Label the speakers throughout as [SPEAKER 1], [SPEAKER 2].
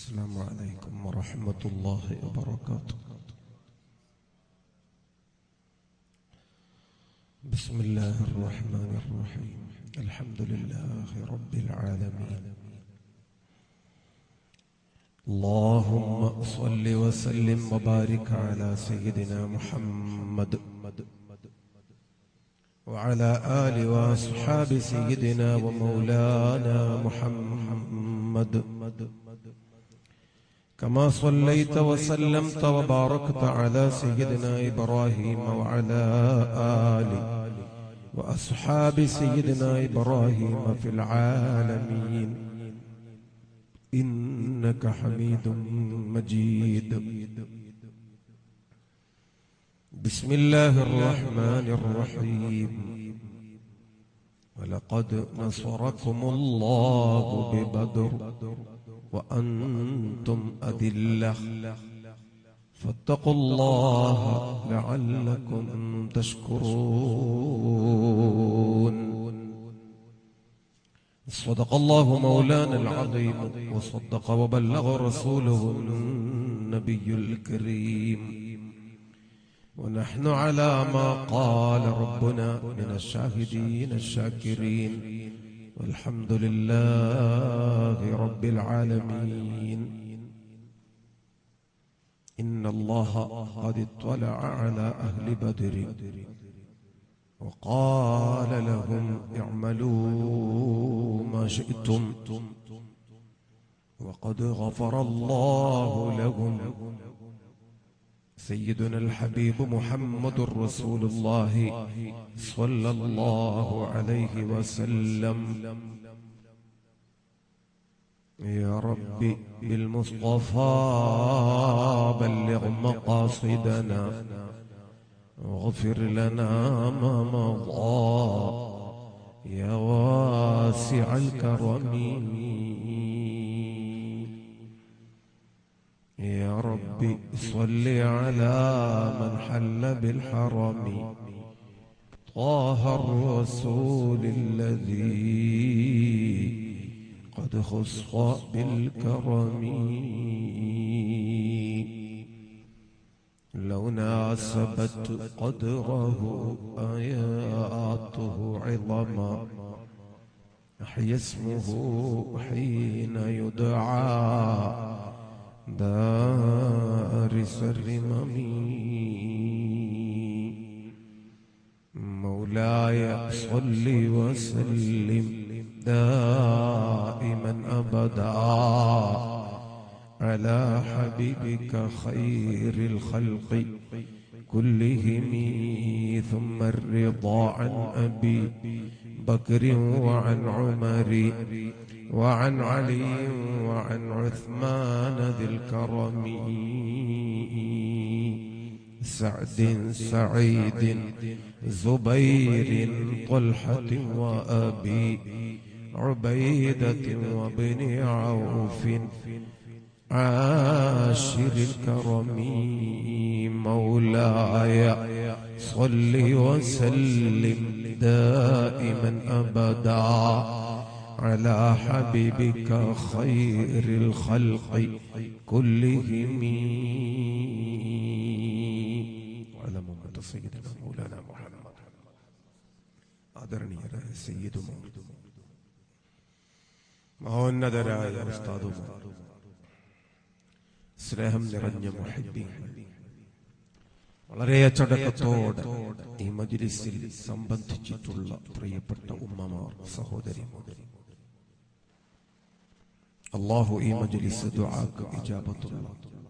[SPEAKER 1] السلام عليكم ورحمة الله وبركاته بسم الله الرحمن الرحيم الحمد لله رب العالمين اللهم صل وسلم وبارك على سيدنا محمد وعلى آل وأصحاب سيدنا ومولانا محمد كما صليت وسلمت وباركت على سيدنا إبراهيم وعلى آل وأصحاب سيدنا إبراهيم في العالمين إنك حميد مجيد بسم الله الرحمن الرحيم ولقد نصركم الله ببدر وأنتم أذلة فاتقوا الله لعلكم تشكرون صدق الله مولانا العظيم وصدق وبلغ رسوله النبي الكريم ونحن على ما قال ربنا من الشاهدين الشاكرين والحمد لله رب العالمين إن الله قد اطلع على أهل بدر وقال لهم اعملوا ما شئتم وقد غفر الله لهم سيدنا الحبيب محمد رسول الله صلى الله عليه وسلم يا ربي بالمصطفى بلغ مقاصدنا واغفر لنا ما مضى يا واسع الكرم يا ربي صل على من حل بالحرم طه الرسول الذي قد خص بالكرم لو ناسبت قدره آياته عظما أحيا اسمه حين يدعى دارس الرمم مولاي صل وسلم دائما أبدا على حبيبك خير الخلق كلهم ثم الرضا عن أبي بكر وعن عمر وعن علي وعن عثمان ذي الكرم سعد سعيد زبير طلحة وأبي عبيدة وابن عوف عاشر الكرم مولاي صل وسلم دائما أبدا على حبيبك خير الخلق كلهم وعلى محمد سيدنا مولانا محمد ആദരണീയര സയ്യിദുമോ മഹോന്നതരായ ഉസ്താദുമോ സ്നേഹം നിറഞ്ഞ മുഹബ്ബി വളരെ അച്ചടക്കത്തോടെ ഈ മജ്ലിസിൽ സംബന്ധിച്ചിട്ടുള്ള പ്രിയപ്പെട്ട ഉമ്മമാർ സഹോദരി അള്ളാഹു ഈ മജ്ലിസ് ദുആക്ക് ഇജാബത്തുള്ള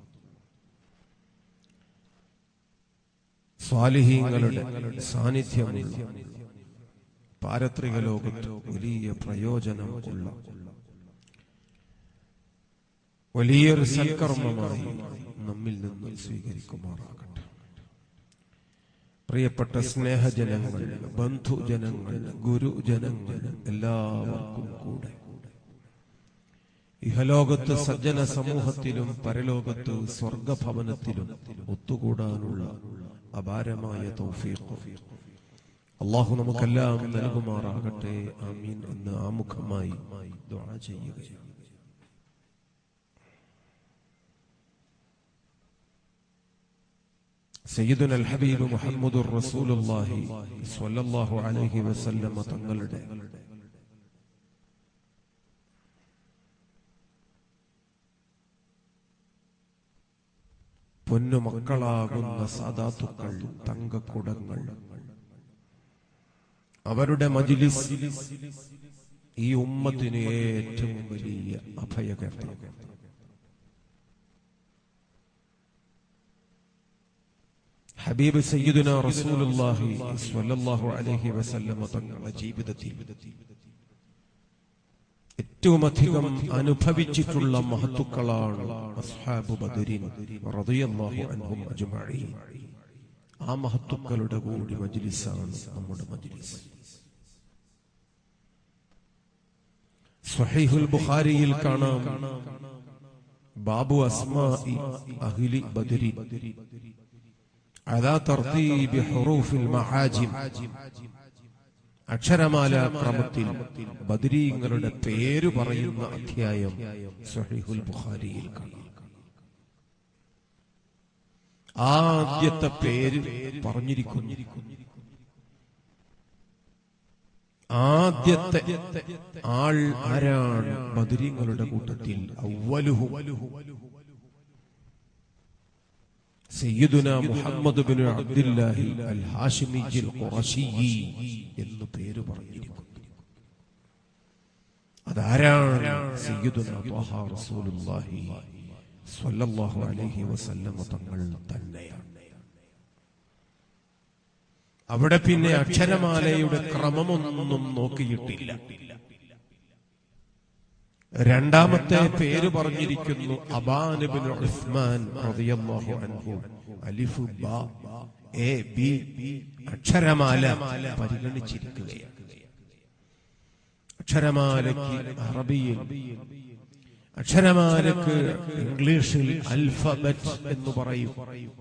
[SPEAKER 1] സ്വാലിഹീങ്ങളുടെ സാന്നിധ്യമുള്ള പാരത്രിക ലോകത്ത് വലിയ പ്രയോജനം ഉള്ള വലിയൊരു സൽക്കർമ്മമായി നമ്മിൽ നിന്ന് സ്വീകരിക്കുമാറാകട്ടെ പ്രിയപ്പെട്ട സ്നേഹജനങ്ങൾ ബന്ധുജനങ്ങൾ ഗുരുജനങ്ങൾ എല്ലാവർക്കും കൂടെ ഇഹലോകത്ത് സജ്ജന സമൂഹത്തിലും പരലോകത്ത് സ്വർഗഭവനത്തിലും ഒത്തുകൂടാനുള്ള അപാരമായ തൗഫീഖ് അള്ളാഹു നമുക്കെല്ലാം നൽകുമാറാകട്ടെ ആമീൻ എന്ന് ആമുഖമായി ദുആ ചെയ്യുകയാണ് സയ്യിദുൽ അൽ ഹബീബ് മുഹമ്മദുർ റസൂലുള്ളാഹി സ്വല്ലല്ലാഹു അലൈഹി വസല്ലമ തങ്ങളുടെ പൊന്നു മക്കളാകുന്ന സാദാത്തുക്കൾ തങ്കക്കുടങ്ങൾ അവരുടെ മജിലിസ് ഈ ഉമ്മത്തിന് ഏറ്റവും വലിയ അഭയകേന്ദ്രം ഹബീബ് സയ്യിദുന റസൂലുള്ളാഹി സ്വല്ലല്ലാഹു അലൈഹി വസല്ലമ തങ്ങളുടെ ജീവിതത്തിൽ ഏറ്റവും അധികം അനുഭവിച്ചിട്ടുള്ള മഹത്തുക്കളാണ് അസ്ഹാബു ബദരീൻ റളിയല്ലാഹു അൻഹും അജ്മഈൻ ആ മഹത്തുക്കളുടെ കൂടി മജ്ലിസാണ് നമ്മുടെ മജ്ലിസ് സ്വഹീഹുൽ ബുഖാരിയിൽ കാണാം ബാബു അസ്മാഇ അഹ്ലി ബദരി على ترتيب حروف المحاجم അക്ഷരമാല ക്രമത്തിൽ ബദരീങ്ങളുടെ പേര് പറയുന്ന അധ്യായം സഹീഹുൽ ബുഖാരിയിൽ കാണാം ആദ്യത്തെ പേര് പറഞ്ഞിരിക്കുന്നു ആദ്യത്തെ ആൾ ആരാണ് ബദരീങ്ങളുടെ കൂട്ടത്തിൽ അവലുഹു സയ്യിദുന മുഹമ്മദ് ബിൻ അബ്ദുല്ലാഹി അൽ ഹാഷിമിജിൽ ഖുറശി എന്ന് പേര് പറഞ്ഞിരിക്കുന്നു അതാരാണ് സയ്യിദുന ത്വഹ റസൂലുള്ളാഹി സ്വല്ലല്ലാഹു അലൈഹി വസല്ലമ തങ്ങൾ തന്നെയാണ് അവിടെ പിന്നെ അക്ഷരമാലയുടെ ക്രമമൊന്നും നോക്കിയിട്ടില്ല രണ്ടാമത്തെ പേര് പറഞ്ഞിരിക്കുന്നു അബാനുബിൻ ഉസ്മാൻ റളിയല്ലാഹു അൻഹു അലിഫ് ബ എ ബി അക്ഷരമാല പരിഗണിച്ചിരിക്കുകയാണ് അക്ഷരമാലയ്ക്ക് അറബിയിൽ അക്ഷരമാലക്ക് ഇംഗ്ലീഷിൽ അൽഫബറ്റ് എന്ന് പറയും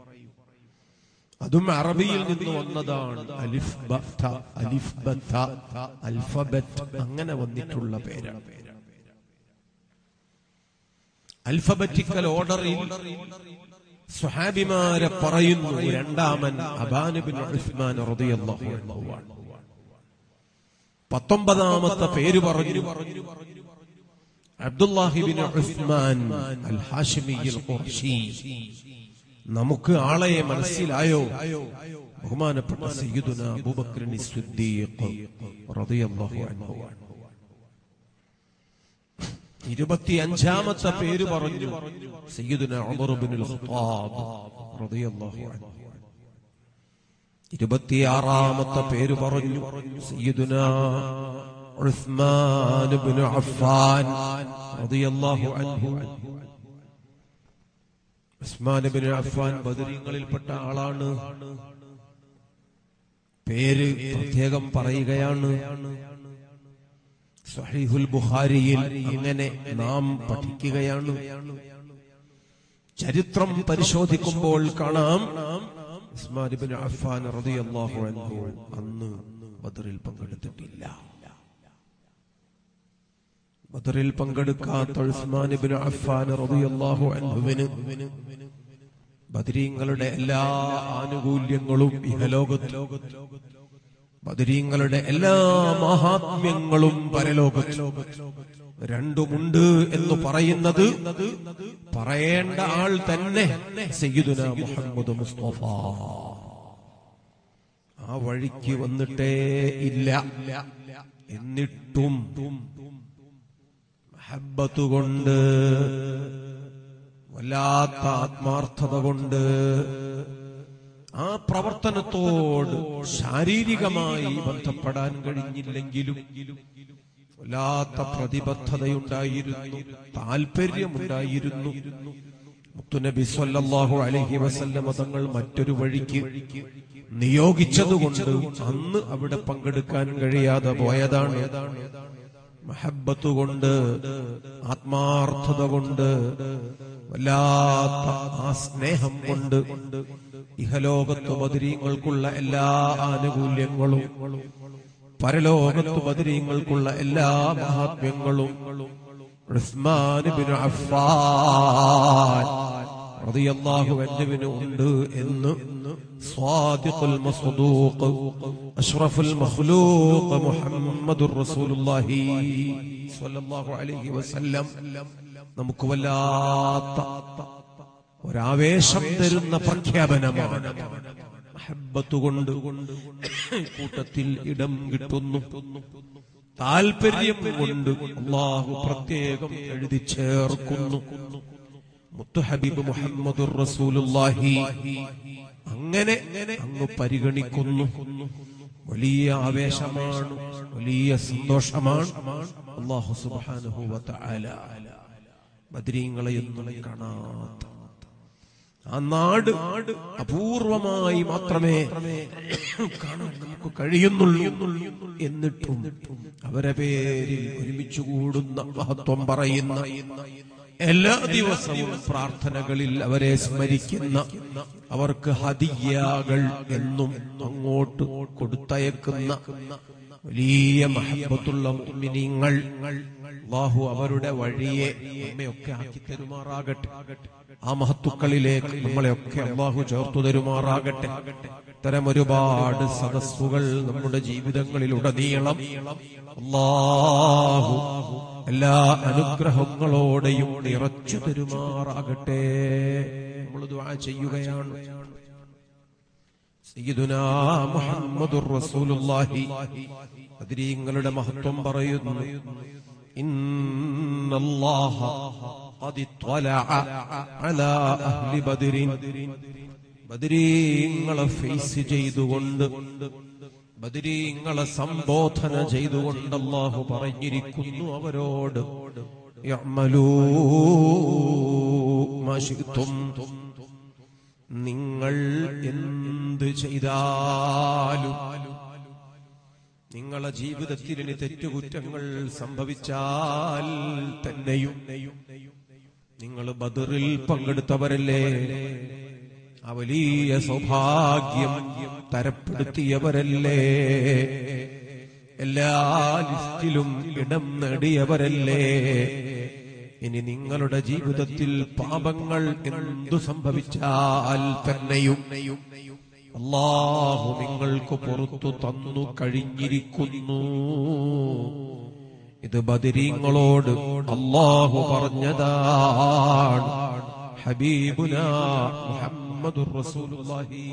[SPEAKER 1] അതും അറബിയിൽ നിന്ന് വന്നതാണ് അലിഫ് ബ അലിഫ് ബ അൽഫബറ്റ് അങ്ങനെ വന്നിട്ടുള്ള പേരാണ് അൽഫബറ്റിക്കൽ ഓർഡറിൽ സുഹാബിമാരെ പറയുന്നു രണ്ടാമൻ അബാനുബിൻ ഉസ്മാൻ റളിയല്ലാഹു അൻഹുവാണ് പത്തൊമ്പതാമത്തെ പേര് പറഞ്ഞു അബ്ദുല്ലാഹിബിൻ ഉസ്മാൻ അൽ ഹാഷിമിയിൽ ഖുർശി നമുക്ക് ആളെ മനസ്സിലായോ ബഹുമാനപ്പെട്ട സയ്യിദുന അബൂബക്കറിൻ സിദ്ദീഖ് റളിയല്ലാഹു അൻഹുവാണ് ഇരുപത്തിയഞ്ചാമത്തെ പേര് പറഞ്ഞു സയ്യിദുന ഉമർ ഇബ്നുൽ ഖത്താബ് റളിയല്ലാഹു അൻഹു ഇരുപത്തിയാറാമത്തെ പേര് പറഞ്ഞു സയ്യിദുന ഉസ്മാൻ ഇബ്നു അഫ്ഫാൻ റളിയല്ലാഹു അൻഹു ഉസ്മാൻ ഇബ്നു അഫ്ഫാൻ ബദരീങ്ങളിൽപ്പെട്ട ആളാണ് പേര് പ്രത്യേകം പറയുകയാണ് സഹീഹുൽ ബുഖാരിയിൽ ഇങ്ങനെ നാം പഠിക്കുകയാണ് ചരിത്രം പരിശോധിക്കുമ്പോൾ കാണാം ഉസ്മാൻ ഇബ്നു അഫ്ഫാൻ റളിയല്ലാഹു അൻഹു അന്ന് ബദറിൽ പങ്കെടുത്തിട്ടില്ല ബദറിൽ പങ്കെടുക്കാത്ത ഉസ്മാൻ ഇബ്നു അഫ്ഫാൻ റളിയല്ലാഹു അൻഹുവിന് ബദരീങ്ങളുടെ എല്ലാ ആനുകൂല്യങ്ങളും ഇഹലോകത്ത് ബദരീങ്ങളുടെ എല്ലാ മഹാത്മ്യങ്ങളും പരലോകത്ത് രണ്ടുമുണ്ട് എന്ന് പറയുന്നത് പറയേണ്ട ആൾ തന്നെ സയ്യിദുന മുഹമ്മദ് മുസ്തഫ ആ വഴിക്ക് വന്നിട്ടേ ഇല്ല എന്നിട്ടും മഹബത്ത് കൊണ്ട് വല്ലാത്ത ആത്മാർത്ഥത കൊണ്ട് ആ പ്രവർത്തനത്തോട് ശാരീരികമായി ബന്ധപ്പെടാൻ കഴിഞ്ഞില്ലെങ്കിലും വല്ലാത്ത പ്രതിബദ്ധതയുണ്ടായിരുന്നു താല്പര്യമുണ്ടായിരുന്നു മുത്തുനബി സല്ലല്ലാഹു അലൈഹി വസല്ലമ തങ്ങൾ മറ്റൊരു വഴിക്ക് നിയോഗിച്ചതുകൊണ്ട് അന്ന് അവിടെ പങ്കെടുക്കാൻ കഴിയാതെ പോയതാണ് മഹബത്ത് കൊണ്ട് ആത്മാർത്ഥത കൊണ്ട് വല്ലാത്ത ആ സ്നേഹം കൊണ്ട് ഇഹലോകത്ത് ബദരീങ്ങൾക്കുള്ള എല്ലാ ആനുകൂല്യങ്ങളും പരലോകത്ത് ബദരീങ്ങൾക്കുള്ള എല്ലാ മഹാത്മ്യങ്ങളും ഉസ്മാൻ ബിൻ അഫ്ഫാൻ റളിയല്ലാഹു അൻഹുവിന് ഉണ്ട് എന്ന് സ്വാദിഖുൽ മസ്ദൂഖ് അഷ്റഫുൽ മഖ്ലൂഖ് മുഹമ്മദുർ റസൂലുള്ളാഹി സ്വല്ലല്ലാഹു അലൈഹി വസല്ലം നമുക്ക് വല്ലാത്ത ഒരാവേശം തരുന്ന പ്രഖ്യാപനമാണ് മഹബത്ത് കൊണ്ട് കൂട്ടത്തിൽ ഇടം കിട്ടുന്നു താല്പര്യം കൊണ്ട് അള്ളാഹു പ്രത്യേകം എഴുതി ചേർക്കുന്നു മുത്തുഹബീബ് മുഹമ്മദ് റസൂലുള്ളാഹി അങ്ങനെ അങ്ങ് പരിഗണിക്കുന്നു വലിയ ആവേശമാണ് വലിയ സന്തോഷമാണ് അള്ളാഹു സുബ്ഹാനഹു വതആല ബദ്രീങ്ങളെയൊന്നും കാണാത്ത ആ നാട് അപൂർവമായി മാത്രമേ കാണാൻ നമുക്ക് കഴിയുന്നുള്ളൂ എന്നിട്ടും അവരെ പേരിൽ ഒരുമിച്ച് കൂടുന്ന മഹത്വം പറയുന്ന എല്ലാ ദിവസവും പ്രാർത്ഥനകളിൽ അവരെ സ്മരിക്കുന്ന അവർക്ക് ഹദിയാകൾ എന്നും അങ്ങോട്ട് കൊടുത്തയക്കുന്ന വലിയ മഹബത്തുള്ള മുഅ്മിനീങ്ങൾ അള്ളാഹു അവരുടെ വഴിയെ നമ്മയൊക്കെ ആക്കി തരുമാറാകട്ടെ ആ മഹത്തുക്കളിലേക്ക് നമ്മളെയൊക്കെ അള്ളാഹു ചേർത്തു തരുമാറാകട്ടെ ഇത്തരം ഒരുപാട് സദസ്സുകൾ നമ്മുടെ ജീവിതങ്ങളിലുടനീളം അള്ളാഹു എല്ലാ അനുഗ്രഹങ്ങളോടെയും നിറച്ചു തരുമാറാകട്ടെ നമ്മൾ ദുആ ചെയ്യുകയാണ് സയ്യിദുനാ മുഹമ്മദുർ റസൂലുള്ളാഹി ബദരീങ്ങളുടെ മഹത്വം പറയുന്നു ഇന്നല്ലാഹ ഖദ് ഇത്വലഅ അലാ അഹ്ലി ബദരിൻ ബദരീങ്ങളെ ഫേസ് ചെയ്തുകൊണ്ട് ബദരീങ്ങളെ സംബോധന ചെയ്തുകൊണ്ട് അല്ലാഹു പറഞ്ഞിരിക്കുന്നു അവരോട് യഅ്മലൂ മാ ശിഅ്തും നിങ്ങൾ എന്ത് ചെയ്താലും നിങ്ങളെ ജീവിതത്തിൽ ഇനി തെറ്റുകുറ്റങ്ങൾ സംഭവിച്ചാൽ തന്നെയും നിങ്ങൾ ബദറിൽ പങ്കെടുത്തവരല്ലേ ആ വലിയ സൗഭാഗ്യം തരപ്പെടുത്തിയവരല്ലേ എല്ലാ ലിസ്റ്റിലും ഇടം നേടിയവരല്ലേ ഇനി നിങ്ങളുടെ ജീവിതത്തിൽ പാപങ്ങൾ എന്തു സംഭവിച്ചാൽ തന്നെയും അള്ളാഹു നിങ്ങൾക്ക് പുറത്തു തന്നു കഴിഞ്ഞിരിക്കുന്നു ഇത് ബദിരീങ്ങളോട് അള്ളാഹു പറഞ്ഞതാണ് ഹബീബുന മുഹമ്മദുർ റസൂലുള്ളാഹി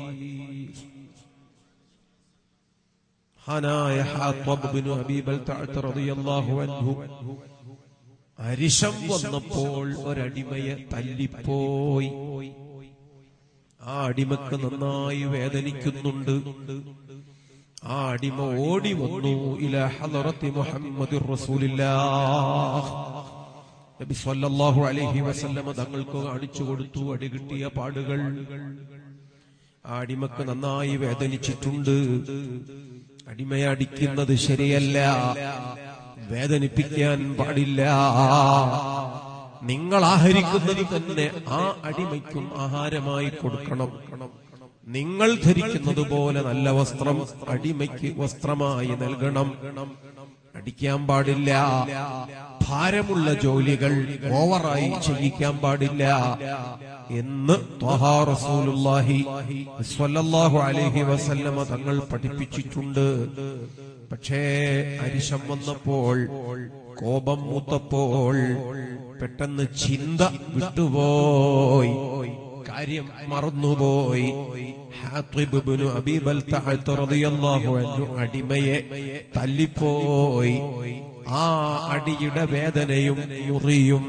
[SPEAKER 1] ഹാനായ ഹാത്വബ് ബിനു ഹബീബൽ തഅത്ത് റളിയല്ലാഹു അൻഹു അരിശം വന്നപ്പോൾ ഒരടിമയെ തല്ലിപ്പോയി ആ അടിമക്ക് നന്നായി വേദനിക്കുന്നുണ്ട് ആ അടിമ ഓടി വന്നു ഇല ഹദറത്തി മുഹമ്മദ് റസൂലില്ലാഹ് നബി സല്ലല്ലാഹു അലൈഹി വസല്ലമ തങ്ങൾക്ക് കാണിച്ചു കൊടുത്തു അടി കിട്ടിയ പാടുകൾ ആ അടിമക്ക് നന്നായി വേദനിച്ചിട്ടുണ്ട് അടിമയെ അടിക്കുന്നത് ശരിയല്ല വേദനിപ്പിക്കാൻ പാടില്ല നിങ്ങൾ ആഹരിക്കുന്നത് തന്നെ ആ അടിമയ്ക്കും ആഹാരമായി കൊടുക്കണം നിങ്ങൾ ധരിക്കുന്നത് പോലെ നല്ല വസ്ത്രം അടിമയ്ക്ക് വസ്ത്രമായി നൽകണം അടിക്കാൻ പാടില്ല ഭാരമുള്ള ജോലികൾ ഓവറായി ചെയ്യിക്കാൻ പാടില്ല എന്ന് ത്വഹാ റസൂലുള്ളാഹി സ്വല്ലല്ലാഹു അലൈഹി വസല്ലമ തങ്ങൾ പഠിപ്പിച്ചിട്ടുണ്ട് പക്ഷേ അരിശം വന്നപ്പോൾ കോപം മൂത്തപ്പോൾ പെട്ടെന്ന് ചിന്ത വിട്ടുപോയി കാര്യം മറന്നുപോയി ഹാത്തിബ് ഇബ്നു അബീ ബൽതഅത്ത് റളിയല്ലാഹു അൻഹു അടിമയെ തല്ലിപ്പോയി ആ അടിയുടെ വേദനയും മുറിയും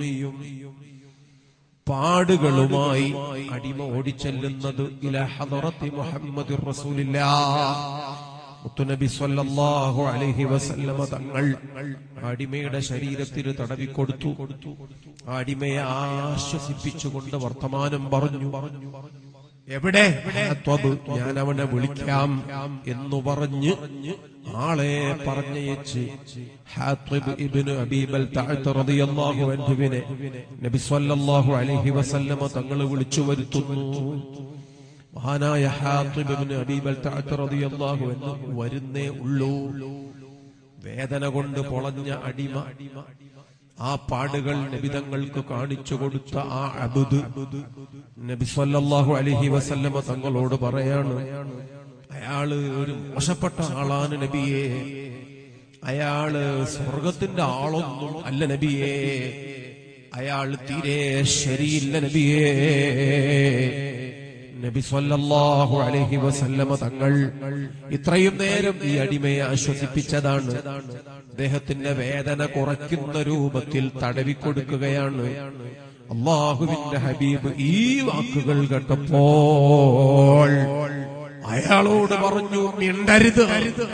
[SPEAKER 1] പാടുകളുമായി അടിമ ഓടിച്ചെല്ലുന്നത് ഇല ഹദറത്തി മുഹമ്മദ് മുത്തുനബി സ്വല്ലല്ലാഹു അലൈഹി വസല്ലമ തങ്ങൾ അടിമയുടെ ശരീരത്തിൽ തടവിക്കൊടുത്തു ആ അടിമയെ ആശ്വസിപ്പിച്ചുകൊണ്ട് വർത്തമാനം പറഞ്ഞു എവിടെ ത്വബ്? ഞാൻ അവനെ വിളിക്കാം എന്നു പറഞ്ഞ് ആളെ പറഞ്ഞയച്ച് ഹാത്വിബ് ഇബ്നു അബീബൽ തഅത്ത് റളിയല്ലാഹു അൻഹുവിനെ നബി സ്വല്ലല്ലാഹു അലൈഹി വസല്ലമ തങ്ങൾ വിളിച്ചു വരുത്തുന്നു മഹാനായ ഹാത്വിബ് ഇബ്നു അബീബൽ തഅത്ത് റളിയല്ലാഹു അൻഹു വരുന്നേ ഉള്ളൂ വേദന കൊണ്ട് പൊളഞ്ഞ അടിമ ആ പാടുകൾ നബിതങ്ങൾക്ക് കാണിച്ചു കൊടുത്ത ആ അബുദ് നബി സല്ലല്ലാഹു അലൈഹി വസല്ലമ തങ്ങളോട് പറയാണ് അയാള് ഒരു മോശപ്പെട്ട ആളാണ് നബിയെ അയാള് സ്വർഗത്തിന്റെ ആളൊന്നും അല്ല നബിയെ അയാൾ തീരെ ശരിയില്ല നബിയേ നബി സല്ലല്ലാഹു അലൈഹി വസല്ലമ തങ്ങൾ ഇത്രയും നേരം ഈ അടിമയെ ആശ്വസിപ്പിച്ചതാണ് അദ്ദേഹത്തിന്റെ വേദന കുറയ്ക്കുന്ന രൂപത്തിൽ തടവിക്കൊടുക്കുകയാണ് അള്ളാഹുവിന്റെ ഹബീബ് ഈ വാക്കുകൾ കേട്ടപ്പോൾ അയാളോട് പറഞ്ഞു മിണ്ടരുത്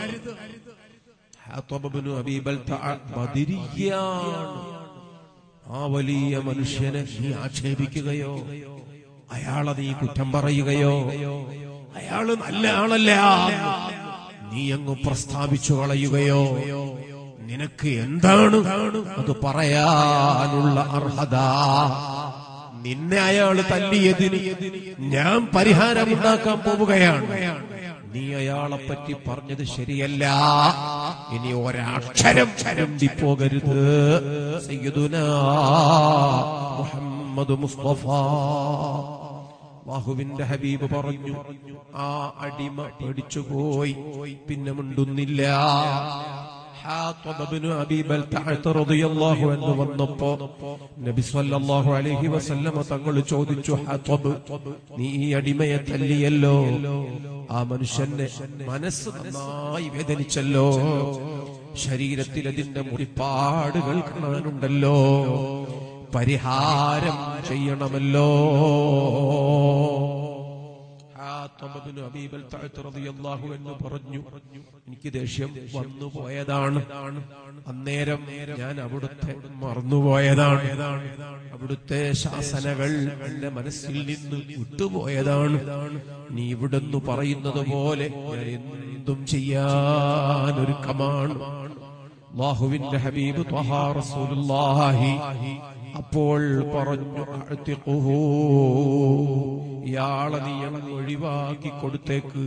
[SPEAKER 1] ഹാത്തബ് ഇബ്നു അബീ ബൽതഅ ബദരിയാണ് ആ വലിയ മനുഷ്യനെ നീ ആക്ഷേപിക്കുകയോ അയാളെ നീ കുറ്റം പറയുകയോ അയാള് നല്ല ആളല്ല നീ അങ്ങ് പ്രസ്താവിച്ചു കളയുകയോ നിനക്ക് എന്താണ് അത് പറയാനുള്ള അർഹത നിന്നെ അയാൾ തല്ലിയതിന് ഞാൻ പരിഹാരമുണ്ടാക്കാൻ പോവുകയാണ് നീ അയാളെ പറ്റി പറഞ്ഞത് ശരിയല്ല ഇനി ഒരക്ഷരം ചരണ്ടി പോകരുത് സയ്യിദുനാ മുഹമ്മദ് മുസ്തഫ ബാഹുവിന്റെ ഹബീബ് പറഞ്ഞു ആ അടിമ പേടിച്ചുപോയി പിന്നെ മിണ്ടുന്നില്ല ഹാത്തബ് ഇബ്നു അബീ ബൽതഅത്ത് റളിയല്ലാഹു അൻഹു വന്നപ്പോ നബി സല്ലല്ലാഹു അലൈഹി വസല്ലമ തങ്ങൾ ചോദിച്ചു ഹാത്തബ് നീ ഈ അടിമയെ തല്ലിയല്ലോ ആ മനുഷ്യന്റെ മനസ്സ് നന്നായി വേദനിച്ചല്ലോ ശരീരത്തിൽ അതിന്റെ മുറിപ്പാടുകൾ കാണാനുണ്ടല്ലോ പരിഹാരം ചെയ്യണമല്ലോ ഹാത്തബ് ഇബ്നു അബീ ബൽതഅത്ത് റളിയല്ലാഹു അൻഹു പറഞ്ഞു എനിക്ക് ദേഷ്യം വന്നു പോയതാണ് അന്നേരം ഞാൻ അവിടുത്തെ മറന്നുപോയതാണ് അവിടുത്തെ ശാസനകൾ എന്റെ മനസ്സിൽ നിന്ന് വിട്ടുപോയതാണ് നീ ഇവിടുന്ന് പറയുന്നത് പോലെ ഞാൻ എന്തും ചെയ്യാൻ ഒരുക്കമാണ് അള്ളാഹുവിന്റെ ഹബീബ് ത്വഹാ റസൂലുള്ളാഹി അപ്പോൾ പറഞ്ഞു അഅ്തിഖുഹു. ഇയാളെ നീ അങ്ങ് ഒഴിവാക്കി കൊടുത്തേക്ക്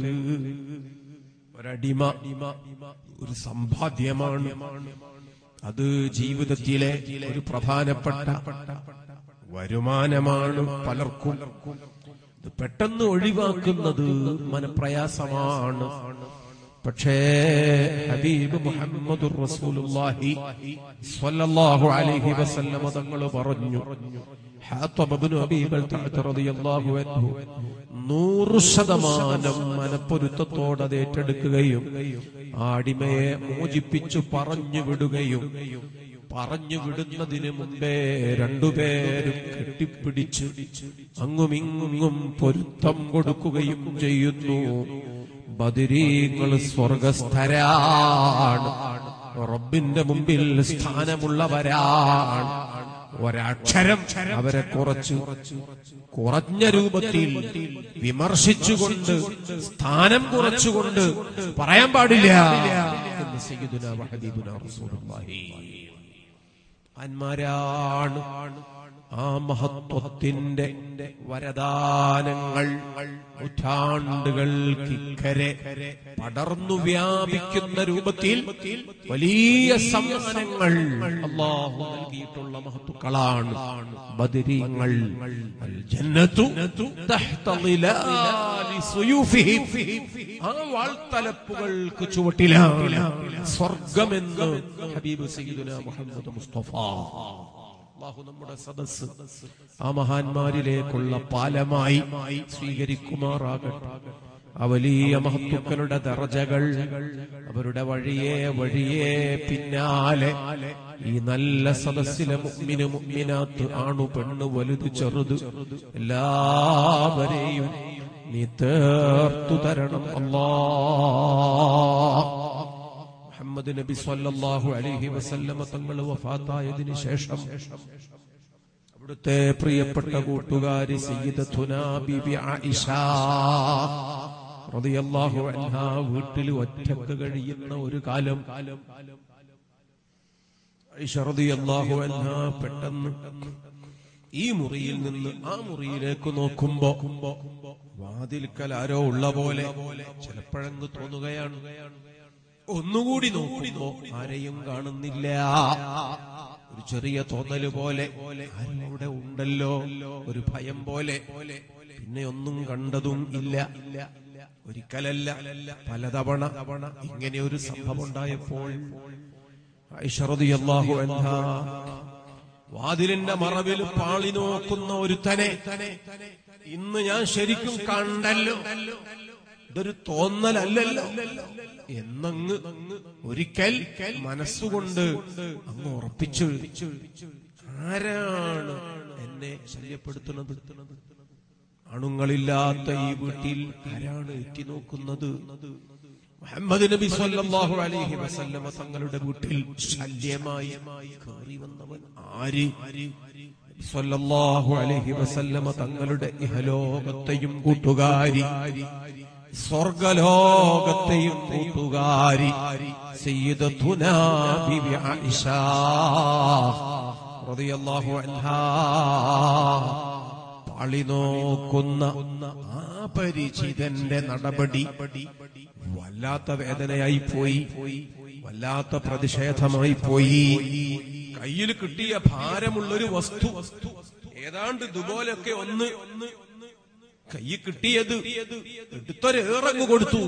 [SPEAKER 1] ഒരടിമ ഒരു സമ്പാദ്യമാണ് അത് ജീവിതത്തിലെ ഒരു പ്രധാനപ്പെട്ട വരുമാനമാണ് പലർക്കും ഇത് പെട്ടെന്ന് ഒഴിവാക്കുന്നത് മനപ്രയാസമാണ് പക്ഷേ ഹബീബ് മുഹമ്മദ് റസൂലുള്ളാഹി സ്വല്ലല്ലാഹു അലൈഹി വസല്ലമ തങ്ങൾ പറഞ്ഞു ഹാത്തബ് ഇബ്നു അബീ ബൽതഅത്ത് റളിയല്ലാഹു അൻഹു നൂറ് ശതമാനം മനപ്പൊരുത്തത്തോടെ അത് ഏറ്റെടുക്കുകയും ആ അടിമയെ മോചിപ്പിച്ചു പറഞ്ഞു വിടുകയും പറഞ്ഞു വിടുന്നതിന് മുമ്പേ രണ്ടുപേരും കെട്ടിപ്പിടിച്ച് അങ്ങുമിങ്ങും പൊരുത്തം കൊടുക്കുകയും ചെയ്യുന്നു ബദിരീങ്ങൾ സ്വർഗസ്ഥരാണ് റബ്ബിന്റെ മുമ്പിൽ സ്ഥാനമുള്ളവരാണ് ഒരക്ഷരം അവരെ കുറച്ച് കുറഞ്ഞ രൂപത്തിൽ വിമർശിച്ചുകൊണ്ട് സ്ഥാനം കുറച്ചുകൊണ്ട് പറയാൻ പാടില്ല എന്ന് സയ്യിദുനാ വഹബീബുനാ റസൂലുള്ളാഹി ആന്മാരാണ് ആ മഹത്വത്തിന്റെ വരദാനങ്ങൾ നൂറ്റാണ്ടുകൾക്കിക്കരെ പടർന്നു വ്യാപിക്കുന്ന രൂപത്തിൽ വലിയ സമ്മാനങ്ങൾ അള്ളാഹു നൽകിയിട്ടുള്ള മഹത്തുക്കളാണ് ബദരീങ്ങൾ അൽ ജന്നത്തു തഹ്ത ളിലാലി സുയൂഫിഹിം. ആ വാൾത്തലപ്പുകൾക്ക് ചുവട്ടിലാണ് സ്വർഗമെന്ന് ഹബീബ് സയ്യിദുനാ മുഹമ്മദ് മുസ്തഫ അള്ളാഹു നമ്മുടെ സദസ് ആ മഹാന്മാരിലേക്കുള്ള പാലമായി സ്വീകരിക്കുമാറാകട്ടെ ആ വലിയ മഹത്തുക്കളുടെ ദർജകൾ അവരുടെ വഴിയെ വഴിയെ പിന്നാലെ ഈ നല്ല സദസ്സിലെ മുഗ്മിന് മുഗ്മിനാത്ത് ആണു പെണ്ണു വലുത് ചെറുത് എല്ലാവരെയും നീ തേർത്തു തരണം അല്ലാ മുഹമ്മദ് നബി സല്ലല്ലാഹു അലൈഹി വസല്ലമ തങ്ങൾ വഫാത്തായതിനു ശേഷം അവിടുത്തെ പ്രിയപ്പെട്ട കൂട്ടുകാരി സയ്യിദത്തുനാ ബിബി ആയിഷ റളിയല്ലാഹു അൻഹാ വീട്ടിൽ ഒറ്റക്ക് കഴിയുന്ന ഒരു കാലം ആയിഷ റളിയല്ലാഹു അൻഹാ പെട്ടെന്ന് ഈ മുറിയിൽ നിന്ന് ആ മുറിയിലേക്ക് നോക്കുമ്പോ വാതിൽക്കൽ ആരോ ഉള്ള പോലെ ചിലപ്പോഴങ്ങ് തോന്നുകയാണ് ഒന്നുകൂടി നോക്കുമ്പോ ആരെയും കാണുന്നില്ല ഒരു ചെറിയ തോന്നല് പോലെ ആരും അവിടെ ഉണ്ടല്ലോ ഒരു ഭയം പോലെ പിന്നെ ഒന്നും കണ്ടതും ഇല്ല ഒരിക്കലല്ല പലതവണ ഇങ്ങനെ ഒരു സംഭവം ഉണ്ടായപ്പോൾ ഐഷറദിയല്ലാഹു അൻഹാ വാതിലിന്റെ മറവിൽ പാളി നോക്കുന്ന ഒരുത്തനെ ഇന്ന് ഞാൻ ശരിക്കും കണ്ടല്ലോ ഇതൊരു തോന്നലല്ലല്ലോ എന്നങ്ങ് ഒരിക്കൽ മനസ്സുകൊണ്ട് അങ്ങ് ഉറപ്പിച്ചു ആരാണ് എന്നെ ശല്യപ്പെടുത്തുന്നത് അണുങ്ങളില്ലാത്ത ഈ വീട്ടിൽ ആരാണ് എത്തി നോക്കുന്നത് മുഹമ്മദ് നബി സല്ലല്ലാഹു അലൈഹി വസല്ലമ തങ്ങളുടെ വീട്ടിൽ ശല്യമായി കയറി വന്നവൻ ആര് സല്ലല്ലാഹു അലൈഹി വസല്ലമ തങ്ങളുടെ ഇഹലോകത്തെയും കൂട്ടുകാരി സ്വർഗലോകത്തെയും കൂട്ടുകാരി സയ്യിദത്തുനാ ബിബി ആയിഷ റളിയല്ലാഹു അൻഹാ പാളി നോക്കുന്ന ആ പരിചിതന്റെ നടപടി വല്ലാത്ത വേദനയായി പോയി വല്ലാത്ത പ്രതിഷേധമായി പോയി കയ്യിൽ കിട്ടിയ ഭാരമുള്ളൊരു വസ്തു ഏതാണ്ട് ഇതുപോലൊക്കെ ഒന്ന് കൈ കിട്ടിയത് എടുത്തൊരേറങ്ങ് കൊടുത്തു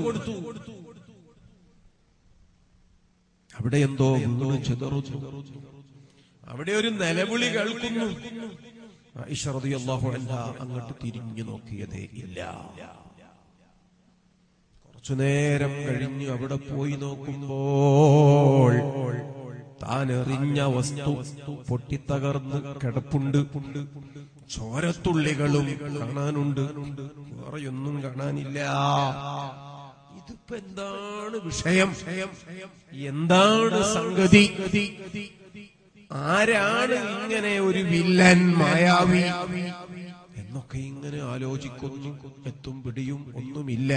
[SPEAKER 1] അവിടെ എന്തോ വീണ് ചിതറുന്നു അവിടെ ഒരു നിലവിളി കേൾക്കുന്നു ആയിഷ റളിയല്ലാഹു അൻഹ അങ്ങോട്ട് തിരിഞ്ഞു നോക്കിയതേ ഇല്ല കുറച്ചു നേരം കഴിഞ്ഞ് അവിടെ പോയി നോക്കുമ്പോൾ താൻ എറിഞ്ഞ വസ്തു പൊട്ടിത്തകർന്ന് കിടപ്പുണ്ട് ചോരത്തുള്ളികളും കാണാനുണ്ട് വേറെയൊന്നും കാണാനില്ല ഇതിപ്പോ എന്താണ് വിഷയം എന്താണ് സംഗതി ആരാണ് ഇങ്ങനെ ഒരു വില്ലൻ മായാവി എന്നൊക്കെ ഇങ്ങനെ ആലോചിക്കുന്നു എത്തും പിടിയും ഒന്നുമില്ല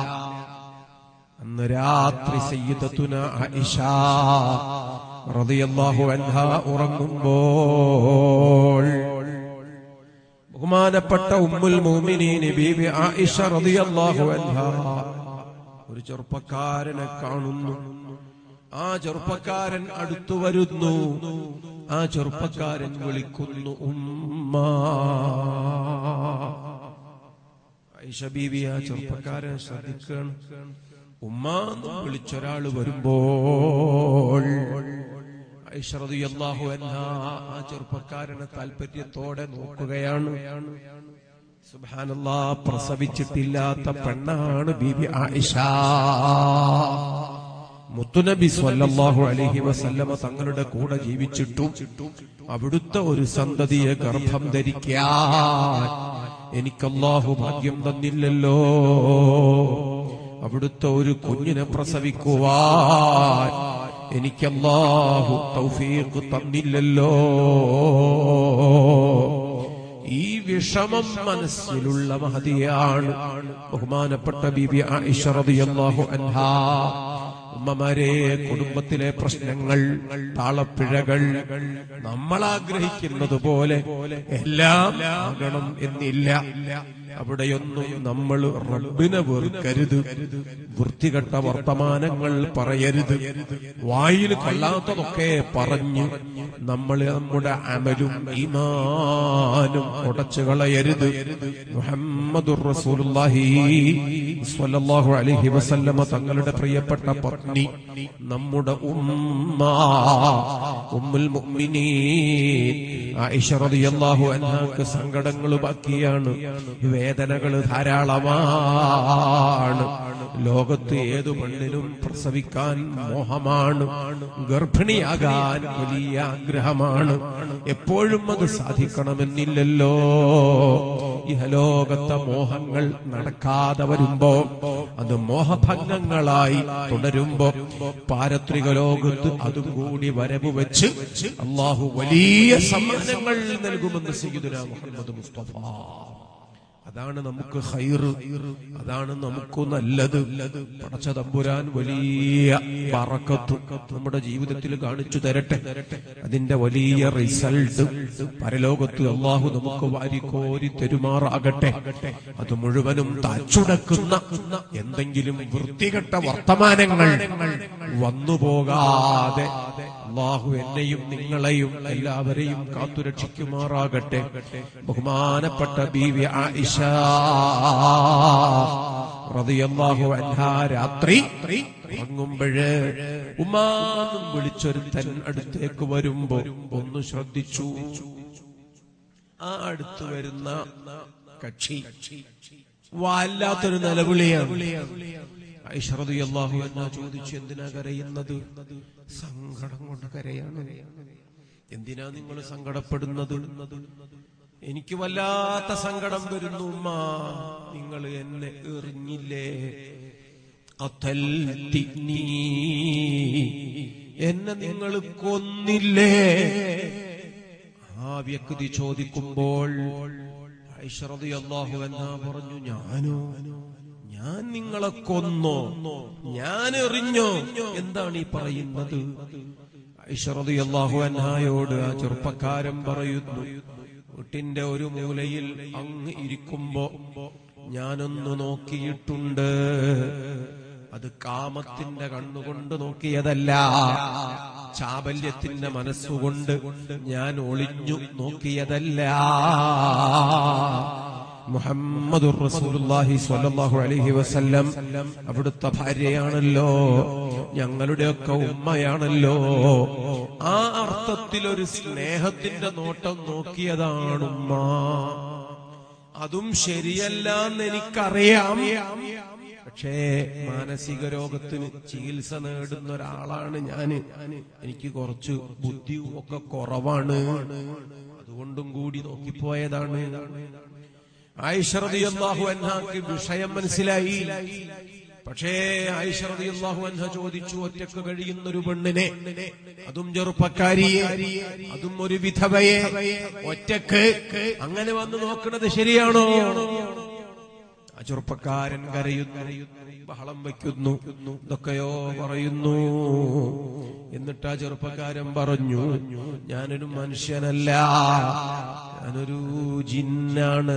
[SPEAKER 1] അന്ന് രാത്രി സയ്യിദത്തുന ആയിഷ റളിയല്ലാഹു അൻഹ ഉറങ്ങുമ്പോൾ ബഹുമാനപ്പെട്ട ഉമ്മുൽ മുഅ്മിനീൻ ബീബി ആയിഷ റളിയല്ലാഹു അൻഹ ഒരു ചെറുപ്പക്കാരനെ കാണുന്നു ആ ചെറുപ്പക്കാരൻ അടുത്തു വരുന്നു ആ ചെറുപ്പക്കാരൻ വിളിക്കുന്നു ഉമ്മ ഐഷ ബീവി ആ ചെറുപ്പക്കാരൻ ശ്രദ്ധിക്കണം ഉമ്മ എന്ന് വിളിച്ചൊരാള് വരുമ്പോൾ ഐഷ റളിയല്ലാഹു അൻഹ ആ ചെറുപ്പക്കാരനെ താല്പര്യത്തോടെ നോക്കുകയാണ് സുബ്ഹാനല്ലാ പ്രസവിച്ചിട്ടില്ലാത്ത പെണ്ണാണ് ബീബി ആയിഷ മുത്തുനബി സ്വല്ലല്ലാഹു അലൈഹി വസല്ലമ തങ്ങളുടെ കൂടെ ജീവിച്ചിട്ടും അവിടുത്തെ ഒരു സന്തതിയെ ഗർഭം ധരിക്കാൻ എനിക്കല്ലാഹു ഭാഗ്യം തന്നില്ലല്ലോ അവിടുത്തെ ഒരു കുഞ്ഞിനെ പ്രസവിക്കുവാൻ എനിക്കല്ലാഹു തൗഫീഖ് തന്നില്ലല്ലോ ഈ വിഷമം മനസ്സിലുള്ള മഹതിയാണ് ബഹുമാനപ്പെട്ട ബീബി ആയിഷ റളിയല്ലാഹു അൻഹാ ഉമ്മമാരെ കുടുംബത്തിലെ പ്രശ്നങ്ങൾ താളപ്പിഴകൾ നമ്മൾ ആഗ്രഹിക്കുന്നത് പോലെ എല്ലാം ആകണം എന്നില്ല അവിടെയൊന്നും നമ്മൾ റബ്ബിനെ വെറുക്കരുത് വൃത്തികെട്ട വർത്തമാനങ്ങൾ പറയരുത് വായിൽ കൊള്ളാത്തതൊക്കെ പറഞ്ഞു നമ്മൾ നമ്മുടെ അമലും ഈമാനും ഉടച്ചു കളയരുത് മുഹമ്മദുർ റസൂലുള്ളാഹി സ്വല്ലല്ലാഹു അലൈഹി വസല്ലമ തങ്ങളുടെ പ്രിയപ്പെട്ട പത്നി നമ്മുടെ ഉമ്മ ഉമ്മുൽ മുഅ്മിനീൻ ആയിഷ റളിയല്ലാഹു അൻഹാക്ക് സങ്കടങ്ങൾ ബാക്കിയാണ് വേദനകൾ ധാരാളമാണ് ലോകത്ത് ഏതു പെണ്ണിനും പ്രസവിക്കാൻ മോഹമാണ് ഗർഭിണിയാകാൻ വലിയ ആഗ്രഹമാണ് എപ്പോഴും അത് സാധിക്കണമെന്നില്ലല്ലോ ഇഹലോകത്തെ മോഹങ്ങൾ നടക്കാതെ വരുമ്പോ അത് മോഹഭംഗങ്ങളായി തുടരുമ്പോ പാരത്രിക ലോകത്ത് അതും കൂടി വരവ് വെച്ച് അള്ളാഹു വലിയ സമ്മാനങ്ങൾ നൽകുമെന്ന് സയ്യിദുന മുഹമ്മദ് മുസ്തഫ അതാണ് നമുക്ക് ഹൈറ് അതാണ് നമുക്ക് നല്ലത് പടച്ച തമ്പുരാൻ വലിയ പറക്കത്ത് നമ്മുടെ ജീവിതത്തിൽ കാണിച്ചു തരട്ടെ അതിന്റെ വലിയ റിസൾട്ട് പരലോകത്ത് അള്ളാഹു നമുക്ക് വാരിക്കോരി തെരുമാറാകട്ടെ അത് മുഴുവനും താച്ചുടക്കുന്ന എന്തെങ്കിലും വൃത്തികെട്ട വർത്തമാനങ്ങൾ വന്നു പോകാതെ അള്ളാഹു എന്നെയും നിങ്ങളെയും എല്ലാവരെയും കാത്തുരക്ഷിക്കുമാറാകട്ടെ ബഹുമാനപ്പെട്ട ബീവി ആയിഷ റളിയല്ലാഹു അൻഹാ രാത്രി ഉറങ്ങുമ്പോഴ് ഉമ്മാന്നും വിളിച്ചൊരുത്തൻ അടുത്തേക്ക് വരുമ്പോ ഒന്ന് ശ്രദ്ധിച്ചു ആ അടുത്ത് വരുന്ന കക്ഷി വല്ലാത്തൊരു നിലവിളിയാണ് ഐശ്വറതി അള്ളാഹു എന്നാ ചോദിച്ചു എന്തിനാ കരയുന്നത് സങ്കടം കൊണ്ട് കരയാണ് എന്തിനാ നിങ്ങൾ സങ്കടപ്പെടുന്നത് എനിക്ക് വല്ലാത്ത സങ്കടം വരുന്നു ഉമ്മ നിങ്ങൾ എന്നെ എറിഞ്ഞില്ലേ അത്തൽത്തിനീ. എന്നെ നിങ്ങൾ കൊന്നില്ലേ ആ വ്യക്തി ചോദിക്കുമ്പോൾ ഐശ്വറതി അള്ളാഹു എന്നാ പറഞ്ഞു ഞാനോ ഞാൻ നിങ്ങളെ കൊന്നോ ഞാൻ എറിഞ്ഞോ എന്താണ് ഈ പറയുന്നത് ഐശ്വറതി അള്ളാഹു അന്നായോട് ആ ചെറുപ്പക്കാരൻ പറയുന്നു വീട്ടിന്റെ ഒരു മൂലയിൽ അങ്ങ് ഇരിക്കുമ്പോ ഞാനൊന്ന് നോക്കിയിട്ടുണ്ട് അത് കാമത്തിന്റെ കണ്ണുകൊണ്ട് നോക്കിയതല്ല ചാബല്യത്തിന്റെ മനസ്സുകൊണ്ട് ഞാൻ ഒളിഞ്ഞു നോക്കിയതല്ല മുഹമ്മദുർ റസൂലുള്ളാഹി സ്വല്ലല്ലാഹു അലൈഹി വസല്ലം അവിടുത്തെ ഭാര്യയാണല്ലോ ഞങ്ങളുടെയൊക്കെ ഉമ്മയാണല്ലോ ആ അർത്ഥത്തിൽ ഒരു സ്നേഹത്തിന്റെ നോട്ടം നോക്കിയതാണുമ്മ അതും ശരിയല്ല എനിക്കറിയാം പക്ഷേ മാനസിക രോഗത്തിന് ചികിത്സ നേടുന്ന ഒരാളാണ് ഞാന് എനിക്ക് കുറച്ച് ബുദ്ധിയും ഒക്കെ കുറവാണ് അതുകൊണ്ടും കൂടി നോക്കിപ്പോയതാണ് ആയിഷറതിയല്ലാഹു അൻഹാക്ക് വിഷയം മനസ്സിലായി പക്ഷേ ആയിഷറതിയല്ലാഹു അൻഹ ചോദിച്ചു ഒറ്റക്ക് കഴിയുന്ന ഒരു പെണ്ണിനെ അതും ചെറുപ്പക്കാരിയെ അതും ഒരു വിധവയെ ഒറ്റക്ക് അങ്ങനെ വന്ന് നോക്കുന്നത് ശരിയാണോ ആ ചെറുപ്പക്കാരൻ കരയുന്നു ബഹളം വയ്ക്കുന്നു ഇതൊക്കെയോ പറയുന്നു എന്നിട്ട് ആ ചെറുപ്പക്കാരൻ പറഞ്ഞു ഞാനൊരു മനുഷ്യനല്ല ഞാനൊരു ജിന്നാണ്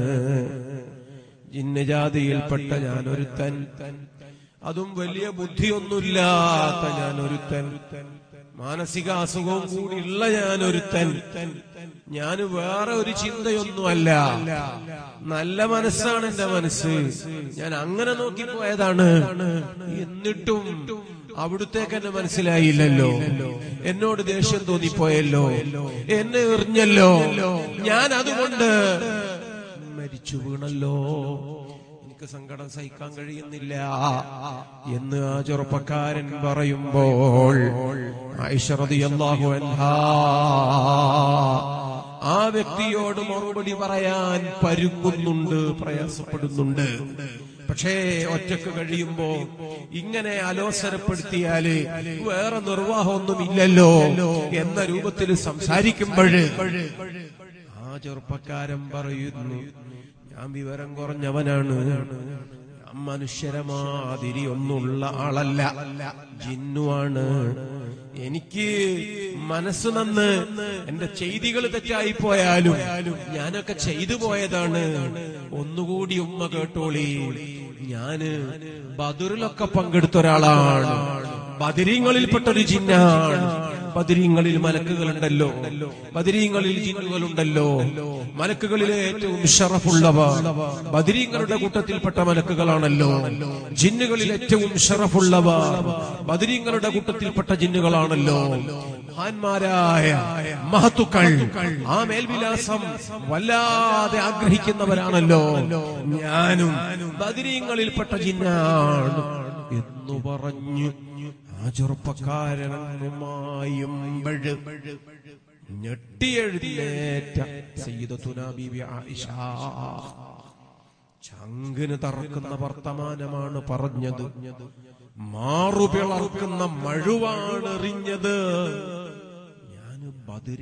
[SPEAKER 1] ജിന്ന ജാതിയിൽപ്പെട്ട ഞാനൊരുത്തൻ അതും വലിയ ബുദ്ധിയൊന്നുമില്ലാത്ത ഞാനൊരുത്തൻ മാനസിക അസുഖവും കൂടിയുള്ള ഞാനൊരുത്തൻ ഞാൻ വേറെ ഒരു ചിന്തയൊന്നുമല്ല നല്ല മനസ്സാണ് എന്റെ മനസ്സ് ഞാൻ അങ്ങനെ നോക്കിപ്പോയതാണ് എന്നിട്ടും അവിടുത്തേക്ക് എന്നെ മനസ്സിലായില്ലല്ലോ എന്നോട് ദേഷ്യം തോന്നിപ്പോയല്ലോ എന്നെ എറിഞ്ഞല്ലോ ഞാൻ അതുകൊണ്ട് മരിച്ചു വീണല്ലോ എനിക്ക് സങ്കടം സഹിക്കാൻ കഴിയുന്നില്ല എന്ന് ആ ചെറുപ്പക്കാരൻ പറയുമ്പോൾ ഐശ്വറതിയല്ലാഹു അൻഹാ ആ വ്യക്തിയോട് മറുപടി പറയാൻ പരുങ്ങുന്നുണ്ട് പ്രയാസപ്പെടുന്നുണ്ട് പക്ഷേ ഒറ്റക്ക് കഴിയുമ്പോ ഇങ്ങനെ അലോസരപ്പെടുത്തിയാല് വേറെ നിർവാഹമൊന്നുമില്ലല്ലോ എന്ന രൂപത്തിൽ സംസാരിക്കുമ്പോഴ് ആ ചെറുപ്പക്കാരൻ പറയുന്നു ഞാൻ വിവരം കുറഞ്ഞവനാണ് ഞാൻ മനുഷ്യരമാതിരി ഒന്നുള്ള ആളല്ല ജിന്നുവാണ് എനിക്ക് മനസ്സ് നന്ന് എന്റെ ചെയ്തികൾ തെറ്റായി പോയാലും ഞാനൊക്കെ ചെയ്തു പോയതാണ് ഒന്നുകൂടി ഉമ്മ കേട്ടോളി ഞാന് ബദറിലൊക്കെ പങ്കെടുത്ത ഒരാളാണ് ബദരീങ്ങളിൽപ്പെട്ട ഒരു ജിന്നാണ് ബദരീങ്ങളിൽ മലക്കുകളുണ്ടല്ലോ ബദരീങ്ങളിൽ ജിന്നുകളുണ്ടല്ലോ മലക്കുകളിലെ ഏറ്റവും ഷറഫുള്ളവ ബദരീങ്ങളുടെ കൂട്ടത്തിൽപ്പെട്ട മലക്കുകളാണല്ലോ ജിന്നുകളിൽ ഏറ്റവും ഷറഫുള്ളവ ബദരീങ്ങളുടെ കൂട്ടത്തിൽപ്പെട്ട ജിന്നുകളാണല്ലോ മഹാന്മാരായ മഹത്തുക്കൾ ആ മേൽവിലാസം വല്ലാതെ ആഗ്രഹിക്കുന്നവരാണല്ലോ ഞാനും ബദരീങ്ങളിൽപ്പെട്ട ജിന്നാണ് എന്നു പറഞ്ഞു ആ ചെറുപ്പക്കാരനുമായുമ്പഴ് ഞെട്ടിയെഴുന്നേറ്റ സയ്യിദത്തുനാ ബീബി ആയിഷ ചങ്കിന് തറക്കുന്ന വർത്തമാനമാണ് പറഞ്ഞത് മാറുപിളർക്കുന്ന മഴുവാണ് എറിഞ്ഞത് ഞാൻ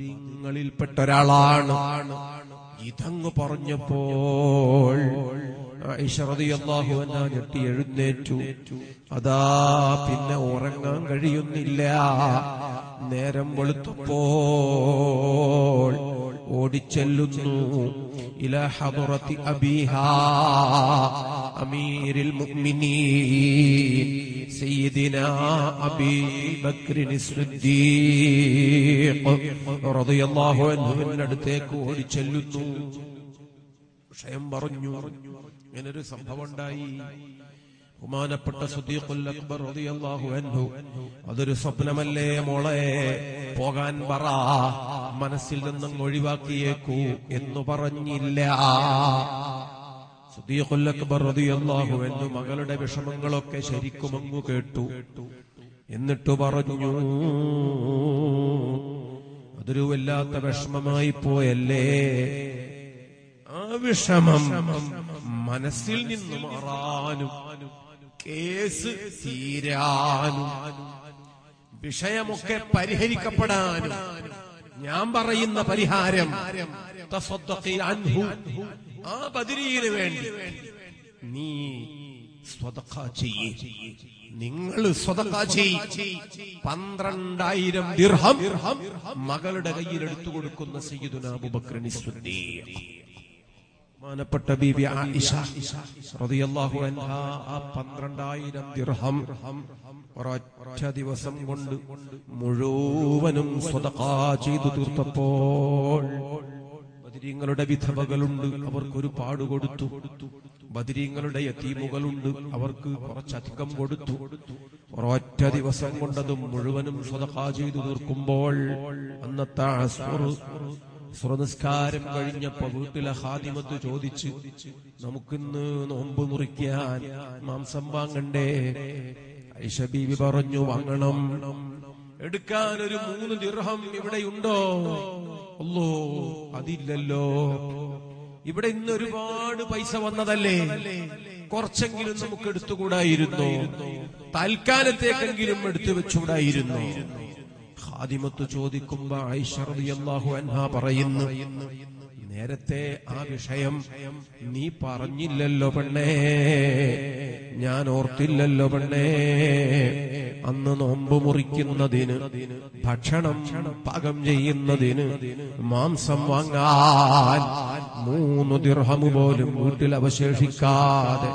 [SPEAKER 1] ബദരിങ്ങളിൽപ്പെട്ട ഒരാളാണ് ഇതങ്ങ് പറഞ്ഞപ്പോൾ ആയിഷ റളിയല്ലാഹു അൻഹ ഞെട്ടി എഴുന്നേറ്റു അതാ പിന്നെ ഉറങ്ങാൻ കഴിയുന്നില്ല നേരം വെളുത്തപ്പോൾ ഓടിച്ചെല്ലുന്നു ഇല ഹദറത്തി അബീഹാ അമീരിൽ മുഅ്മിനീൻ سيدنا أبي بكر الصديق رضي الله عنه അടുത്തേക്ക് ഓടിച്ചെല്ലുന്നു വിഷയം പറഞ്ഞു ഇങ്ങനൊരു സംഭവം ഉണ്ടായി ബഹുമാനപ്പെട്ട സുദീഖുൽ അക്ബർ റളിയല്ലാഹു അൻഹു അതൊരു സ്വപ്നമല്ലേ മോളെ പോകാൻ പറ മനസ്സിൽ നിന്നും ഒഴിവാക്കിയേക്കൂ എന്ന് പറഞ്ഞില്ല സുദീഖുൽ അക്ബർ റളിയല്ലാഹു അൻഹു മകളുടെ വിഷമങ്ങളൊക്കെ ശരിക്കും അങ്ങു കേട്ടു എന്നിട്ട് പറഞ്ഞു അതൊരു വല്ലാത്ത വിഷമമായി പോയല്ലേ ആ വിഷമം മനസ്സിൽ നിന്ന് മാറാനും കേസ് തീരാനും വിഷയമൊക്കെ പരിഹരിക്കപ്പെടാനും ഞാൻ പറയുന്ന പരിഹാരം തസദ്ദഖി അൻഹു ആ ബദരീന് വേണ്ടി നീ സ്വതക്ക ചെയ്യേ നിങ്ങൾ സ്വതക്ക ചെയ് പന്ത്രണ്ടായിരം ദിർഹം മകളുടെ കയ്യിൽ എടുത്തു കൊടുക്കുന്ന സയ്യിദുന അബൂബക്കറിന് ബഹുമാനപ്പെട്ട ബീബി ആയിഷ റളിയല്ലാഹു അൻഹ ആ പന്ത്രണ്ടായിരം ദിർഹം ഒരൊറ്റ ദിവസം കൊണ്ട് മുഴുവനും സ്വതക്ക ചെയ്തു തീർത്തപ്പോൾ ബദിരീങ്ങളുടെ വിധവകളുണ്ട് അവർക്കൊരു പാട് കൊടുത്തു ബദിരീങ്ങളുടെ യത്തീമുകളുണ്ട് അവർക്ക് കുറച്ചധികം കൊടുത്തു ഒരൊറ്റ ദിവസം കൊണ്ടതും മുഴുവനും സ്വതക്ക ചെയ്തു തീർക്കുമ്പോൾ അന്നത്തെ അസ്വർ സ്വനിസ്കാരം കഴിഞ്ഞപ്പോ വീട്ടിലെ ഹാദിമത്ത് ചോദിച്ച് നമുക്കിന്ന് നോമ്പ് മുറിക്കാൻ മാംസം വാങ്ങണ്ടേ ഐഷ ബീവി പറഞ്ഞു വാങ്ങണം എടുക്കാൻ ഒരു മൂന്ന് ദിർഹം ഇവിടെയുണ്ടോ അല്ലോ അതില്ലല്ലോ ഇവിടെ ഇന്ന് ഒരുപാട് പൈസ വന്നതല്ലേ കുറച്ചെങ്കിലും നമുക്ക് എടുത്തുകൂടായിരുന്നു തൽക്കാലത്തേക്കെങ്കിലും എടുത്തു വെച്ചുകൂടായിരുന്നു ഖാദിമത്ത് ചോദിക്കുമ്പോ ആയിഷ റളിയല്ലാഹു അൻഹ പറയുന്നു നേരത്തെ ആ വിഷയം നീ പറഞ്ഞില്ലല്ലോ പെണ്ണേ ഞാൻ ഓർത്തില്ലല്ലോ പെണ്ണേ അന്ന് നോമ്പ് മുറിക്കുന്നതിന് ഭക്ഷണം പാകം ചെയ്യുന്നതിന് മാംസം വാങ്ങാൻ മൂന്ന് ദിർഹമു പോലും വീട്ടിൽ അവശേഷിക്കാതെ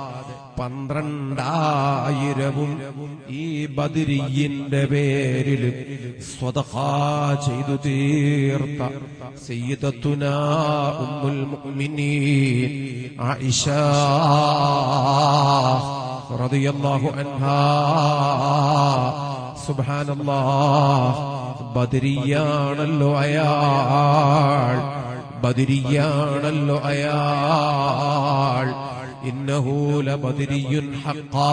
[SPEAKER 1] പന്ത്രണ്ടായിരവും ഈ ബദിരിയിന്റെ പേരിൽ സ്വതഹാ ചെയ്തു തീർത്ത സയ്യിദത്തുന ഉമ്മുൽ മുഅ്മിനീൻ ആയിഷ റളിയല്ലാഹു അൻഹാ സുബ്ഹാനല്ലാഹ് ബദരിയാണല്ലോ അയാൾ ബദരിയാണല്ലോ അയാൾ ഇന്നഹൂല ബദരിയുൻ ഹക്കാ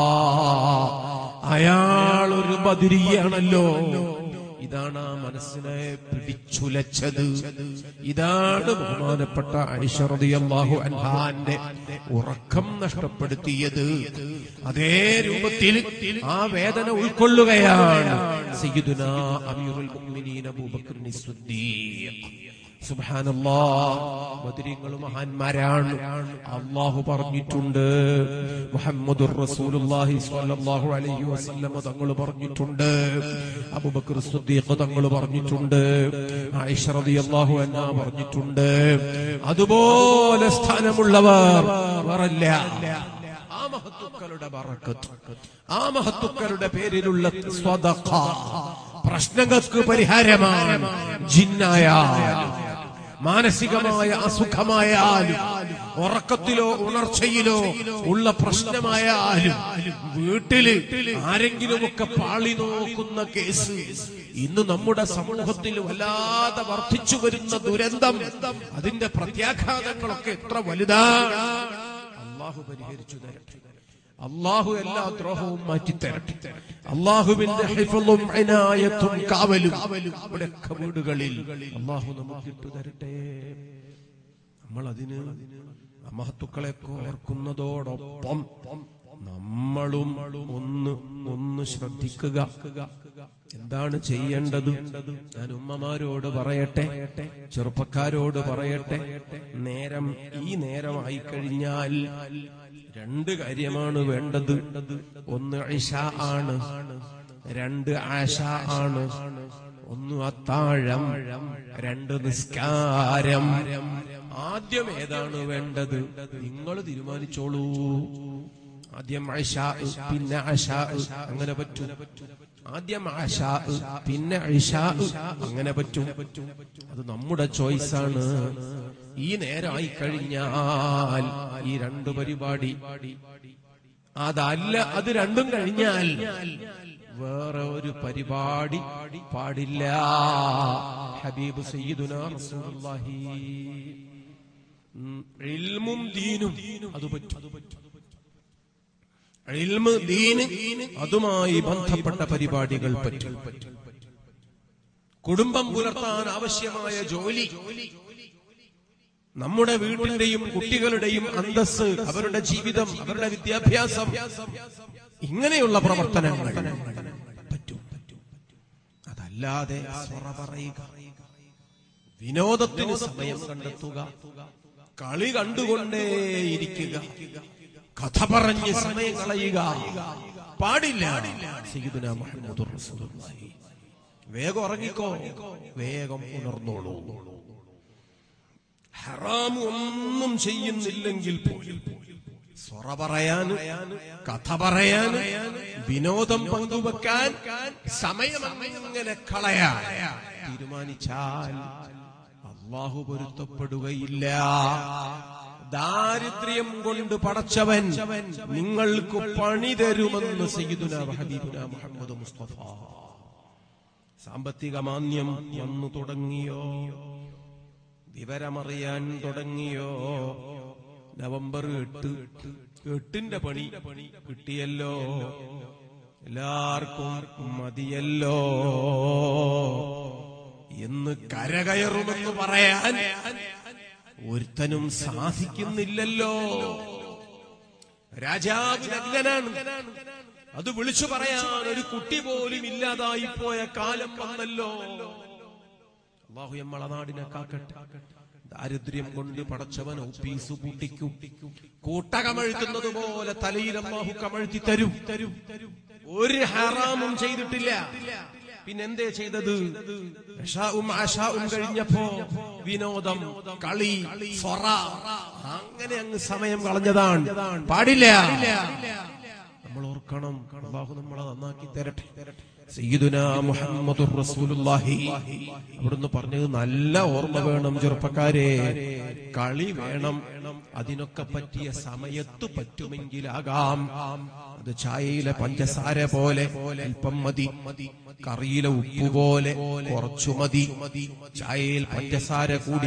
[SPEAKER 1] അയാൾ ഒരു ബദരിയാണല്ലോ ഇതാണ് ആ മനസ്സിനെ പിടിച്ചുലച്ചത് ഇതാണ് ബഹുമാനപ്പെട്ട ഐശ്വറിയാഹു അൻഹാന്റെ ഉറക്കം നഷ്ടപ്പെടുത്തിയത് അതേ രൂപത്തിൽ ആ വേദന ഉൾക്കൊള്ളുകയാണ് സയ്യിദുന അമീറുൽ മുഅ്മിനീൻ അബൂബക്കർ സിദ്ദീഖ് ബദരീങ്ങൾ മഹാന്മാരാണ് അള്ളാഹു പറഞ്ഞിട്ടുണ്ട് മുഹമ്മദുർ റസൂലുള്ളാഹി സ്വല്ലല്ലാഹു അലൈഹി വസല്ലം തങ്ങൾ പറഞ്ഞിട്ടുണ്ട് അബൂബക്കർ സിദ്ദീഖ് തങ്ങൾ പറഞ്ഞിട്ടുണ്ട് ആയിഷ റളിയല്ലാഹു അൻഹ പറഞ്ഞിട്ടുണ്ട് അതുപോലെ സ്ഥാനമുള്ളവർ വേറല്ല ആ മഹത്തുക്കളുടെ ബറക്കത്ത് ആ മഹത്തുക്കളുടെ പേരിലുള്ള സ്വതഖ പ്രശ്നങ്ങൾക്ക് പരിഹാരമാണ് ജിന്നായാലും മാനസികമായ അസുഖമായാലും ഉറക്കത്തിലോ ഉണർച്ചയിലോ ഉള്ള പ്രശ്നമായാലും വീട്ടില് ആരെങ്കിലുമൊക്കെ പാളി നോക്കുന്ന കേസ് ഇന്ന് നമ്മുടെ സമൂഹത്തിൽ വല്ലാതെ വർദ്ധിച്ചു വരുന്ന ദുരന്തം അതിന്റെ പ്രത്യാഘാതങ്ങളൊക്കെ എത്ര വലുതാണ് അള്ളാഹു പരിഹരിച്ചു തരട്ടെ അള്ളാഹു എല്ലാ ദ്രോഹവും മാറ്റിത്തരട്ടെ അള്ളാഹുവിന്റെ ഹിഫളും ഇനായത്തും കാവലും ഇവിടെയൊക്കെ വീടുകളിൽ അള്ളാഹു നമുക്ക് ഇട്ടു തരട്ടെ നമ്മൾ അതിന് മഹത്തുക്കളെ ഓർക്കുന്നതോടൊപ്പം നമ്മളും ഒന്ന് ഒന്ന് ഒന്ന് ശ്രദ്ധിക്കുക എന്താണ് ചെയ്യേണ്ടത് ഞാൻ ഉമ്മമാരോട് പറയട്ടെ ചെറുപ്പക്കാരോട് പറയട്ടെ നേരം ഈ നേരമായി കഴിഞ്ഞാൽ രണ്ട് കാര്യമാണ് വേണ്ടത് ഒന്ന് ഇഷ ആണ് രണ്ട് ആശ ആണ് ഒന്ന് അത്താഴം രണ്ട് നിസ്കാരം ആദ്യം ഏതാണ് വേണ്ടത് നിങ്ങൾ തീരുമാനിച്ചോളൂ ആദ്യം അഷാ പിന്നെ അഷാ അങ്ങനെ പറ്റും ആദ്യം അഷാ പിന്നെ ഇഷാ അങ്ങനെ പറ്റും അത് നമ്മുടെ ചോയ്സാണ് ഈ നേരമായി കഴിഞ്ഞാൽ ഈ രണ്ട് പരിപാടി അതല്ല അത് രണ്ടും കഴിഞ്ഞാൽ വേറെ ഒരു പരിപാടി പാടില്ല ഹബീബ് സയ്യിദുന റസൂലുള്ളാഹി ഉം, ഇൽമും ദീനും അത് പറ്റും ഇൽമ് ദീന് അതുമായി ബന്ധപ്പെട്ട പരിപാടികൾ പറ്റും കുടുംബം പുലർത്താൻ ആവശ്യമായ ജോലി നമ്മുടെ വീട്ടിന്റെയും കുട്ടികളുടെയും അന്തസ് അവരുടെ ജീവിതം അവരുടെ വിദ്യാഭ്യാസം ഇങ്ങനെയുള്ള പ്രവർത്തനങ്ങൾ പറ്റും അതല്ലാതെ സ്വറ പറയുക വിനോദത്തിന് സമയം കണ്ടെത്തുക കളി കണ്ടുകൊണ്ടേയിരിക്കുക കഥ പറഞ്ഞ് സമയം കളയുക പാടില്ല സയ്യിദുനാ മുഹമ്മദുർ റസൂലുള്ളാഹി വേഗം ഉറങ്ങിക്കോ വേഗം ഉണർന്നോളൂ ഹറാം ഒന്നും ചെയ്യുന്നില്ലെങ്കിൽ പോലും സ്വറ പറയാൻ കഥ പറയാൻ വിനോദം പങ്കുവെക്കാൻ സമയം അങ്ങനെ കളയാൻ തീരുമാനിച്ചാൽ അള്ളാഹു പൊരുത്തപ്പെടുകയില്ല ദാരിദ്ര്യം കൊണ്ട് പടച്ചവൻ നിങ്ങൾക്ക് പണി തരുമെന്ന് സയ്യിദുന ഹബീബുന മുഹമ്മദ് മുസ്തഫ സാമ്പത്തിക മാന്യം വന്നു തുടങ്ങിയോ വിവരമറിയാൻ തുടങ്ങിയോ നവംബർ എട്ട് എട്ടിന്റെ പണി കിട്ടിയല്ലോ എല്ലാവർക്കും മതിയല്ലോ എന്ന് കരകയറുമെന്ന് പറയാൻ ഒരുത്തനും സാധിക്കുന്നില്ലല്ലോ രാജാവ് നഗ്നനാണ് അത് വിളിച്ചു പറയാൻ ഒരു കുട്ടി പോലും ഇല്ലാതായി പോയ കാലം വന്നല്ലോ അള്ളാഹു നമ്മളെ നാടിനെ കാക്കട്ടെ ദാരിദ്ര്യം കൊണ്ട് പടച്ചവൻ ഒപ്പീസ് കൂട്ടിക്കും കൂട്ടകമഴ്ത്തുന്നത് പോലെ തലയിൽ അള്ളാഹു കമഴ്ത്തി തരും തരും ഒരു ഹറാമും ചെയ്തിട്ടില്ല പിന്നെന്തേ ചെയ്തത് ഇഷാവും ആശാവും കഴിഞ്ഞപ്പോ വിനോദം കളി സൊറ അങ്ങനെ അങ്ങ് സമയം കളഞ്ഞതാണ് പാടില്ല നമ്മൾ ഓർക്കണം അള്ളാഹു നമ്മളെ നന്നാക്കി തരട്ടെ സയ്യിദുന മുഹമ്മദുർ റസൂലുള്ളാഹി അവിടുന്ന് പറഞ്ഞത് നല്ല ഓർമ്മ വേണം ചെറുപ്പക്കാരെ കളി വേണം അതിനൊക്കെ പറ്റിയ സമയത്ത് പറ്റുമെങ്കിലാകാം അത് ചായയിലെ പഞ്ചസാര പോലെ അല്പം മതി കറിയിലെ ഉപ്പ് പോലെ കുറച്ചു മതി ചായയിൽ പഞ്ചസാര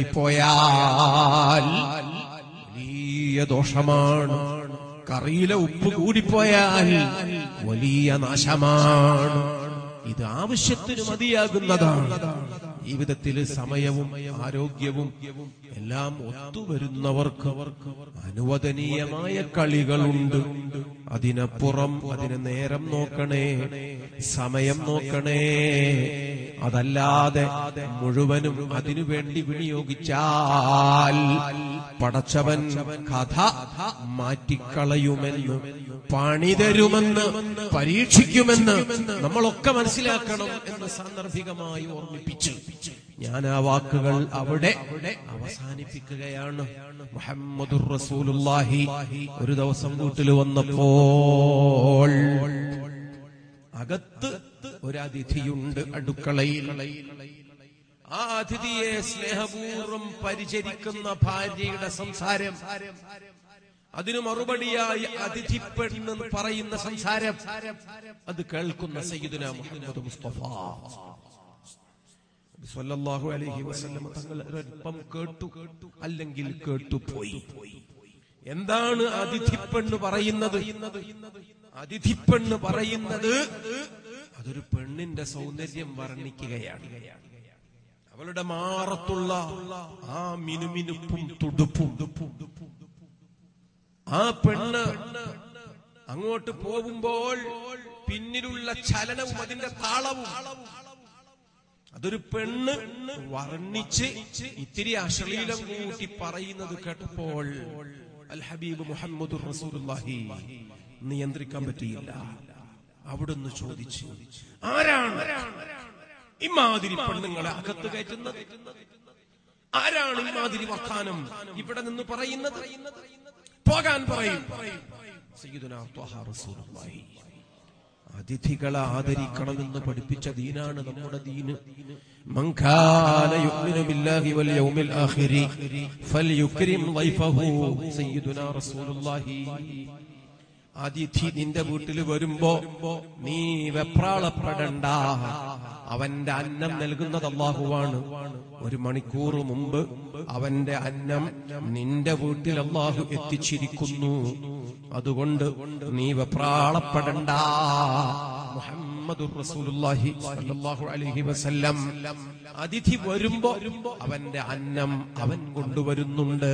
[SPEAKER 1] കൂടിപ്പോയാൽ വലിയ ദോഷമാണ് കറിയിലെ ഉപ്പ് കൂടിപ്പോയാൽ വലിയ നാശമാണ് ഇത് ആവശ്യത്തിന് മതിയാകുന്നതാണ് ജീവിതത്തിൽ സമയവും ആരോഗ്യവും എല്ലാം ഒത്തുവരുന്നവർക്ക് അനുവദനീയമായ കളികളുണ്ട് അതിനപ്പുറം അതിന് നേരം നോക്കണേ സമയം നോക്കണേ അതല്ലാതെ മുഴുവനും അതിനു വേണ്ടി വിനിയോഗിച്ചാൽ പടച്ചവൻ കഥ മാറ്റിക്കളയുമെന്ന് പണി തരുമെന്ന് പരീക്ഷിക്കുമെന്ന് നമ്മളൊക്കെ മനസ്സിലാക്കണം എന്ന് സാന്ദർഭികമായി ഓർമ്മിപ്പിച്ചു ഞാൻ ആ വാക്കുകൾ അവിടെ അവസാനിപ്പിക്കുകയാണ് മുഹമ്മദുർ റസൂലുള്ളാഹി ഒരു ദിവസം വീട്ടിൽ വന്നപ്പോൾ അകത്ത് ഒരു അതിഥിയുണ്ട് അടുക്കളയിൽ ആ അതിഥിയെ സ്നേഹപൂർവ്വം പരിചരിക്കുന്ന ഭാര്യയുടെ സംസാരം അതിനു മറുപടിയായി അതിഥി പെണ്ണ് പറയുന്ന സംസാരം അത് കേൾക്കുന്ന സയ്യിദുന മുഹമ്മദ് മുസ്തഫ സല്ലല്ലാഹു അലൈഹി വസല്ലം തങ്ങൾ ഒരൽപ്പം കേട്ടു അല്ലെങ്കിൽ കേട്ടുപോയി എന്താണ് അതിഥിപ്പെണ്ണ് പറയുന്നത് അതിഥിപ്പെണ്ണ് പറയുന്നത് അതൊരു പെണ്ണിന്റെ സൗന്ദര്യം വർണ്ണിക്കുകയാണ് അവളുടെ മാറത്തുള്ള ആ മിനുമിനുപ്പും തുടുപ്പും ആ പെണ്ണ് അങ്ങോട്ട് പോകുമ്പോൾ പിന്നിലുള്ള ചലനവും അതിന്റെ താളവും അതൊരു പെണ്ണ് വർണ്ണിച്ച് ഇത്തിരി അശ്ലീലം കൂട്ടി പറയുന്നത് കേട്ടപ്പോൾ അൽ ഹബീബ് മുഹമ്മദ് റസൂലുള്ളാഹി നിയന്ത്രിക്കാൻ പറ്റിയില്ല അവിടുന്ന് ചോദിച്ചു ആരാണ് ഇമാതിരി പെണ്ണുങ്ങളെ അകത്ത് കയറ്റുന്നത് ആരാണ് ഇമാതിരി വർത്താനം ഇവിടെ നിന്ന് പറയുന്നത് പോകാൻ പറയും സയ്യിദുനാ ത്വഹ റസൂലുള്ളാഹി അതിഥികളെ ആദരിക്കണമെന്ന് പഠിപ്പിച്ച ദീനാണ് നമ്മുടെ ദീന് من كان يؤمن بالله واليوم الآخر فليكرم ضيفه سيدنا رسول الله അതിഥി നിന്റെ വീട്ടിൽ വരുമ്പോ നീ വെപ്രാളപ്പെടണ്ട അവന്റെ അന്നം നൽകുന്നത് അള്ളാഹുവാണ് ഒരു മണിക്കൂർ മുമ്പ് അവന്റെ അന്നം നിന്റെ വീട്ടിൽ അള്ളാഹു എത്തിച്ചിരിക്കുന്നു അതുകൊണ്ട് നീ വെപ്രാളപ്പെടണ്ട മുഹമ്മദുർ റസൂലുള്ളാഹി സ്വല്ലല്ലാഹു അലൈഹി വസല്ലം അതിഥി വരുമ്പോ അവന്റെ അന്നം അവൻ കൊണ്ടുവരുന്നുണ്ട്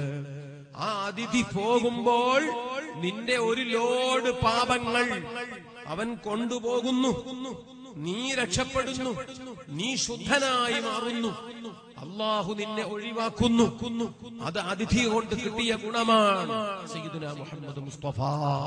[SPEAKER 1] ആ അതിഥി പോകുമ്പോൾ നിന്റെ ഒരു ലോഡ് പാപങ്ങൾ അവൻ കൊണ്ടുപോകുന്നു നീ രക്ഷപ്പെടുന്നു നീ ശുദ്ധനായി മാറുന്നു അള്ളാഹു നിന്നെ ഒഴിവാക്കുന്നു അത് അതിഥി കൊണ്ട് കിട്ടിയ ഗുണമാണ് സയ്യിദുനാ മുഹമ്മദ് മുസ്തഫ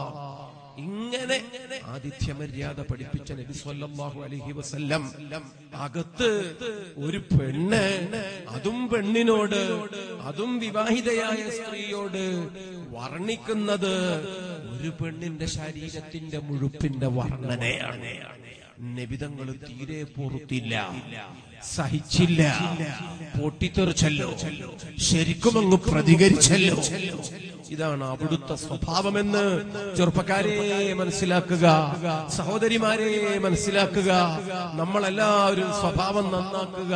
[SPEAKER 1] ഇങ്ങനെ ആതിഥ്യമര്യാദ പഠിപ്പിച്ച നബി സല്ലല്ലാഹു അലൈഹി വസല്ലം അകത്ത് ഒരു പെണ്ണ് അതും പെണ്ണിനോട് അതും വിവാഹിതയായ സ്ത്രീയോട് വർണ്ണിക്കുന്നത് ഒരു പെണ്ണിന്റെ ശരീരത്തിന്റെ മുഴുപ്പിന്റെ വർണ്ണനയാണ് നബിതങ്ങൾ തീരെ പൊറുത്തില്ല സഹിച്ചില്ല പൊട്ടിത്തെറിച്ചല്ലോ ശരിക്കും അങ്ങ് പ്രതികരിച്ചല്ലോ ഇതാണ് അവിടുത്തെ സ്വഭാവമെന്ന് ചെറുപ്പക്കാരെ മനസ്സിലാക്കുക സഹോദരിമാരെ മനസ്സിലാക്കുക നമ്മളെല്ലാവരും സ്വഭാവം നന്നാക്കുക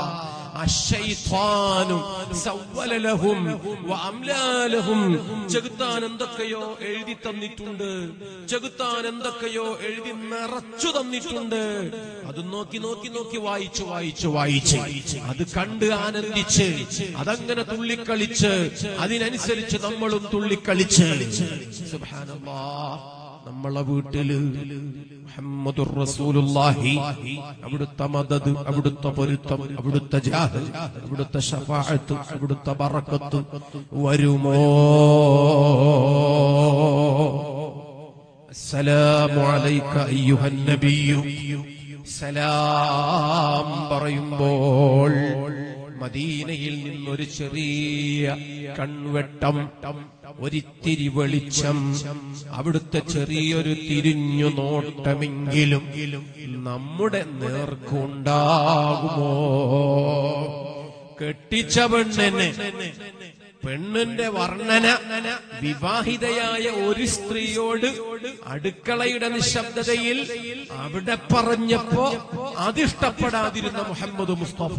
[SPEAKER 1] അശ്ശൈത്വാനും സവ്വലലഹും വഅംലാലഹും ചെകുത്താൻ എന്തൊക്കെയോ എഴുതി തന്നിട്ടുണ്ട് ചെകുത്താൻ എന്തൊക്കെയോ എഴുതി നിറച്ചു തന്നിട്ടുണ്ട് അത് നോക്കി നോക്കി നോക്കി വായിച്ചു വായിച്ചു വായിച്ച് അത് കണ്ട് ആനന്ദിച്ച് അതങ്ങനെ തുള്ളിക്കളിച്ച് അതിനനുസരിച്ച് നമ്മളും തുള്ളിക്കളിച്ച് സുബ്ഹാനല്ലാഹ് നമ്മളെ വീട്ടില് മുഹമ്മദുർ റസൂലുള്ളാഹി അവിടുത്തെ മദദ് അവിടുത്തെ പൊരുത്തം അവിടുത്തെ ജാഹ് അവിടുത്തെ ഷഫാഅത്ത് അവിടുത്തെ ബറക്കത്ത് വരുമോ അസ്സലാമു അലൈക അയ്യുഹൻ നബിയു സലാം പറയുമ്പോൾ മദീനയിൽ നിന്നൊരു ചെറിയ കൺവെട്ടം ഒരിത്തിരി വെളിച്ചം അവിടുത്തെ ചെറിയൊരു തിരിഞ്ഞു നോട്ടമെങ്കിലും നമ്മുടെ നേർക്കുണ്ടാകുമോ കെട്ടിച്ച പെണ്ണിന് പെണ്ണിന്റെ വർണ്ണന വിവാഹിതയായ ഒരു സ്ത്രീയോട് അടുക്കളയുടെ നിശബ്ദതയിൽ അവിടെ പറഞ്ഞപ്പോ അതിഷ്ടപ്പെടാതിരുന്ന മുഹമ്മദ് മുസ്തഫ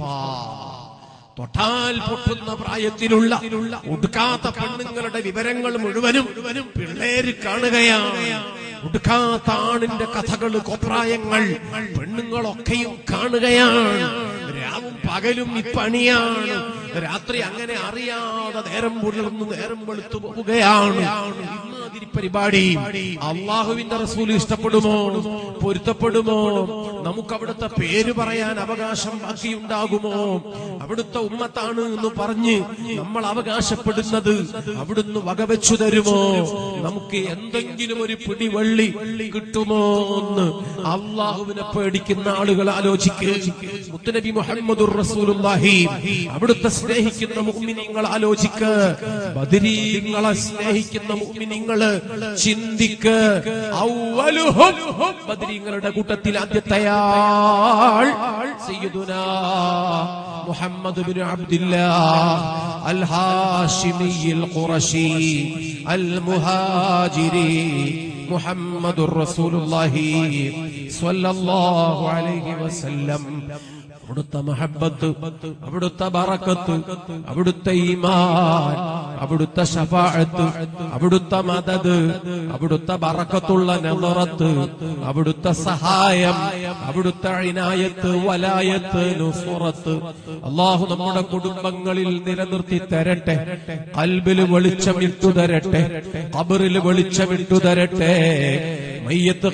[SPEAKER 1] തൊട്ടാൽ പൊട്ടുന്ന പ്രായത്തിലുള്ള ഉടുക്കാത്ത പെണ്ണുങ്ങളുടെ വിവരങ്ങൾ മുഴുവനും പിള്ളേര് കാണുകയാണ് ഉടുക്കാത്ത ആണിന്റെ കഥകൾ കോപ്രായങ്ങൾ പെണ്ണുങ്ങളൊക്കെയും കാണുകയാണ് രാവും പകലും ഇപ്പണിയാണ് രാത്രി അങ്ങനെ അറിയാതെ നേരം പുലർന്നു നേരം വെളുത്തു പോവുകയാണ് ഇമാതിരി പരിപാടി അള്ളാഹുവിന്റെ റസൂൽ ഇഷ്ടപ്പെടുമോ പൊരുത്തപ്പെടുമോ നമുക്ക് അവിടുത്തെ പേര് പറയാൻ അവകാശം ബാക്കിയുണ്ടാകുമോ അവിടുത്തെ ഉമ്മത്താണ് എന്ന് പറഞ്ഞ് നമ്മൾ അവകാശപ്പെടുന്നത് അവിടുന്ന് വകവെച്ചു തരുമോ നമുക്ക് എന്തെങ്കിലും ഒരു പിടിവള്ളി കിട്ടുമോ എന്ന് അള്ളാഹുവിനെ പേടിക്കുന്ന ആളുകൾ ആലോചിക്കുക മുത്തനബി മുഹമ്മദുർ റസൂലുള്ളാഹി അവിടുത്തെ സ്നേഹിക്കുന്ന മുഅ്മിനീങ്ങൾ ആലോചിക്ക ബദരീങ്ങളെ സ്നേഹിക്കുന്ന മുഅ്മിനീങ്ങള് ചിന്തിക്ക് ഔവലുഹും ബദരീങ്ങളുടെ കൂട്ടത്തിൽ ആദ്യത്തെയാൾ സയ്യിദുനാ മുഹമ്മദ് ബിൻ അബ്ദുല്ലാഹ് അൽ ഹാഷിമി അൽ ഖുറശി അൽ മുഹാജിരി മുഹമ്മദുർ റസൂലുള്ളാഹി സ്വല്ലല്ലാഹു അലൈഹി വസല്ലം അവിടുത്തെ മഹബത്ത് അവിടുത്തെ ബറക്കത്ത് അവിടുത്തെ ഈമാൻ അവിടുത്തെ ഷഫാഅത്ത് അവിടുത്തെ മദത് അവിടുത്തെ ബറക്കത്തുള്ള നെറത്ത് അവിടുത്തെ സഹായം അവിടുത്തെ ഇനായത്ത് വലായത്ത് നുസുറത്ത് അള്ളാഹു നമ്മുടെ കുടുംബങ്ങളിൽ നിലനിർത്തി തരട്ടെ കൽബിൽ വെളിച്ചം ഇട്ടു തരട്ടെ കബറിൽ വെളിച്ചം ഇട്ടു തരട്ടെ മയ്യത്ത്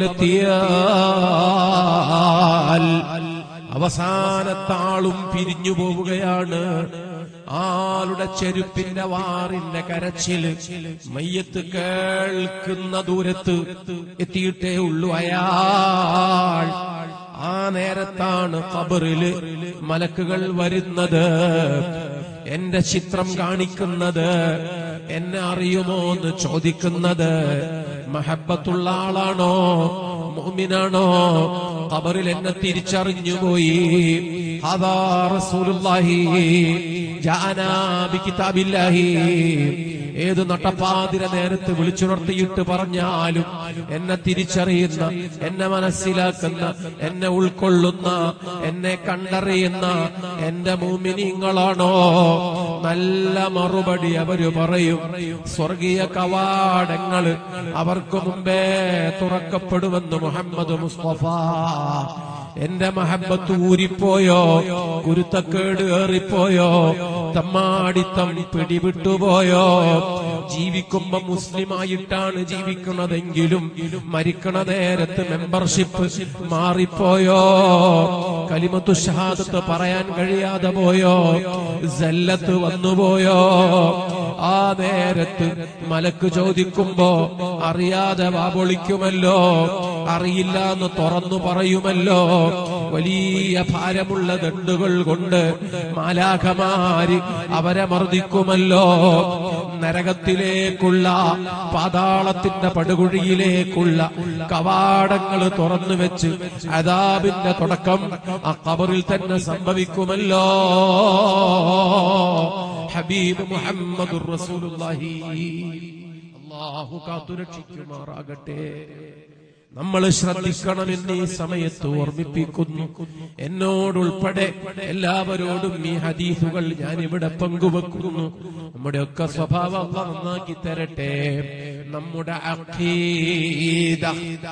[SPEAKER 1] കബറിലെത്തിയാൽ അവസാനത്താളും പിരിഞ്ഞു പോവുകയാണ് ആളുടെ ചെരുപ്പിന്റെ വാറിന്റെ കരച്ചില് മയ്യത്ത് കേൾക്കുന്ന ദൂരത്ത് എത്തിയിട്ടേ ഉള്ളൂ അയാൾ ആ നേരത്താണ് ഖബറില് മലക്കുകൾ വരുന്നത് എന്റെ ചിത്രം കാണിക്കുന്നത് എന്നെ അറിയുമോ എന്ന് ചോദിക്കുന്നത് മഹബത്തുള്ള ആളാണോ മുഅ്മിനാണോ ഖബറിൽ എന്നെ തിരിച്ചറിഞ്ഞു പോയി അതാ റസൂലുള്ളാഹി ജാനാ ബികിതാബില്ലാഹി ഏത് നട്ടപ്പാതിര നേരത്ത് വിളിച്ചുണർത്തിയിട്ട് പറഞ്ഞാലും എന്നെ തിരിച്ചറിയുന്ന എന്നെ മനസ്സിലാക്കുന്ന എന്നെ ഉൾക്കൊള്ളുന്ന എന്നെ കണ്ടറിയുന്ന എന്റെ മൂമിനിങ്ങളാണോ നല്ല മറുപടി അവര് പറയും സ്വർഗീയ കവാടങ്ങള് അവർക്ക് മുമ്പേ തുറക്കപ്പെടുമെന്ന് മുഹമ്മദ് മുസ്തഫ എന്റെ മഹബത്ത് ഊരിപ്പോയോ കുരുത്തക്കേട് ഏറിപ്പോയോ തമ്മാടിത്തം പിടിവിട്ടുപോയോ ജീവിക്കുമ്പോ മുസ്ലിമായിട്ടാണ് ജീവിക്കുന്നതെങ്കിലും മരിക്കണ നേരത്ത് മെമ്പർഷിപ്പ് മാറിപ്പോയോ കലിമത്തു ഷഹാദത്ത് പറയാൻ കഴിയാതെ പോയോ ജല്ലത്ത് വന്നുപോയോ ആ നേരത്ത് മലക്ക് ചോദിക്കുമ്പോ അറിയാതെ വാപൊളിക്കുമല്ലോ അറിയില്ല എന്ന് തുറന്നു പറയുമല്ലോ വലിയ ഭാരമുള്ള ദണ്ടുകൾ കൊണ്ട് മാലാഖമാര് അവരെ മർദ്ദിക്കുമല്ലോ നരകത്തിലേക്കുള്ള പാതാളത്തിന്റെ പടുകുഴിയിലേക്കുള്ള കവാടങ്ങൾ തുറന്നു വെച്ച് അതാബിന്റെ തുടക്കം ആ കബറിൽ തന്നെ സംഭവിക്കുമല്ലോ ഹബീബ് മുഹമ്മദ് റസൂലുള്ളാഹി അള്ളാഹു കാത്തുരക്ഷിക്കുമാറാകട്ടെ നമ്മൾ ശ്രദ്ധിക്കണമെന്ന് ഈ സമയത്ത് ഓർമ്മിപ്പിക്കുന്നു എന്നോടുൾപ്പെടെ എല്ലാവരോടും ഈ ഹദീസുകൾ ഞാൻ ഇവിടെ പങ്കുവെക്കുന്നു നമ്മുടെ ഒക്കെ സ്വഭാവം അള്ളാഹ് നന്നാക്കി തരട്ടെ നമ്മുടെ അഖീദ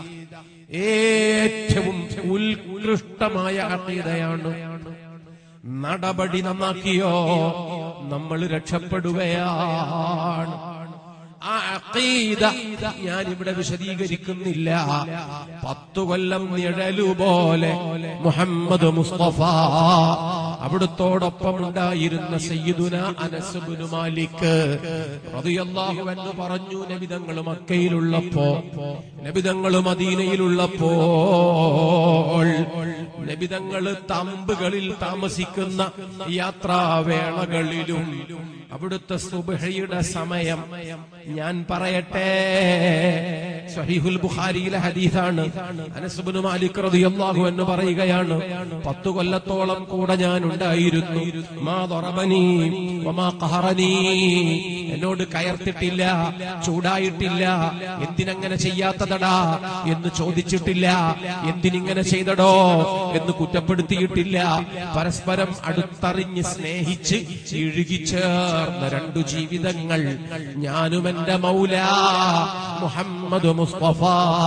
[SPEAKER 1] ഏറ്റവും ഉത്കൃഷ്ടമായ അഖീദയാണ് നടപടി നന്നാക്കിയോ നമ്മൾ രക്ഷപ്പെടുകയാണ് ആ അഖീദ ഞാൻ ഇവിടെ വിശദീകരിക്കുന്നില്ല പത്തു കൊല്ലം നിഴലുപോലെ മുഹമ്മദ് മുസ്തഫ അവിടുത്തോടൊപ്പം ഉണ്ടായിരുന്ന സയ്യിദുന അനസുബിനു മാലിക് റളിയല്ലാഹു അൻഹു പറഞ്ഞു നബിതങ്ങൾ മക്കയിലുള്ളപ്പോ നബിതങ്ങൾ മദീനയിലുള്ളപ്പോൾ നബിതങ്ങള് തമ്പുകളിൽ താമസിക്കുന്ന യാത്രാവേളകളിലും അവിടുത്തെ സുബഹയുടെ സമയം ഞാൻ പറയട്ടെ സഹീഹുൽ ബുഖാരിയിലെ ഹദീസാണ് അനസുബിന് മാലിക് റളിയല്ലാഹു എന്ന് പറയുകയാണ് പത്തു കൊല്ലത്തോളം കൂടെ ഞാൻ ഉണ്ടായിരുന്നു മാ ദറബനി വമാ ഖഹറനി എന്നോട് കയർത്തിട്ടില്ല ചൂടായിട്ടില്ല എന്തിനങ്ങനെ ചെയ്യാത്തതടാ എന്ന് ചോദിച്ചിട്ടില്ല എന്തിനിങ്ങനെ ചെയ്തടോ എന്ന് കുറ്റപ്പെടുത്തിയിട്ടില്ല പരസ്പരം അടുത്തറിഞ്ഞ് സ്നേഹിച്ച് ഇഴുകിച്ചേർന്ന രണ്ടു ജീവിതങ്ങൾ ഞാനും എന്റെ മൗല മുഹമ്മദ് മുസ്തഫ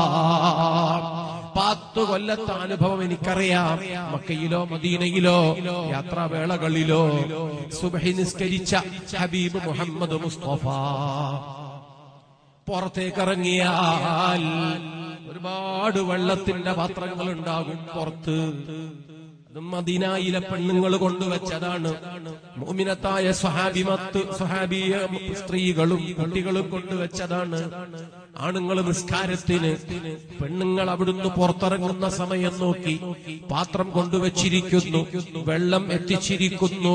[SPEAKER 1] പത്തു കൊല്ലത്തെ അനുഭവം എനിക്കറിയാം മക്കയിലോ മദീനയിലോ യാത്രാവേളകളിലോ സുബഹി നിസ്കരിച്ച ഹബീബ് മുഹമ്മദ് മുസ്തഫ പുറത്തേക്കിറങ്ങിയാൽ ഒരുപാട് വെള്ളത്തിന്റെ പാത്രങ്ങൾ ഉണ്ടാകും പുറത്ത് അത് മദീനായിലെ പെണ്ണുങ്ങൾ കൊണ്ടുവച്ചതാണ് മോമിനത്തായ സ്വഹാബിമത്ത് സ്വഹാബിയ സ്ത്രീകളും കുട്ടികളും കൊണ്ടുവച്ചതാണ് ആണുങ്ങൾ നിസ്കാരത്തിന് പെണ്ണുങ്ങൾ അവിടുന്ന് പുറത്തിറങ്ങുന്ന സമയം നോക്കി പാത്രം കൊണ്ടുവച്ചിരിക്കുന്നു വെള്ളം എത്തിച്ചിരിക്കുന്നു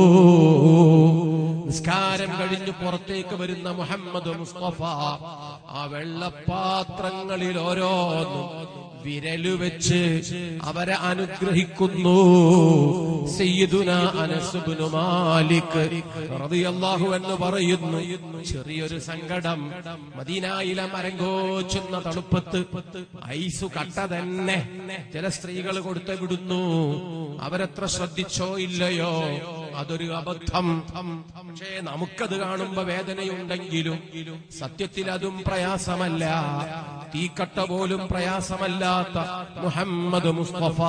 [SPEAKER 1] നിസ്കാരം കഴിഞ്ഞ് പുറത്തേക്ക് വരുന്ന മുഹമ്മദ് മുസ്തഫ ആ വെള്ളപാത്രങ്ങളിൽ ഓരോന്നും വിരലു വെച്ച് അവരെ അനുഗ്രഹിക്കുന്നു സയ്യിദുന അനസുബ്നു മാലിക് റളിയല്ലാഹു എന്ന് പറയുന്നു ചെറിയൊരു സങ്കടം മദീനായിലെ മരങ്കോച്ചുന്ന തണുപ്പത്ത് ഐസു കട്ട തന്നെ ചില സ്ത്രീകൾ കൊടുത്തു വിടുന്നു അവരെത്ര ശ്രദ്ധിച്ചോ ഇല്ലയോ അതൊരു അബദ്ധം പക്ഷേ നമുക്കത് കാണുമ്പോ വേദനയുണ്ടെങ്കിലും സത്യത്തിൽ അതും പ്രയാസമല്ല തീക്കട്ട പോലും പ്രയാസമല്ലാത്ത മുഹമ്മദ് മുസ്തഫ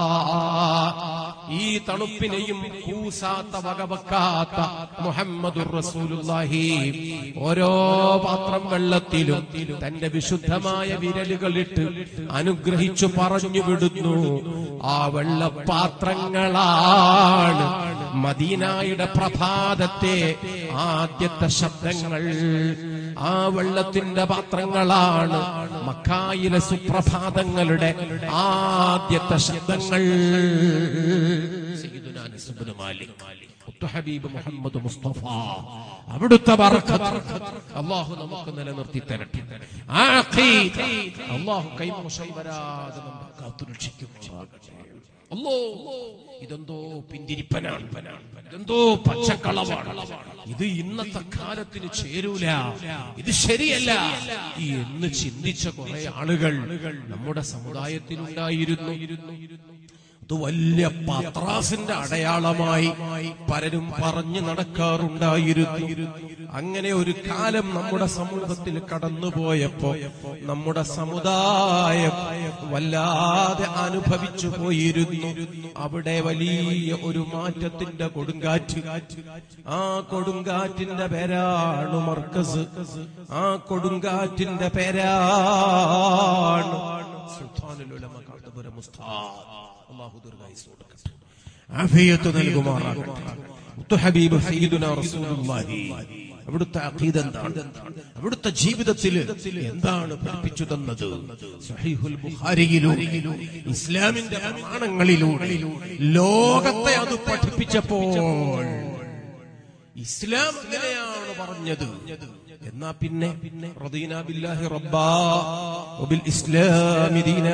[SPEAKER 1] ഈ തണുപ്പിനെയും കൂസാത്ത വകവെക്കാത്ത മുഹമ്മദുർ റസൂലുള്ളാഹി ഓരോ പാത്രം വെള്ളത്തിലും തന്റെ വിശുദ്ധമായ വിരലുകളിട്ട് അനുഗ്രഹിച്ചു പറഞ്ഞു വിടുന്നു ആ വെള്ളപാത്രങ്ങളാണ് മദീനായുടെ പ്രഭാതത്തെ ആദ്യത്തെ ശബ്ദങ്ങൾ ആ വെള്ളത്തിന്റെ പാത്രങ്ങളാണ് മക്കായിലെ സുപ്രഭാതങ്ങളുടെ ആദ്യത്തെ ശബ്ദങ്ങൾ സയ്യിദുനാ അനസ് ഇബ്നു മാലിക് മുത്തു ഹബീബ് മുഹമ്മദ് മുസ്തഫ അവിടുത്തെ ബറക്കത്ത് അള്ളാഹു നമുക്ക് നിലനിർത്തി തരട്ടെ ആ ഖീദ അള്ളാഹു കൈമോശം വരാതെ നമ്മൾ കാത്തുരക്ഷിക്കുമാറാകട്ടെ അല്ലോ ഇതെന്തോ പിന്തിരിപ്പനാണ് ഇതെന്തോ പച്ചക്കളവാണ് ഇത് ഇന്നത്തെ കാലത്തിന് ചേരൂല ഇത് ശരിയല്ല എന്ന് ചിന്തിച്ച കുറെ ആളുകൾ നമ്മുടെ സമുദായത്തിലുണ്ടായിരുന്നു ഇത് വലിയ പത്രാസിന്റെ അടയാളമായി പലരും പറഞ്ഞു നടക്കാറുണ്ടായിരുന്നു അങ്ങനെ ഒരു കാലം നമ്മുടെ സമൂഹത്തിൽ കടന്നുപോയപ്പോ നമ്മുടെ സമുദായം വല്ലാതെ അനുഭവിച്ചു പോയിരുന്നു അവിടെ വലിയ ഒരു മാറ്റത്തിന്റെ കൊടുങ്കാറ്റ് ആ കൊടുങ്കാറ്റിന്റെ പേരാണ് മർക്കസ് ആ കൊടുങ്കാറ്റിന്റെ പേരാണ് സുൽത്താനുൽ ഉലമ കാട്ടുപുരം ഉസ്താദ് അള്ളാഹു ദീർഘായുസ്സ് കൊടുക്കട്ടെ ആഫിയത്ത് നൽകുമാറാകട്ടെ മുത്തു ഹബീബ് സയ്യിദുനാ റസൂലുള്ളാഹി അവിടുത്തെ അഖീദ എന്താണ് അവിടുത്തെ ജീവിതത്തിൽ എന്താണ് പഠിപ്പിച്ചു തന്നത് സഹീഹുൽ ബുഖാരിയിലൂടെ ഇസ്ലാമിന്റെ പ്രമാണങ്ങളിലൂടെ ലോകത്തെ അത് പഠിപ്പിച്ചപ്പോൾ ഇസ്ലാം അങ്ങനെയാണ് പറഞ്ഞത് എന്നാ പിന്നെ റദീന ബില്ലാഹി റബ്ബാ വബിൽ ഇസ്ലാമി ദീനാ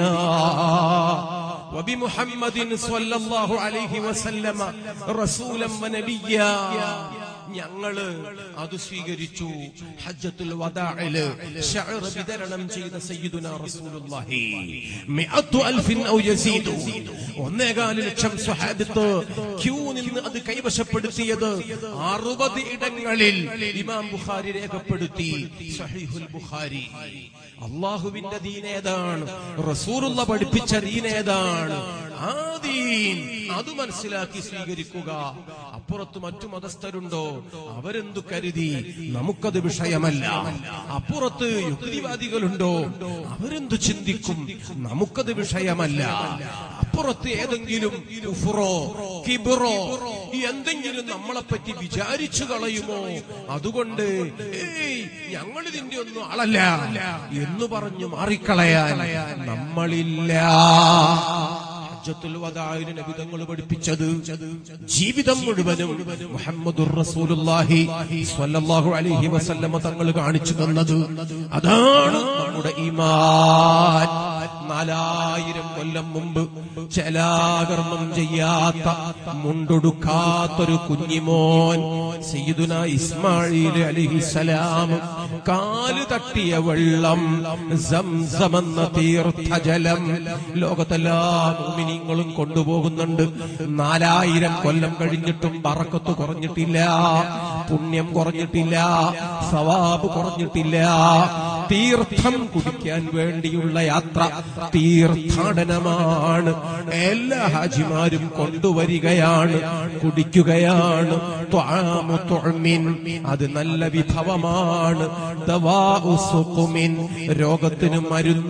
[SPEAKER 1] وبمحمد صلى الله عليه وسلم رسولا ونبيا ഞങ്ങള് അത് സ്വീകരിച്ചു ഹജ്ജത്തുൽ വദാഇല് ശഅർ വിതരണം ചെയ്ത സയ്യിദുനാ റസൂലുള്ളാഹി മിഅത്തു അൽഫിൻ ഔ യസീദു ഒന്നേകാല് ലക്ഷം സ്വഹാബത്ത് ക്യൂ നിന്ന് അത് കൈവശപ്പെടുത്തിയത് അറുപത് ഇടങ്ങളിൽ ഇമാം ബുഖാരി രേഖപ്പെടുത്തി സഹീഹുൽ ബുഖാരി അള്ളാഹുവിന്റെ ദീനേതാണ് റസൂലുള്ള പഠിപ്പിച്ച ദീനേതാണ് ആ ദീൻ അത് മനസ്സിലാക്കി സ്വീകരിക്കുക അപ്പുറത്ത് മറ്റു മതസ്ഥരുണ്ടോ അവരെന്തു കരുതി നമുക്കത് വിഷയമല്ല അപ്പുറത്ത് യുക്തിവാദികളുണ്ടോ അവരെന്തു ചിന്തിക്കും നമുക്കത് വിഷയമല്ല അപ്പുറത്ത് ഏതെങ്കിലും കുഫറോ കിബറോ എന്തെങ്കിലും നമ്മളെപ്പറ്റി വിചാരിച്ചു കളയുമോ അതുകൊണ്ട് ഏയ് ഞങ്ങൾ ഇതിന്റെ ഒന്നും ആളല്ല എന്ന് പറഞ്ഞു മാറിക്കളയാൻ നമ്മളില്ല ഹജ്ജത്തുൽ വദാഇന് നബി തങ്ങൾ പഠിപ്പിച്ചത് ജീവിതം മുഴുവനും മുഹമ്മദുർ റസൂലുള്ളാഹി സ്വല്ലല്ലാഹു അലൈഹി വസല്ലമ തങ്ങൾ കാണിച്ചു തന്നത് അതാണ് നമ്മുടെ ഈമാൻ നാലായിരം കൊല്ലം മുമ്പ് ചലാകർമ്മം ചെയ്യാത്ത മുണ്ടൊടുക്കാത്തൊരു കുഞ്ഞിമോൻ സയ്യിദുന ഇസ്മായിൽ അലിഹിസലാം കാല് തട്ടിയ വെള്ളം സംസമെന്ന തീർത്ഥജലം ലോകത്തെല്ലാ മുമിനിങ്ങളും കൊണ്ടുപോകുന്നുണ്ട് നാലായിരം കൊല്ലം കഴിഞ്ഞിട്ടും പറക്കത്ത് കുറഞ്ഞിട്ടില്ല പുണ്യം കുറഞ്ഞിട്ടില്ല സവാബ് കുറഞ്ഞിട്ടില്ല തീർത്ഥം കുടിക്കാൻ വേണ്ടിയുള്ള യാത്ര തീർത്ഥാടനമാണ് എല്ലാ ഹാജിമാരും കൊണ്ടുവരികയാണ് കുടിക്കുകയാണ് ത്വാമു തുഅ്മിൻ. അത് നല്ല വിഭവമാണ് ദവാഉ സുഖുമിൻ. രോഗത്തിന്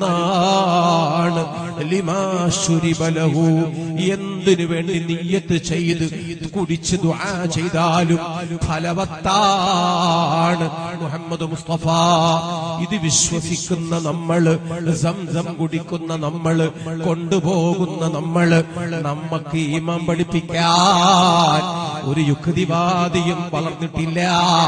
[SPEAKER 1] മരുന്നാണ് ലിമാ ശുരിബ ലഹു. എന്തിനു വേണ്ടി നിയ്യത്ത് ചെയ്ത് കുടിച്ച് ദുആ ചെയ്താലും ഫലവത്താണ് മുഹമ്മദ് മുസ്തഫ ഇത് വിശ്വസിക്കുന്ന നമ്മള് സംസം കുടിക്കുന്ന നമ്മള് കൊണ്ടുപോകുന്ന നമ്മള് നമ്മക്ക് ഈമാൻ പഠിപ്പിക്കാൻ ഒരു യുക്തിവാദിയും വളർന്നിട്ടില്ല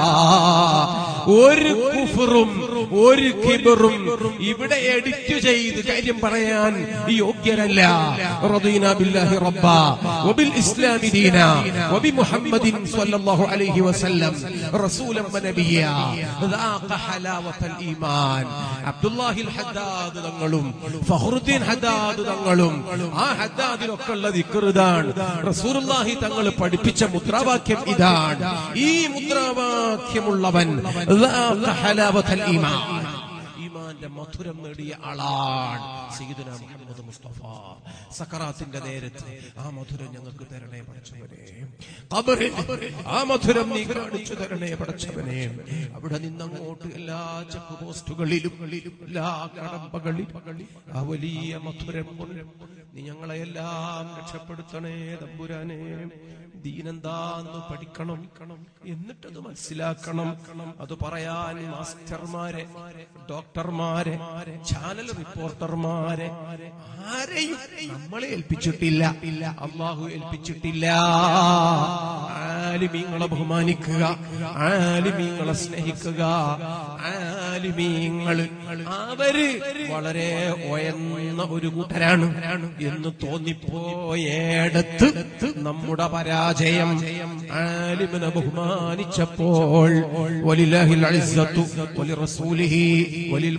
[SPEAKER 1] ഒരു കുഫറും ഒരു കിബറും ഇവിടെ എഡിറ്റ് ചെയ്ത് കാര്യം പറയാൻ യോഗ്യരല്ല റദീന ബില്ലാഹി റബ്ബ വബിൽ ഇസ്ലാമി ദീന വബി മുഹമ്മദിൻ സ്വല്ലല്ലാഹു അലൈഹി വസല്ലം റസൂലൻ വനബിയ ذاق حلاوة الإيمان അബ്ദുല്ലാഹിൽ ഹദ്ദാദ് തങ്ങളും ഫഹ്റുദ്ദീൻ ഹദ്ദാദ് തങ്ങളും ആ ഹദ്ദാദിലൊക്കെ ഉള്ള ദിക്റുതാണ് റസൂലുള്ളാഹി തങ്ങൾ പഠിപ്പിച്ച മുദ്രാവാക്യം ഇതാണ് ഈ മുദ്രാവാക്യമുള്ളവൻ ذاق حلاوة الإيمان ഈമാന്റെ മധുരം നേടിയ ആളാണ് സയ്യിദുന മുഹമ്മദ് മുസ്തഫ സക്കറാത്തിന്റെ നേരത്ത് ആ മധുരം ഞങ്ങൾക്ക് തരണേ പഠിച്ചവനെ ഖബറിൽ ആ മധുരം നീ കാണിച്ചു തരണേ പഠിച്ചവനെ അവിടെ നിന്നങ്ങോട്ട് എല്ലാ ചെക്ക് പോസ്റ്റുകളിലും എല്ലാ കടമ്പകളിലും ആ വലിയ മധുരം കൊണ്ട് നീ ഞങ്ങളെയെല്ലാം രക്ഷപ്പെടുത്തണേ തമ്പുരാനെ ദീനെന്താന്ന് പഠിക്കണം എന്നിട്ടത് മനസ്സിലാക്കണം അത് പറയാൻ മാസ്റ്റർമാരെ ഡോക്ടർമാരെ ചാനൽ റിപ്പോർട്ടർമാരെ ആരെയും നമ്മളെ ഏൽപ്പിച്ചിട്ടില്ല അള്ളാഹു ഏൽപ്പിച്ചിട്ടില്ല ആലിമീങ്ങളെ ബഹുമാനിക്കുക ആലിമീങ്ങളെ സ്നേഹിക്കുക ആലിമീങ്ങൾ അവര് വളരെ ഉയർന്ന ഒരു കൂട്ടരാണ് എന്ന് തോന്നിപ്പോയേടത്ത് നമ്മുടെ പരാജയം ആലിമിനെ ബഹുമാനിച്ചപ്പോൾ വലില്ലാഹിൽ അളിസ്സത്തു വലി റസൂലിഹി വലിൽ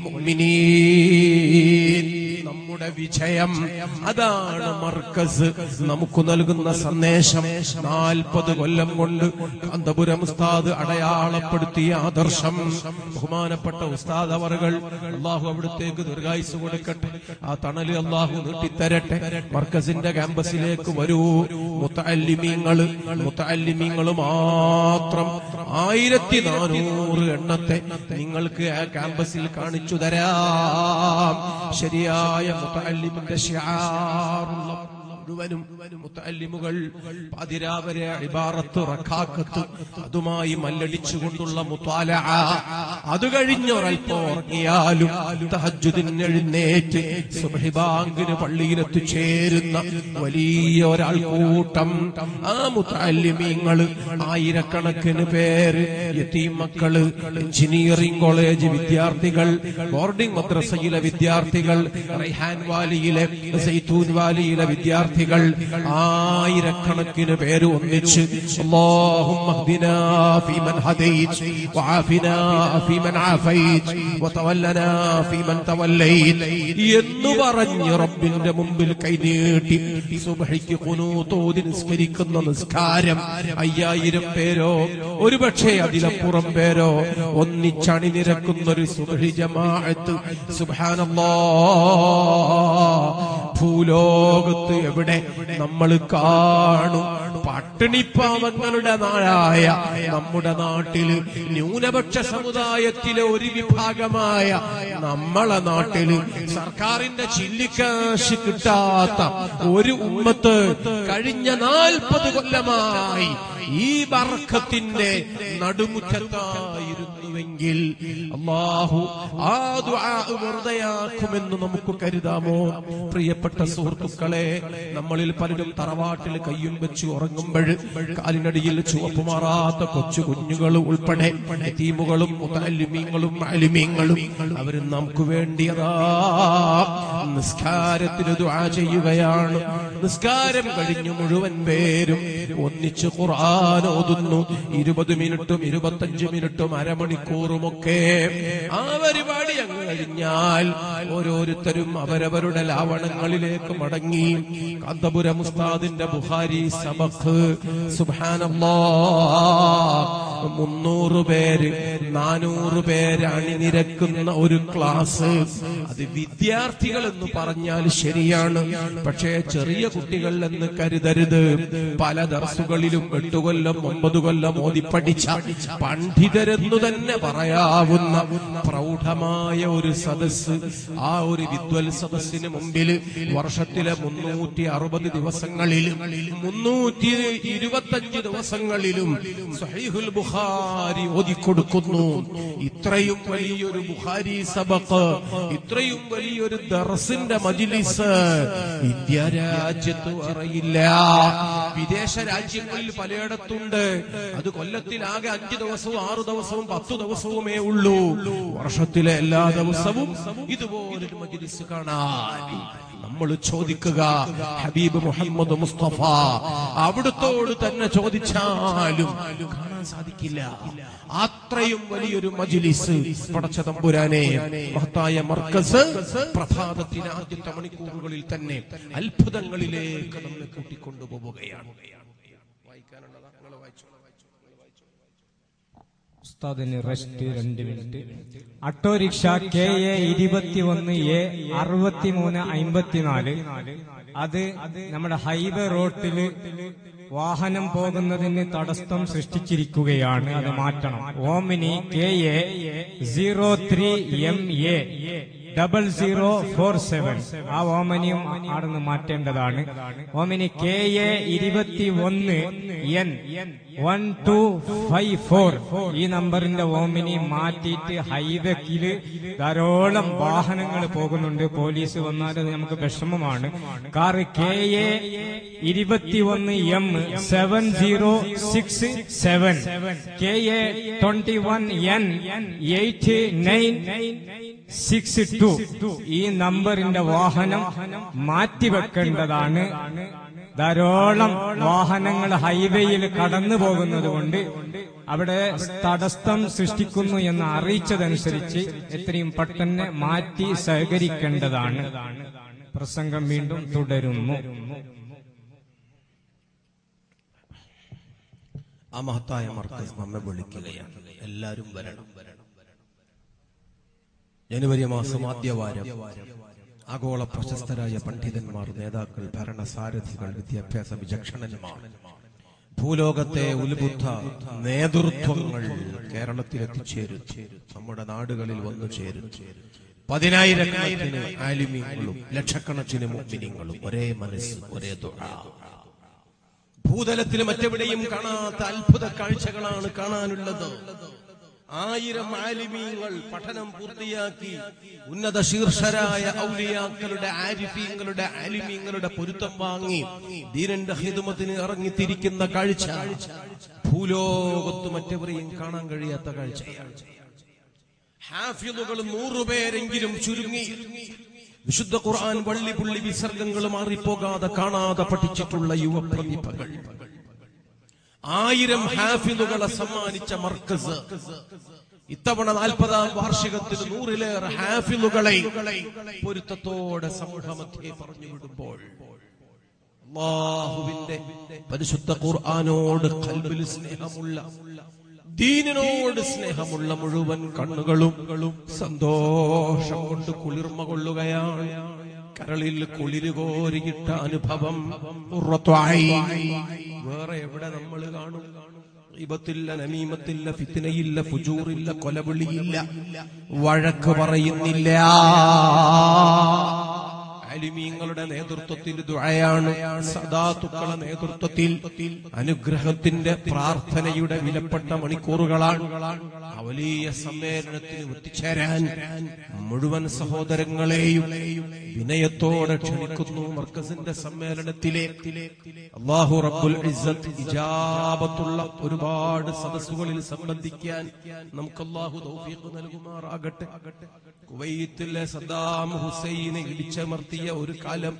[SPEAKER 1] മുഅ്മിനീൻ നമ്മുടെ വിജയം അതാണ് മർക്കസ് നമുക്ക് നൽകുന്ന സന്ദേശം നാൽപ്പത് കൊല്ലം കൊണ്ട് കാന്തപുരം ഉസ്താദ് അടയാളപ്പെടുത്തിയ ആദർശം ബഹുമാനപ്പെട്ട ഉസ്താദ് അവറുകൾ അള്ളാഹു അവിടുത്തേക്ക് ദീർഘായുസ് കൊടുക്കട്ടെ ആ തണല് അള്ളാഹു നീട്ടിത്തരട്ടെ മർക്കസിന്റെ ക്യാമ്പസിലേക്ക് വരൂ മുത്തല്ലിമീങ്ങള് മുത്തല്ലിമീങ്ങള് മാത്രം ആയിരത്തി നാനൂറ് എണ്ണത്തെ നിങ്ങൾക്ക് ആ ക്യാമ്പസിൽ കാണിച്ചു തരാം ശരിയായ മുത്തല്ലിമിന്റെ ഷിയാറുള്ള മുഴുവനും മുത്തല്ലിമുകൾ പതിരാവരെ ഇബാറത്ത് റക്കാക്കത്ത് അതുമായി മല്ലടിച്ചുകൊണ്ടുള്ള മുത്താല അത് കഴിഞ്ഞൊരൽപ്പം ഉറങ്ങിയാലും തഹജുദിന് എഴുന്നേറ്റ് സുബഹിബാങ്കിന് പള്ളിയിലെത്തിച്ചേരുന്ന വലിയ ഒരാൾ കൂട്ടം ആ മുത്തല്ലിമീങ്ങള് ആയിരക്കണക്കിന് പേര് യതീം മക്കള് എഞ്ചിനീയറിംഗ് കോളേജ് വിദ്യാർത്ഥികൾ ബോർഡിംഗ് മദ്രസയിലെ വിദ്യാർത്ഥികൾ റൈഹാൻ വാലിയിലെ സൈത്തൂൻ വാലിയിലെ വിദ്യാർത്ഥികൾ ആയിരക്കണക്കിന് പേര് ഒന്നിച്ച് اللهم اهدنا فيمن هديت وعافنا فيمن عافيت وتولنا فيمن توليت എന്ന് പറഞ്ഞ് റബ്ബിന്റെ മുമ്പിൽ കൈനീട്ടി സുബഹിക്ക് കുനൂത്തോതി നിസ്കരിക്കുന്ന നിസ്കാരം അയ്യായിരം പേരോ ഒരുപക്ഷെ അതിലപ്പുറം പേരോ ഒന്നിച്ചണിനിരക്കുന്ന ഒരു സുബഹി ജമാഅത്ത് സുബ്ഹാനല്ലാ ഭൂലോകത്ത് എവിടെ നമ്മൾ കാണും പട്ടിണിപ്പാവങ്ങളുടെ നാടായ നമ്മുടെ നാട്ടില് ന്യൂനപക്ഷ സമുദായത്തിലെ ഒരു വിഭാഗമായ നമ്മളെ നാട്ടില് സർക്കാരിന്റെ ചില്ലിക്കാശ് കിട്ടാത്ത ഒരു ഉമ്മത്ത് കഴിഞ്ഞ നാൽപ്പത് കൊല്ലമായി ഈ ബർക്കത്തിന്റെ നടുമുറ്റത്തായിരുന്നുവെങ്കിൽ അള്ളാഹു ആ ദുആ വെറുതെയാക്കുമെന്ന് നമുക്ക് കരുതാമോ പ്രിയപ്പെട്ട സുഹൃത്തുക്കളെ നമ്മളിൽ പലരും തറവാട്ടിൽ കയ്യും വെച്ച് ഉറങ്ങുമ്പോൾ കാലിനടിയിൽ ചുവപ്പ് മാറാത്ത കൊച്ചു കുഞ്ഞുങ്ങൾ ഉൾപ്പെടെ തീമുകളും മുതലിമീങ്ങളും അലിമീങ്ങളും അവരും നമുക്ക് വേണ്ടിയതാ നിസ്കാരത്തിന് ദുആ ചെയ്യുകയാണ് നിസ്കാരം കഴിഞ്ഞു മുഴുവൻ പേരും ഒന്നിച്ച് ഖുർആൻ ഓതുന്നു ഇരുപത് മിനിറ്റും ഇരുപത്തഞ്ച് മിനിറ്റും അരമണിക്കൂറുമൊക്കെ ആ പരിപാടി അങ്ങ് കഴിഞ്ഞാൽ ഓരോരുത്തരും അവരവരുടെ ലാവണങ്ങളിലേക്ക് മടങ്ങി കാന്തപുരം ഉസ്താദിന്റെ ബുഹാരി സബഖ് സുബാനല്ലോ മുന്നൂറ് പേര് നാനൂറ് പേര് അണിനിരക്കുന്ന ഒരു ക്ലാസ് അത് വിദ്യാർത്ഥികൾ എന്ന് പറഞ്ഞാൽ ശരിയാണ് പക്ഷേ ചെറിയ കുട്ടികൾ എന്ന് കരുതരുത് പല ദർസുകളിലും എട്ടു കൊല്ലം ഒമ്പത് കൊല്ലം ഓതി പഠിച്ച പണ്ഡിതരെന്നു തന്നെ പറയാവുന്ന പ്രൗഢമായ ഒരു സദസ് ആ ഒരു വിദ്വൽ സദസ്സിന് മുമ്പിൽ വർഷത്തിലെ മുന്നൂറ്റി അറുപത് ദിവസങ്ങളിലും മുന്നൂറ്റി ഇരുപത്തഞ്ച് ദിവസങ്ങളിലും സഹീഹുൽ ബുഖാരി ഓതിക്കൊടുക്കുന്നു ഇത്രയും വലിയൊരു ബുഖാരി സബക്ക് ഇത്രയും വലിയൊരു ദർസിന്റെ മജിലിസ് ഇന്ത്യ രാജ്യത്ത് അറിയില്ല വിദേശ രാജ്യങ്ങളിൽ പലയിടത്തുണ്ട് അത് കൊല്ലത്തിലാകെ അഞ്ചു ദിവസവും ആറു ദിവസവും പത്തു ദിവസവുമേ ഉള്ളൂ വർഷത്തിലെ എല്ലാ ദിവസവും ഇതുപോലൊരു മജിലിസ് കാണാൻ നമ്മൾ ചോദിക്കുക ഹബീബ് മുഹമ്മദ് മുസ്തഫ അവിടുത്തോട് തന്നെ ചോദിച്ചാലും കാണാൻ സാധിക്കില്ല അത്രയും വലിയൊരു മജിലിസ് പടച്ച തമ്പുരാനെ മഹത്തായ മർക്കസ് പ്രഭാതത്തിന് ആദ്യത്തെ മണിക്കൂറുകളിൽ തന്നെ അത്ഭുതങ്ങളിലേക്ക് നമ്മെ കൂട്ടിക്കൊണ്ടുപോവുകയാണ് വായിക്കാനുള്ളതാ നിങ്ങൾ വായിച്ചോ
[SPEAKER 2] ഉസ്താദിന് റെസ്റ്റ് രണ്ട് മിനിറ്റ് ഓട്ടോറിക്ഷ കെ എ ഇരുപത്തി ഒന്ന് എ അറുപത്തിമൂന്ന് അമ്പത്തിനാല് അത് നമ്മുടെ ഹൈവേ റോട്ടില് വാഹനം പോകുന്നതിന് തടസ്സം സൃഷ്ടിച്ചിരിക്കുകയാണ് അത് മാറ്റണം Omni K A zero three M A double zero four seven ആ ഓമനിയും ആടുന്ന് മാറ്റേണ്ടതാണ് ഓമിനി കെ എ ഇരുപത്തി ഒന്ന് N one two five four ഈ നമ്പറിന്റെ ഓമിനി മാറ്റിയിട്ട് ഹൈവേക്കില് ധാരാളം വാഹനങ്ങൾ പോകുന്നുണ്ട് പോലീസ് വന്നാൽ അത് നമുക്ക് വിഷമമാണ് കാറ് കെ എ ഇരുപത്തി ഒന്ന് M seven zero six seven K A twenty one N eight nine six two ഈ നമ്പറിന്റെ വാഹനം മാറ്റിവെക്കേണ്ടതാണ് ധാരാളം വാഹനങ്ങൾ ഹൈവേയിൽ കടന്നു പോകുന്നത് കൊണ്ട് അവിടെ തടസ്സം സൃഷ്ടിക്കുന്നു എന്ന് അറിയിച്ചതനുസരിച്ച് എത്രയും പെട്ടെന്ന് മാറ്റി സഹകരിക്കേണ്ടതാണ് പ്രസംഗം വീണ്ടും തുടരുന്നു
[SPEAKER 1] ആ മഹത്തായ മർക്കസ് നമ്മെ വിളിക്കുകയാണ് എല്ലാവരും വരണം ജനുവരി മാസം ആദ്യവാരം ആഗോള പ്രശസ്തരായ പണ്ഡിതന്മാർ നേതാക്കൾ ഭരണസാരഥികൾ വിദ്യാഭ്യാസ വിചക്ഷണന്മാർ ഭൂലോകത്തെ ഉത്ബുദ്ധ നേതൃത്വങ്ങൾ കേരളത്തിൽ എത്തിച്ചേരും നമ്മുടെ നാടുകളിൽ വന്നു ചേരും പതിനായിരക്കണക്കിന് ആലിമ്യങ്ങളും ലക്ഷക്കണക്കിന് മുഗ്മിനിങ്ങളും ഒരേ മനസ്സ് ഒരേ ദുആ ഭൂതലത്തിൽ മറ്റെവിടെയും കാണാത്ത അത്ഭുത കാഴ്ചകളാണ് കാണാനുള്ളത് ആയിരം ആലിമീങ്ങൾ പഠനം പൂർത്തിയാക്കി ഉന്നത ശീർഷരായ ഔലിയാക്കളുടെ ആരിഫീങ്ങളുടെ ആലിമീങ്ങളുടെ പൊരുത്തം വാങ്ങി ദീനന്റെ ഹിതുമത്തിന് ഇറങ്ങിത്തിരിക്കുന്ന കാഴ്ച ഭൂലോകത്ത് മറ്റെവരെയും കാണാൻ കഴിയാത്ത കാഴ്ചയാണ് ഹാഫിളുകൾ നൂറുപേരെങ്കിലും ചുരുങ്ങി വിശുദ്ധ ഖുർആൻ വള്ളി പുള്ളി വിസർഗങ്ങൾ മാറിപ്പോകാതെ കാണാതെ പഠിച്ചിട്ടുള്ള യുവപ്രതിഭകൾ ആയിരം ഹാഫിളുകളെ സമ്മാനിച്ച മർക്കസ് ഇത്തവണ നാൽപ്പതാം വാർഷികത്തിൽ നൂറിലേറെ ഹാഫിളുകളെ പൊരുത്തത്തോടെ സമൂഹമധ്യേ പറഞ്ഞു വിടുമ്പോൾ അള്ളാഹുവിന്റെ പരിശുദ്ധ ഖുർആാനോട് കൽബിൽ സ്നേഹമുള്ള ദീനിനോട് സ്നേഹമുള്ള മുഴുവൻ കണ്ണുകളും സന്തോഷം കൊണ്ട് കുളിർമ കൊള്ളുകയാണ് കരളിൽ കുളിര് കോരിയിട്ട അനുഭവം ഉറത്വായി. വേറെ എവിടെ നമ്മൾ കാണും ഇബത്തില്ല നമീമത്തില്ല ഫിത്തിനയില്ല ഫുജൂറില്ല കൊലവിളിയില്ല വഴക്ക് പറയുന്നില്ല അലിമീങ്ങളുടെ നേതൃത്വത്തിൽ ദുഴയാണ് സദാത്തുക്കളെ നേതൃത്വത്തിൽ അനുഗ്രഹത്തിന്റെ പ്രാർത്ഥനയുടെ വിലപ്പെട്ട മണിക്കൂറുകളാണ് ആ വലിയ സമ്മേളനത്തിൽ എത്തിച്ചേരാൻ മുഴുവൻ സഹോദരങ്ങളെയും വിനയത്തോടെ ക്ഷണിക്കുന്നു മർക്കസിന്റെ സമ്മേളനത്തിലെ അള്ളാഹു റബ്ബുൽ ഇസ്സത്ത് ഇജാബത്തുള്ള ഒരുപാട് സദസ്സുകളിൽ സംബന്ധിക്കാൻ നമുക്ക് അള്ളാഹു തൗഫീഖ് നൽകുമാറാകട്ടെ കുവൈത്തിലെ സദ്ദാം ഹുസൈനെ ഇടിച്ചമർത്തിയ ഒരു കാലം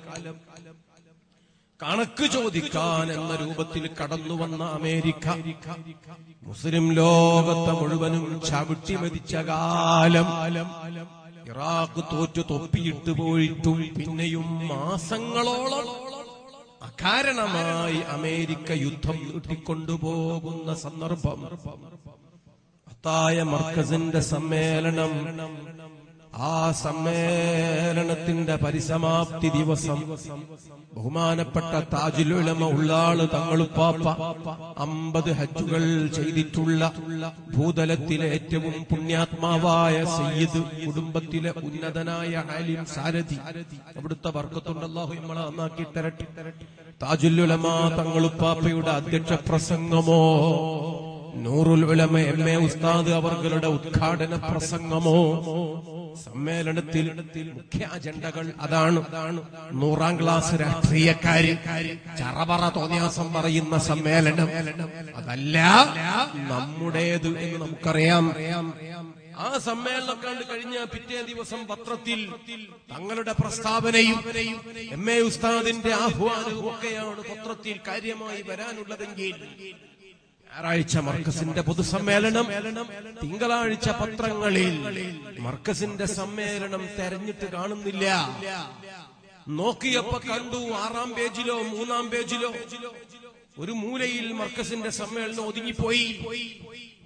[SPEAKER 1] കണക്ക് ചോദിക്കാൻ എന്ന രൂപത്തിൽ കടന്നു വന്ന അമേരിക്ക മുസ്ലിം ലോകത്തെ മുഴുവനും ചവിട്ടി മതിച്ച കാലം ഇറാഖ് തോറ്റു തൊപ്പിയിട്ട് പോയിട്ടും പിന്നെയും മാസങ്ങളോളം അകാരണമായി അമേരിക്ക യുദ്ധം നീട്ടിക്കൊണ്ടുപോകുന്ന സന്ദർഭം അത്തായ മർക്കസിന്റെ സമ്മേളനം ആ സമ്മേളനത്തിന്റെ പരിസമാപ്തി ദിവസം ബഹുമാനപ്പെട്ട താജുലുലമ ഉള്ളാള് തങ്ങളുപ്പാപ്പ അമ്പത് ഹജ്ജുകൾ ചെയ്തിട്ടുള്ള ഭൂതലത്തിലെ ഏറ്റവും പുണ്യാത്മാവായ സയ്യിദ് കുടുംബത്തിലെ ഉന്നതനായ ആലിം സാരഥി അവിടുത്തെ വർക്കത്തുണ്ട് അള്ളാഹു നമ്മളെ നന്നാക്കി തരട്ടെ താജുലുലമ തങ്ങളുപ്പാപ്പയുടെ അധ്യക്ഷ പ്രസംഗമോ നൂറുൽ ഉലമ എം എ ഉസ്താദ് അവർകളുടെ ഉദ്ഘാടന പ്രസംഗമോ സമ്മേളനത്തിൽ മുഖ്യ അജണ്ടകൾ അതാണ് നൂറാം ക്ലാസ് രാഷ്ട്രീയക്കാര് ചറപറ തോന്നിയാസം പറയുന്ന സമ്മേളനം അതല്ല നമ്മുടേത് എന്ന് നമുക്കറിയാം ആ സമ്മേളനം കണ്ടു കഴിഞ്ഞ പിറ്റേ ദിവസം പത്രത്തിൽ തങ്ങളുടെ പ്രസ്താവനയും എം എ ഉസ്താദിന്റെ ആഹ്വാനവും ഒക്കെയാണ് പത്രത്തിൽ കാര്യമായി വരാനുള്ളതെങ്കിൽ ഞായറാഴ്ച മർക്കസിന്റെ പൊതുസമ്മേളനം തിങ്കളാഴ്ച പത്രങ്ങളിൽ മർക്കസിന്റെ സമ്മേളനം തെരഞ്ഞിട്ട് കാണുന്നില്ല നോക്കിയപ്പോ കണ്ടു ആറാം പേജിലോ മൂന്നാം പേജിലോ ഒരു മൂലയിൽ മർക്കസിന്റെ സമ്മേളനം ഒതുങ്ങിപ്പോയി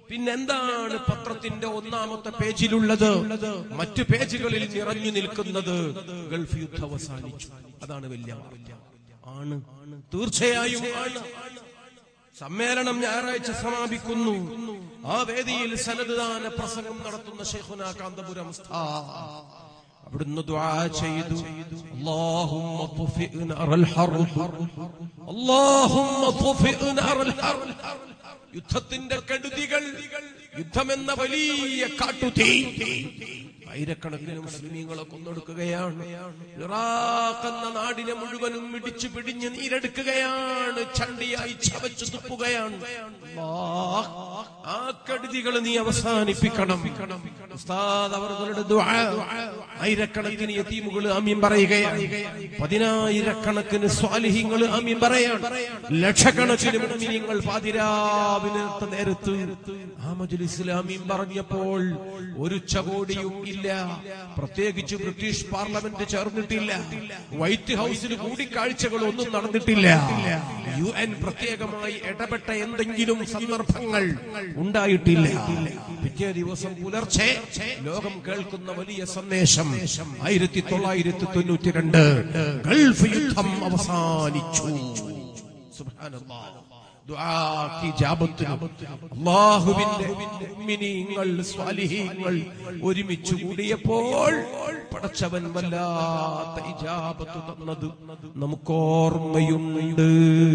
[SPEAKER 1] പിന്നെന്താണ് പത്രത്തിന്റെ ഒന്നാമത്തെ പേജിലുള്ളത് മറ്റു പേജുകളിൽ നിറഞ്ഞു നിൽക്കുന്നത് ഗൾഫ് യുദ്ധം അവസാനിച്ചു അതാണ് വലിയ വാർത്ത ആണ് തീർച്ചയായും ആണ് സമ്മേളനം ഞായറാഴ്ച സമാപിക്കുന്നു ആ വേദിയിൽ സനദ്ദാന പ്രസംഗം നടത്തുന്ന ഷെയ്ഖുന കാന്തപുരം അവിടുന്ന് ദുആ ചെയ്തു അല്ലാഹുമ്മ തുഫിഅ് നറൽ ഹർബ് അല്ലാഹുമ്മ തുഫിഅ് നറൽ ഹർബ് യുദ്ധത്തിന്റെ കെടുതികൾ യുദ്ധമെന്ന വലിയ കാട്ടുതീ ആയിരക്കണക്കിന് മുസ്ലിമീങ്ങളെ കൊന്നൊടുക്കുകയാണ് ഇറാഖ് എന്ന നാടിനെ മുഴുവനും ഇടിച്ചു പിടിഞ്ഞ് നീരെടുക്കുകയാണ് ചണ്ടിയായി ചവച്ചു തുപ്പുകയാണ് അല്ലാഹ്, ആ കെടുതികൾ നീ അവസാനിപ്പിക്കണം ഉസ്താദ് അവരുടെ ദുആ ആയിരക്കണക്കിന് യതീമുകൾ ആമീൻ പറയുകയാണ് പതിനായിരക്കണക്കിന് സ്വാലിഹ്യങ്ങൾ ആമീൻ പറയാണ് ലക്ഷക്കണക്കിന് മുഅ്മിനീങ്ങൾ പാതിരാവിനത്തെ നേരത്ത് ആ മജ്ലിസിൽ ആമീൻ പറഞ്ഞപ്പോൾ ഒരു ചകോടിയും ഇല്ല പ്രത്യേകിച്ച് ബ്രിട്ടീഷ് പാർലമെന്റ് ചേർന്നിട്ടില്ല വൈറ്റ് ഹൗസിൽ കൂടിക്കാഴ്ചകൾ ഒന്നും നടന്നിട്ടില്ല യു എൻ പ്രത്യേകമായി ഇടപെട്ട എന്തെങ്കിലും സന്ദർഭങ്ങൾ ഉണ്ടായിട്ടില്ല പിറ്റേ ദിവസം പുലർച്ചെ ലോകം കേൾക്കുന്ന വലിയ സന്ദേശം ആയിരത്തി തൊള്ളായിരത്തി തൊണ്ണൂറ്റി രണ്ട് ഗൾഫ് യുദ്ധം അവസാനിച്ചു സുബ്ഹാനല്ലാഹ്. ദുആക്ക് ഇജാബത്തിന് അല്ലാഹുവിന്റെ മുഅ്മിനീങ്ങൾ സ്വാലിഹീങ്ങൾ ഒരുമിച്ച് കൂടിയപ്പോൾ പടച്ചവൻ വല്ലാത്ത ഇജാബത്ത് തന്നത് നമുക്കോർമ്മയുണ്ട്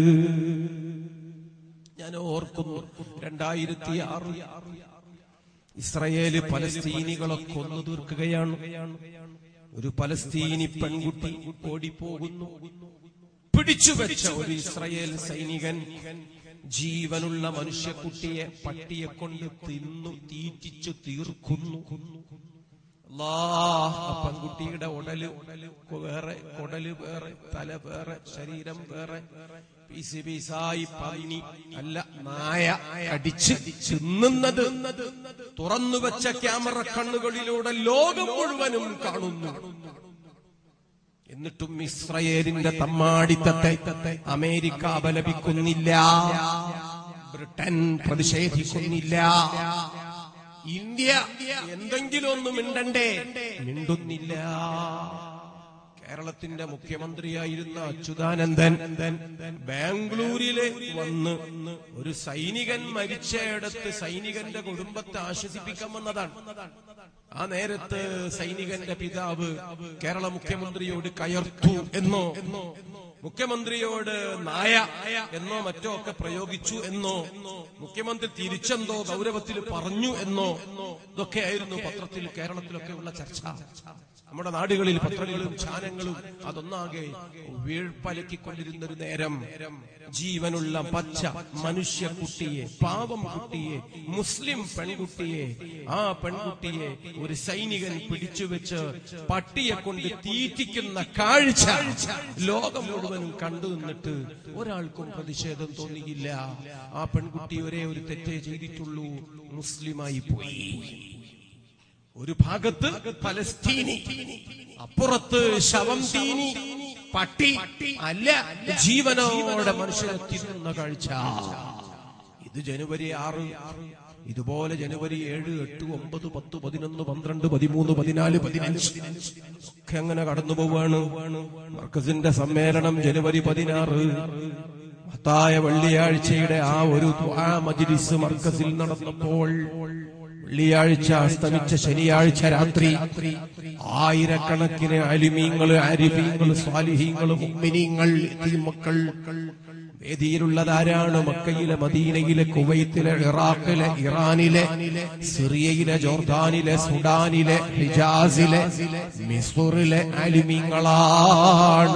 [SPEAKER 1] ഞാൻ ഓർക്കുന്നു രണ്ടായിരത്തി ആറ് ഇസ്രയേല് പലസ്തീനികളെ കൊന്നു തീർക്കുകയാണ് ഒരു പലസ്തീനി പെൺകുട്ടി ഓടിപ്പോകുന്നു പിടിച്ചു വെച്ച ഒരു ഇസ്രയേൽ സൈനികൻ ജീവനുള്ള മനുഷ്യക്കുട്ടിയെ പട്ടിയെ കൊണ്ട് തിന്നു തീറ്റിച്ചു തീർക്കുന്നു അല്ലാഹ്, ആ പെൺകുട്ടിയുടെ ഉടല് വേറെ കൊടല് വേറെ തല വേറെ ശരീരം വേറെ പീസ് പീസായി പന്നി അല്ല നായ അടിച്ച് തിന്നുന്നത് തുറന്നു വെച്ച ക്യാമറ കണ്ണുകളിലൂടെ ലോകം മുഴുവനും കാണുന്നു എന്നിട്ടും ഇസ്രയേലിന്റെ തമ്മാടിത്തത്തെ അമേരിക്ക അപലപിക്കുന്നില്ല ബ്രിട്ടൻ പ്രതിഷേധിക്കുന്നില്ല ഇന്ത്യ എന്തെങ്കിലും ഒന്ന് മിണ്ടണ്ടേ മിണ്ടുന്നില്ല കേരളത്തിന്റെ മുഖ്യമന്ത്രിയായിരുന്ന അച്യുതാനന്ദൻ ബാംഗ്ലൂരിലെ വന്ന് ഒരു സൈനികൻ മരിച്ചയിടത്ത് സൈനികന്റെ കുടുംബത്തെ ആശ്വസിപ്പിക്കാൻ വന്നതാണ് ആ നേരത്ത് സൈനികന്റെ പിതാവ് കേരള മുഖ്യമന്ത്രിയോട് കയർത്തു എന്നോ മുഖ്യമന്ത്രിയോട് നായ എന്നോ മറ്റോ ഒക്കെ പ്രയോഗിച്ചു എന്നോ മുഖ്യമന്ത്രി തിരിച്ചെന്തോ ഗൗരവത്തിൽ പറഞ്ഞു എന്നോ ഇതൊക്കെയായിരുന്നു പത്രത്തിൽ കേരളത്തിലൊക്കെ ഉള്ള ചർച്ച നമ്മുടെ നാടുകളിൽ പത്രങ്ങളും ചാനങ്ങളും അതൊന്നാകെ വീഴ്പ്പലക്കിക്കൊണ്ടിരുന്ന ഒരു നേരം ജീവനുള്ള പച്ച മനുഷ്യ കുട്ടിയെ പാവം കുട്ടിയെ മുസ്ലിം പെൺകുട്ടിയെ ആ പെൺകുട്ടിയെ ഒരു സൈനികൻ പിടിച്ചുവെച്ച് പട്ടിയെ കൊണ്ട് തീറ്റിക്കുന്ന കാഴ്ച ലോകം മുഴുവനും കണ്ടു നിന്നിട്ട് ഒരാൾക്കും പ്രതിഷേധം തോന്നിയില്ല ആ പെൺകുട്ടി ഒരേ ഒരു തെറ്റേ ചെയ്തിട്ടുള്ളൂ മുസ്ലിമായി പോയി ഒരു ഭാഗത്ത് പലസ്തീനി അപ്പുറത്ത് ശവം തീനി പട്ടി അല്ല ജീവനോടെ മനുഷ്യനെ തിന്നുന്ന കാഴ്ച ഇത് ജനുവരി ആറ് ഇതുപോലെ ജനുവരി ഏഴ് എട്ട് ഒമ്പത് പത്ത് പതിനൊന്ന് പന്ത്രണ്ട് പതിമൂന്ന് പതിനാല് പതിനഞ്ച് ഒക്കെ അങ്ങനെ കടന്നു പോവാണ് മർക്കസിന്റെ സമ്മേളനം ജനുവരി പതിനാറ് മത്തായ വെള്ളിയാഴ്ചയുടെ ആ ഒരു ദ്വാ മജ്ലിസ് മർക്കസിൽ നടന്നപ്പോൾ വെള്ളിയാഴ്ച അസ്തമിച്ച ശനിയാഴ്ച രാത്രി ആയിരക്കണക്കിന് അലിമീങ്ങള് അരിമീങ്ങള് സ്വാലിഹീങ്ങള് മുമ്മിനീങ്ങൾ മക്കൾ വേദിയിലുള്ളതാരാണ് മക്കയിലെ മദീനയിലെ കുവൈത്തിലെ ഇറാഖിലെ ഇറാനിലെ സിറിയയിലെ ജോർദാനിലെ സുഡാനിലെ ഹിജാസിലെ മിസൂറിലെ അലിമീങ്ങളാണ്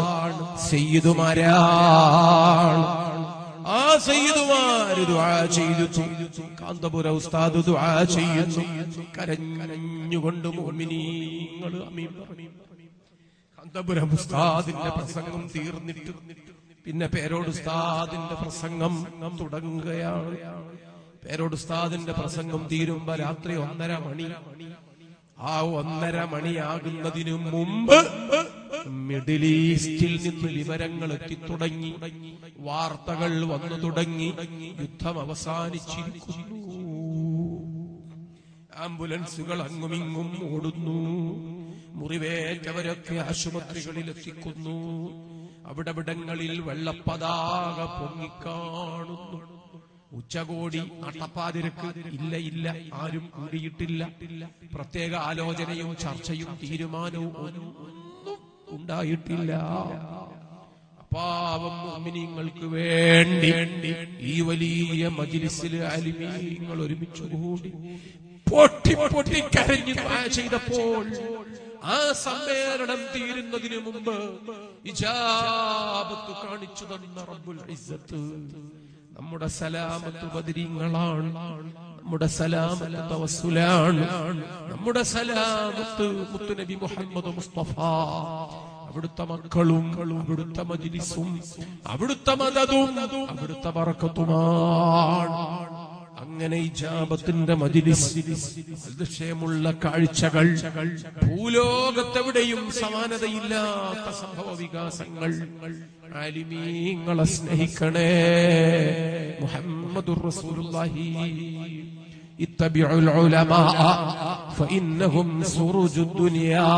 [SPEAKER 1] സെയ്യുമാരാണ് ആ സയ്യിദുമാര് ദുആ ചെയ്തു കാന്തപുര ഉസ്താദ് ദുആ ചെയ്യുന്നു കരഞ്ഞുകൊണ്ട് മുഅ്മിനീങ്ങൾ ആമീൻ പറഞ്ഞു കാന്തപുരം ഉസ്താദിന്റെ പ്രസംഗം തീർന്നിട്ട് പിന്നെ പേരോട് ഉസ്താദിന്റെ പ്രസംഗം തുടങ്ങുകയാണ് പേരോട് ഉസ്താദിന്റെ പ്രസംഗം തീരുമ്പോ രാത്രി ഒന്നര മണി ആ ഒന്നര മണിയാകുന്നതിനു മുമ്പ് മിഡിൽ ഈസ്റ്റിൽ നിന്ന് വിവരങ്ങൾ എത്തിത്തുടങ്ങി വാർത്തകൾ വന്നു തുടങ്ങി യുദ്ധം അവസാനിച്ചിരിക്കുന്നു ആംബുലൻസുകൾ അങ്ങുമിങ്ങും ഓടുന്നു മുറിവേറ്റവരൊക്കെ ആശുപത്രികളിൽ എത്തിക്കുന്നു അവിടവിടങ്ങളിൽ വെള്ളപ്പതാക പൊങ്ങിക്കാണുന്നു ഉച്ചകോടി അട്ടപ്പാതിരക്ക് ഇല്ല ഇല്ല ആരും കൂടിയിട്ടില്ല പ്രത്യേക ആലോചനയും ചർച്ചയും തീരുമാനവും ഒന്നും ഉണ്ടായിട്ടില്ല പാവം മോമിനിങ്ങൾക്ക് വേണ്ടി ഈ വലിയ മജിലിസിൽ അലിമീങ്ങൾ ഒരുമിച്ച് കൂടി പൊട്ടി പൊട്ടി കരഞ്ഞു ദുആ ചെയ്തപ്പോൾ ആ സമ്മേളനം തീരുന്നതിന് മുമ്പ് ഇജാബത്ത് കാണിച്ചു തന്ന റബ്ബുൽ ഇസ്സത്ത് നമ്മുടെ സലാമത്ത് ബദരീങ്ങളാണ് നമ്മുടെ സലാമത്ത് തവസ്സുലാണ് നമ്മുടെ സലാമത്ത് മുത്തുനബി മുഹമ്മദ് മുസ്തഫ അവിടുത്തെ മക്കളും അവിടുത്തെ മജിലിസും അവിടുത്തെ മതതും അവിടുത്തെ പറക്കത്തുമാണ് അങ്ങനെ ഇജാബത്തിന്റെ മജിലിസ് അതിശയമുള്ള കാഴ്ചകൾ ഭൂലോകത്തെവിടെയും സമാനതയില്ലാത്ത സംഭവ വികാസങ്ങൾ ആലിമീങ്ങളെ സ്നേഹിക്കണേ മുഹമ്മദുർ റസൂലുള്ളാഹി اتبعوا العلماء فإنهم سروج الدنيا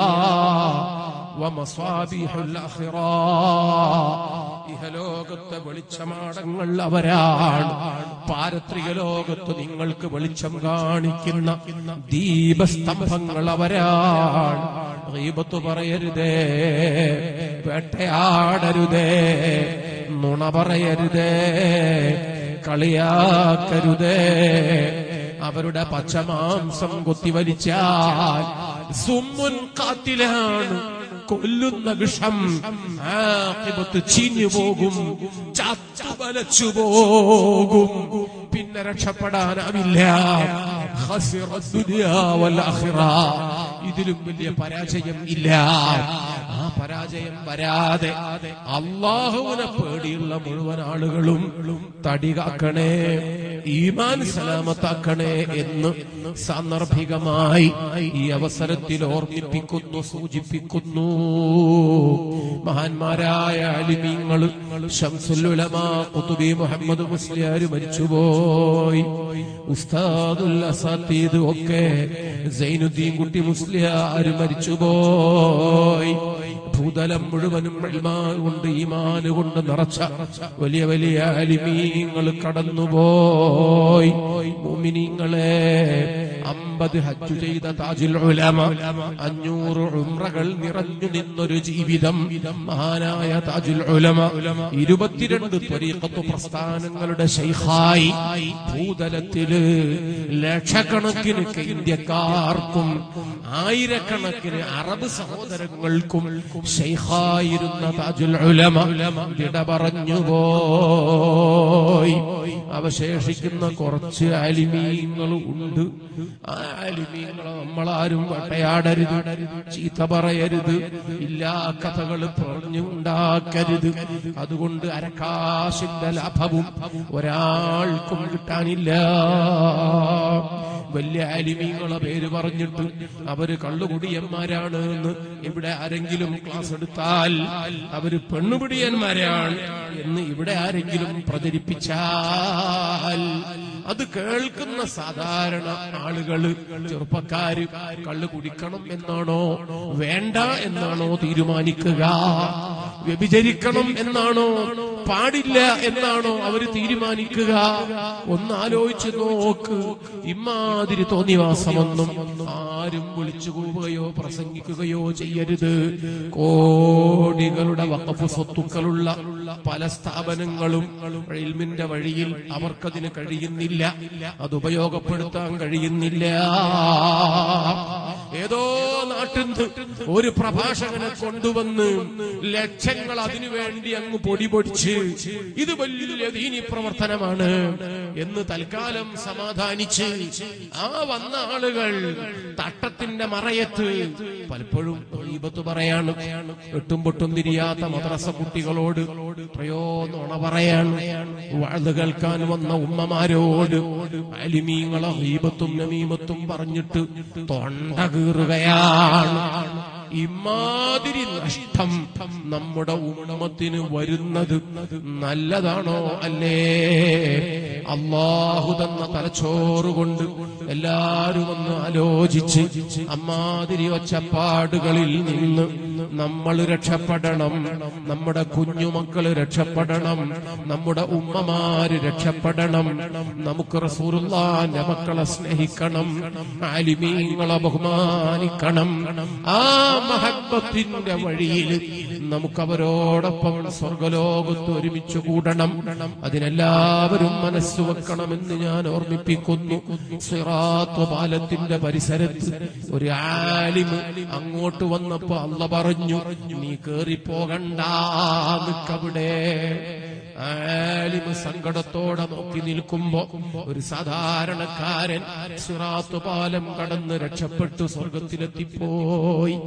[SPEAKER 1] ومصابيح الآخرة ഇഹലോകത്തെ വെളിച്ചമാടങ്ങൾ അവരാണ് പാരത്രിക ലോകത്ത് നിങ്ങൾക്ക് വെളിച്ചം കാണിക്കുന്ന ദീപസ്തംഭങ്ങൾ അവരാണ് ഗീബത്ത് പറയരുതേ വേട്ടയാടരുതേ നുണ പറയരുതേ കളിയാക്കരുതേ അവരുടെ പച്ചമാംസം കൊത്തിവലിച്ചാൽ സുമ്മുൻ കാത്തിലാണ് കൊല്ലുന്ന വിഷം ആഖിബത്ത് ചീഞ്ഞു പോകും ചത്തുവലച്ചു പോകും പിന്നെ രക്ഷപ്പെടാനാവില്ല ഖസിറ ദുനിയാ വൽ ആഖിറ. ഇതിലും വലിയ പരാജയം ഇല്ല ആ പരാജയം വരാതെ അള്ളാഹുവിനെ പേടിയുള്ള മുഴുവൻ ആളുകളും തടി കാക്കണേ ഈമാൻ സലാമത്താക്കണേ എന്ന് സാന്ദർഭികമായി ഈ അവസരത്തിൽ ഓർമ്മിപ്പിക്കുന്നു സൂചിപ്പിക്കുന്നു മഹാന്മാരായ അലിമീങ്ങൾ ഷംസുലുലമാ ഖുതുബി മുഹമ്മദ് മുസ്ലിയാർ മരിച്ചുപോയി ഉസ്താദുൽ അസാത്തീദ് ഒക്കെ സൈനുദ്ദീൻ കുട്ടി മുസ്ലിയാർ മരിച്ചുപോയി ഭൂതലം മുഴുവനും ഇൽമാ കൊണ്ട് ഈമാന് കൊണ്ട് നിറച്ച വലിയ വലിയ അലിമീങ്ങൾ കടന്നുപോയി മുമിനിങ്ങളെ അമ്പത് ഹജ്ജു ചെയ്ത താജുൽ ഉലമ അഞ്ഞൂറ് ഉംറകൾ നിറഞ്ഞു നിന്നൊരു ജീവിതം മഹാനായ താജുൽ ഉലമ ഇരുപത്തിരണ്ട് ത്വരീഖത്ത് പ്രസ്ഥാനങ്ങളുടെ ശൈഖായി ഭൂതലത്തില് ലക്ഷക്കണക്കിന് ഇന്ത്യക്കാർക്കും ആയിരക്കണക്കിന് അറബ് സഹോദരങ്ങൾക്കും ശൈഖായിരുന്ന താജുൽ ഉലമ വിട പറഞ്ഞു പോയി അവശേഷിക്കുന്ന കുറച്ച് ആലിമീങ്ങൾ ഉണ്ട് ആ ആലിമീങ്ങളെ നമ്മളാരും വട്ടയാടരുത് ചീത്ത പറയരുത് ഇല്ലാ കഥകൾ പറഞ്ഞു ഉണ്ടാക്കരുത് അതുകൊണ്ട് അരക്കാശിന്റെ ലാഭവും ഒരാൾക്കും കിട്ടാനില്ല വലിയ ആലിമീങ്ങളെ പേര് പറഞ്ഞിട്ട് അവര് കള്ളുകുടിയന്മാരാണ് എന്ന് ഇവിടെ ആരെങ്കിലും ക്ലാസ് എടുത്താൽ അവര് പെണ്ണുപിടിയന്മാരാണ് എന്ന് ഇവിടെ ആരെങ്കിലും പ്രചരിപ്പിച്ചാൽ അത് കേൾക്കുന്ന സാധാരണ ആളുകള് ചെറുപ്പക്കാര് കള്ളു കുടിക്കണം എന്നാണോ വേണ്ട എന്നാണോ തീരുമാനിക്കുക വ്യഭിചരിക്കണം എന്നാണോ പാടില്ല എന്നാണോ അവര് തീരുമാനിക്കുക ഒന്ന് ആലോചിച്ച് നോക്ക് ഇമാതിരി തോന്നിവാസമൊന്നും ആരും വിളിച്ചു കൂവുകയോ പ്രസംഗിക്കുകയോ ചെയ്യരുത് കോടികളുടെ വഖഫ് സ്വത്തുക്കളുള്ള പല സ്ഥാപനങ്ങളും ഇൽമിന്റെ വഴിയിൽ അവർക്കതിന് കഴിയുന്നില്ല അത് ഉപയോഗപ്പെടുത്താൻ കഴിയുന്നില്ല ഏതോ നാട്ടിൽ നിന്ന് ഒരു പ്രഭാഷകനെ കൊണ്ടുവന്ന് ലക്ഷങ്ങൾ അതിനു വേണ്ടി അങ്ങ് പൊടി പൊടിച്ച് ഇത് വലിയ ദീനി പ്രവർത്തനമാണ് എന്ന് തൽക്കാലം സമാധാനിച്ച് ആ വന്ന ആളുകൾ തട്ടത്തിന്റെ മറയത്ത് പലപ്പോഴും ഈപത്ത് പറയാണ് എട്ടും പൊട്ടും തിരിയാത്ത മദ്രസ കുട്ടികളോട് എത്രയോ നുണ പറയാണ് വാഴ്ന്നു കേൾക്കാൻ വന്ന ഉമ്മമാരോട് അലിമീങ്ങളെ ഹീബത്തും നമീമത്തും പറഞ്ഞിട്ട് തൊണ്ട കീറുകയാണ് ഇമാതിരി നഷ്ടം നമ്മുടെ ഉമ്മത്തിന് വരുന്നത് നല്ലതാണോ അല്ലേ അള്ളാഹു തന്ന തലച്ചോറ് കൊണ്ട് എല്ലാരും ഒന്ന് ആലോചിച്ച് അമ്മാതിരി ഒച്ചപ്പാടുകളിൽ നിന്ന് നമ്മൾ രക്ഷപ്പെടണം നമ്മുടെ കുഞ്ഞുമക്കള് രക്ഷപ്പെടണം നമ്മുടെ ഉമ്മമാര് രക്ഷപ്പെടണം നമുക്ക് റസൂലുള്ളാന്റെ മക്കളെ സ്നേഹിക്കണം ആലിമീങ്ങളെ ബഹുമാനിക്കണം ആ മഹബത്തിന്റെ വഴിയിൽ നമുക്ക് അവരോടൊപ്പം സ്വർഗലോകത്ത് ഒരുമിച്ച് കൂടണം അതിനെല്ലാവരും മനസ്സ് വെക്കണമെന്ന് ഞാൻ ഓർമ്മിപ്പിക്കുന്നു സിറാത്ത് പാലത്തിന്റെ പരിസരത്ത് ഒരു ആലിമ് അങ്ങോട്ട് വന്നപ്പോ അല്ല പറഞ്ഞു നീ കേറിപ്പോകണ്ട നിക്കവിടെ ആലിമ് സങ്കടത്തോടെ നോക്കി നിൽക്കുമ്പോ ഒരു സാധാരണക്കാരൻ സിറാത്ത് പാലം കടന്ന് രക്ഷപ്പെട്ടു സ്വർഗത്തിലെത്തിപ്പോയി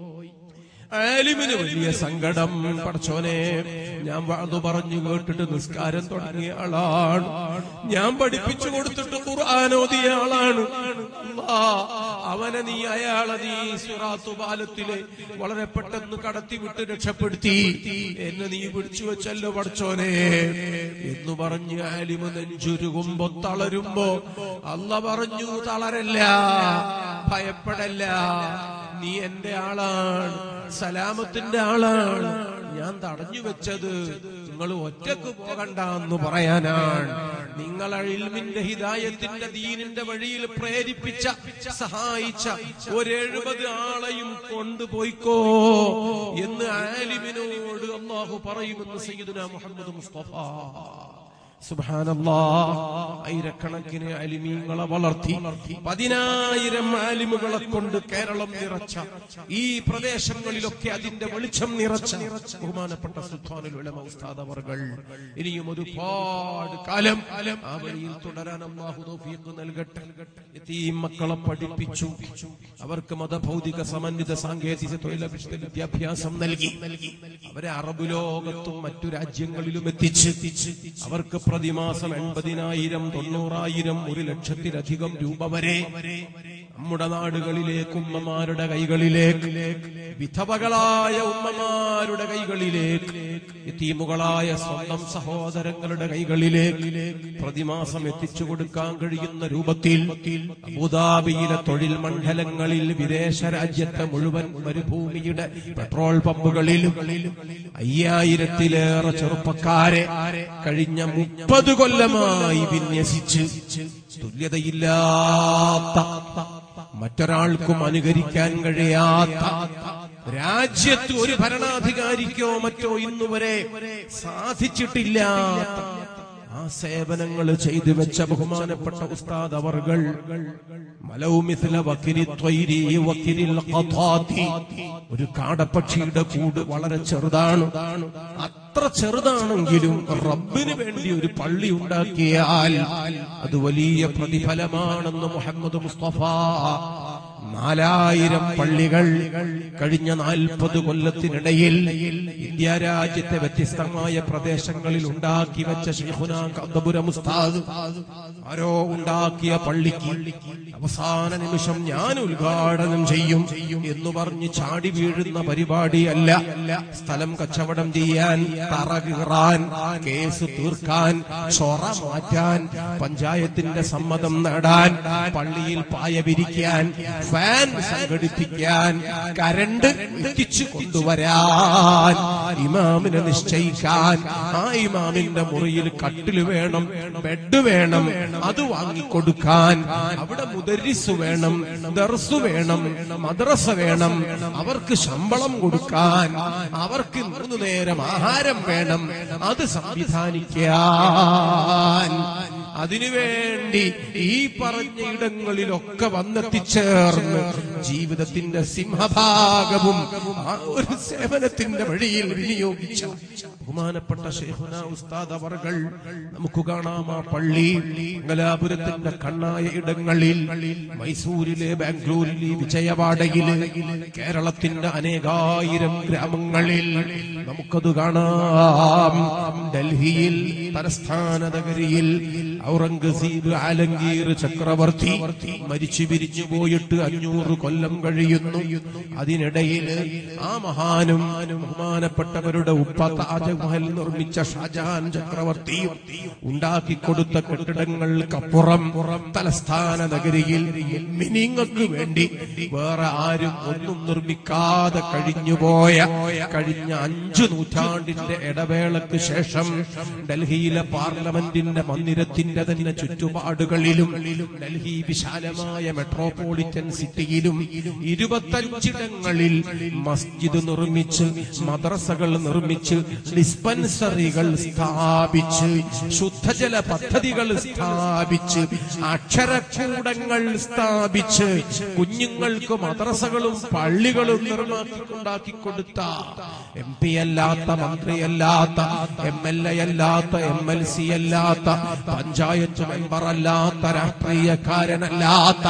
[SPEAKER 1] ആലിമിന് വലിയ സങ്കടം പടച്ചോനെ ഞാൻ വാതു പറഞ്ഞു കേട്ടിട്ട് നിസ്കാരം തുടങ്ങിയ ആളാണ് ഞാൻ പഠിപ്പിച്ചു കൊടുത്തിട്ട് ഖുർആാനോദിയ ആളാണ് അല്ലാ, അവനെ നീ അയാളെ നീ സുറാത്തു പാലത്തില് വളരെ പെട്ടെന്ന് കടത്തി വിട്ട് രക്ഷപ്പെടുത്തി എന്നെ നീ പിടിച്ചു വെച്ചല്ലോ പടച്ചോനെ എന്ന് പറഞ്ഞ് ആലിമ് നെഞ്ചുരുകുമ്പോ തളരുമ്പോ അല്ല പറഞ്ഞു തളരല്ല ഭയപ്പെടല്ല നീ എന്റെ ആളാണ് സലാമത്തിന്റെ ആളാണ് ഞാൻ തടഞ്ഞു വെച്ചത് നിങ്ങൾ ഒറ്റക്ക് പോകണ്ട എന്ന് പറയാനാണ് നിങ്ങൾ ഇൽമിന്റെ ഹിദായത്തിന്റെ ദീനിന്റെ വഴിയിൽ പ്രേരിപ്പിച്ച സഹായിച്ച ഒരു എഴുപത് ആളെയും കൊണ്ടുപോയിക്കോ എന്ന് ആലിമിനോട് അള്ളാഹു പറയുമെന്ന് സയ്യിദുന മുഹമ്മദ് മുസ്തഫ സുബ്ഹാനല്ലാ ആയിരക്കണക്കിന് അലിമീങ്ങളെ വളർത്തി പതിനായിരം ആലിമുകളെ കൊണ്ട് കേരളം നിറച്ച ഈ പ്രദേശങ്ങളിലൊക്കെ അതിന്റെ വെളിച്ചം നിറച്ച ബഹുമാനപ്പെട്ട സുൽത്താനുൽ ഉലമ ഉസ്താദ് അവർകൾ ഇനിയും ഒരുപാട് കാലം ആ വഴിയിൽ തുടരാൻ അള്ളാഹു തൗഫീഖ് നൽകട്ടെ യതീം മക്കളെ പഠിപ്പിച്ചു അവർക്ക് മതഭൗതിക സമന്വിത സാങ്കേതിക തൊഴിലഭിഷ്ഠ വിദ്യാഭ്യാസം നൽകി അവരെ അറബ് ലോകത്തും മറ്റു രാജ്യങ്ങളിലും എത്തിച്ച് അവർക്ക് പ്രതിമാസം എൺപതിനായിരം തൊണ്ണൂറായിരം ഒരു ലക്ഷത്തിലധികം രൂപ വരെ നമ്മുടെ നാടുകളിലേക്ക് ഉമ്മമാരുടെ കൈകളിലേക്ക് വിധവകളായ ഉമ്മമാരുടെ കൈകളിലേക്ക് എത്തീമുകളായ സ്വന്തം സഹോദരങ്ങളുടെ കൈകളിലേക്ക് പ്രതിമാസം എത്തിച്ചു കൊടുക്കാൻ കഴിയുന്ന രൂപത്തിൽ അബുദാബിയിലെ തൊഴിൽ മണ്ഡലങ്ങളിൽ വിദേശ രാജ്യത്തെ മുഴുവൻ മരുഭൂമിയുടെ പെട്രോൾ പമ്പുകളിലും അയ്യായിരത്തിലേറെ ചെറുപ്പക്കാരെ കഴിഞ്ഞ മുപ്പത് കൊല്ലമായി വിന്യസിച്ച് തുല്യതയില്ലാത്ത മറ്റൊരാൾക്കും അനുകരിക്കാൻ കഴിയാത്ത രാജ്യത്ത് ഒരു ഭരണാധികാരിക്കോ മറ്റോ ഇന്നുവരെ സാധിച്ചിട്ടില്ലാത്ത ആ സേവനങ്ങൾ ചെയ്തു വെച്ച ബഹുമാനപ്പെട്ട ഉസ്താദ് അവർകൾ മലൗമിഥില വക്കിരി ത്വൈരി വക്കിരിൽ ഖതാതി. ഒരു കാടപ്പക്ഷിയുടെ കൂട് വളരെ ചെറുതാണ് അത്ര ചെറുതാണെങ്കിലും റബ്ബിന് വേണ്ടി ഒരു പള്ളി ഉണ്ടാക്കിയാൽ അത് വലിയ പ്രതിഫലമാണെന്ന് മുഹമ്മദ് മുസ്തഫ നാലായിരം പള്ളികൾ കഴിഞ്ഞ നാൽപ്പത് കൊല്ലത്തിനിടയിൽ ഇന്ത്യ രാജ്യത്തെ വ്യത്യസ്തമായ പ്രദേശങ്ങളിൽ ഉണ്ടാക്കി വെച്ച ഷെയ്ഖുന കന്തപുരം ഉസ്താദ് ആരോ ഉണ്ടാക്കിയ പള്ളിക്ക് അവസാന നിമിഷം ഞാൻ ഉദ്ഘാടനം ചെയ്യും എന്ന് പറഞ്ഞ് ചാടി വീഴുന്ന പരിപാടിയല്ല സ്ഥലം കച്ചവടം ചെയ്യാൻ തറ കീറാൻ കേസ് തീർക്കാൻ ചൊറ മാറ്റാൻ പഞ്ചായത്തിന്റെ സമ്മതം നേടാൻ പള്ളിയിൽ പായ വിരിക്കാൻ ഫാൻ സംഘടിപ്പിക്കാൻ കരണ്ട് എത്തിച്ചു കൊണ്ടുവരാൻ ഇമാമിനെ നിശ്ചയിക്കാൻ ആ ഇമാമിന്റെ മുറിയിൽ കട്ടില് വേണം ബെഡ് വേണം അത് വാങ്ങിക്കൊടുക്കാൻ അവിടെ മുദരിസ് വേണം ദർസ് വേണം മദ്രസ വേണം അവർക്ക് ശമ്പളം കൊടുക്കാൻ അവർക്ക് മൂന്ന് നേരം ആഹാരം വേണം അത് സംവിധാനിക്കാൻ അതിനുവേണ്ടി ഈ പറഞ്ഞ ഇടങ്ങളിലൊക്കെ വന്നെത്തിച്ചേർന്ന് ജീവിതത്തിന്റെ സിംഹഭാഗവും ആ ഒരു സേവനത്തിന്റെ വഴിയിൽ വിനിയോഗിച്ച ബഹുമാനപ്പെട്ട ഷെയ്ഖുന ഉസ്താദ് അവർകൾ നമുക്ക് കാണാം ആ പള്ളി മംഗലാപുരത്തിന്റെ കണ്ണായ ഇടങ്ങളിൽ മൈസൂരിലെ ബാംഗ്ലൂരിലെ വിജയവാഡയില് കേരളത്തിന്റെ അനേകായിരം ഗ്രാമങ്ങളിൽ നമുക്കത് കാണാം ഡൽഹിയിൽ തലസ്ഥാന നഗരിയിൽ ഔറംഗസീബ് ആലങ്കീർ ചക്രവർത്തി മരിച്ചു പിരിഞ്ഞു പോയിട്ട് അഞ്ഞൂറ് കൊല്ലം കഴിയുന്നു അതിനിടയിൽ ആ മഹാനും ബഹുമാനപ്പെട്ടവരുടെ ഉപ്പ താജ്മഹൽ നിർമ്മിച്ച ഷാജഹാൻ ചക്രവർത്തിയും ഉണ്ടാക്കിക്കൊടുത്ത കെട്ടിടങ്ങൾക്കപ്പുറം തലസ്ഥാന നഗരിയിൽ മിനിങ്ങൾക്ക് വേണ്ടി വേറെ ആരും ഒന്നും നിർമ്മിക്കാതെ കഴിഞ്ഞുപോയ കഴിഞ്ഞ അഞ്ചു നൂറ്റാണ്ടിന്റെ ഇടവേളക്ക് ശേഷം ഡൽഹിയിലെ പാർലമെന്റിന്റെ മന്ദിരത്തിന്റെ തന്നെ ചുറ്റുപാടുകളിലും ഡൽഹി വിശാലമായ മെട്രോപൊളിറ്റൻ സിറ്റിയിലും ഇരുപത്തഞ്ചിടങ്ങളിൽ മസ്ജിദ് നിർമ്മിച്ച് മദ്രസകൾ നിർമ്മിച്ച് ഡിസ്പെൻസറികൾ സ്ഥാപിച്ച് ശുദ്ധജല പദ്ധതികൾ സ്ഥാപിച്ച് അക്ഷരക്കൂടങ്ങൾ സ്ഥാപിച്ച് കുഞ്ഞുങ്ങൾക്ക് മദ്രസകളും പള്ളികളും നിർമ്മാക്കി കൊടുത്ത എം പി അല്ലാത്ത മന്ത്രിയല്ലാത്ത എം എൽ എ അല്ലാത്ത എം എൽ സി അല്ലാത്ത പഞ്ചായത്ത് മെമ്പർ അല്ലാത്ത രാഷ്ട്രീയക്കാരനല്ലാത്ത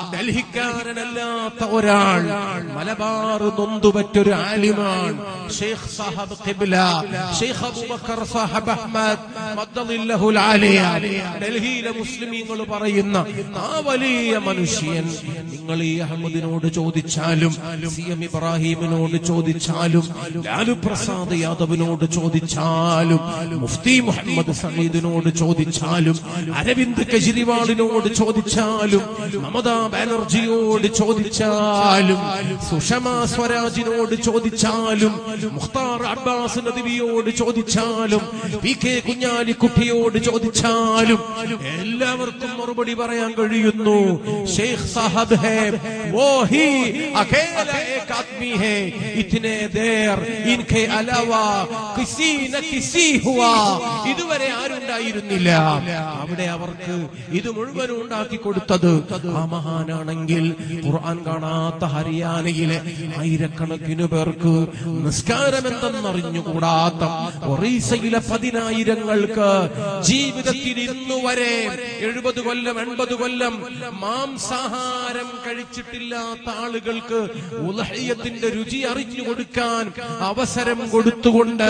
[SPEAKER 1] ഡൽഹിക്കാരനല്ലാത്ത ഒരാൾ മലബാർ നൊന്തുപറ്റൊരു ആലിമാണ് ഷെയ്ഖ് സാഹബ് ഖിബ്ല ഷെയ്ഖ് അബൂബക്കർ സാഹബ് അഹ്മദ് മദ്ദലില്ലഹുൽ ആലിയ ഡൽഹിയിലെ മുസ്ലിമീങ്ങൾ പറയുന്ന ആ വലിയ മനുഷ്യൻ നിങ്ങൾ ഈ അഹമ്മദിനോട് ചോദിച്ചാലും സി എം ഇബ്രാഹിമിനോട് ചോദിച്ചാലും ലാലു പ്രസാദ് യാദവിനോട് ചോദിച്ചാലും മുഫ്തി മുഹമ്മദ് സഈദിനോട് ചോദിച്ചാലും അരവിന്ദ് കെജ്രിവാളിനോട് ചോദിച്ചാലും മമതാ ബാനർജിയോട് ചോദിച്ചാലും സുഷമ സ്വരാജിനോട് ചോദിച്ചാലും മുഖ്താർ അബ്ബാസ് നദിവിയോട് ചോദിച്ചാലും പി കെ കുഞ്ഞാലിക്കുട്ടിയോട് ചോദിച്ചാലും എല്ലാവർക്കും മറുപടി പറയാൻ കഴിയുന്നു ഷെയ്ഖ് സാഹബ് ഹേ वो ही अकेला एक आदमी है इतने देर इनके अलावा किसी न किसी हुआ ഇതുവരെ ആരുണ്ടായിരുന്നില്ല അവിടെ അവർക്ക് ഇത് മുഴുവനും ഉണ്ടാക്കി കൊടുത്തത് ആ മഹാനാണെങ്കിൽ ഖുർആൻ കാണാത്ത ഹരിയാനയിലെ ആയിരക്കണക്കിന് പേർക്ക് നിസ്കാരം എന്തെന്നറിഞ്ഞുകൂടാത്ത ഒറീസയിലെ പതിനായിരങ്ങൾക്ക് ജീവിതത്തിൽ ഇന്നു വരെ എഴുപത് കൊല്ലം എൺപത് കൊല്ലം മാംസാഹാരം കഴിച്ചിട്ടില്ലാത്ത ആളുകൾക്ക് ഉലഹയ്യത്തിന്റെ രുചി അറിഞ്ഞു കൊടുക്കാൻ അവസരം കൊടുത്തുകൊണ്ട്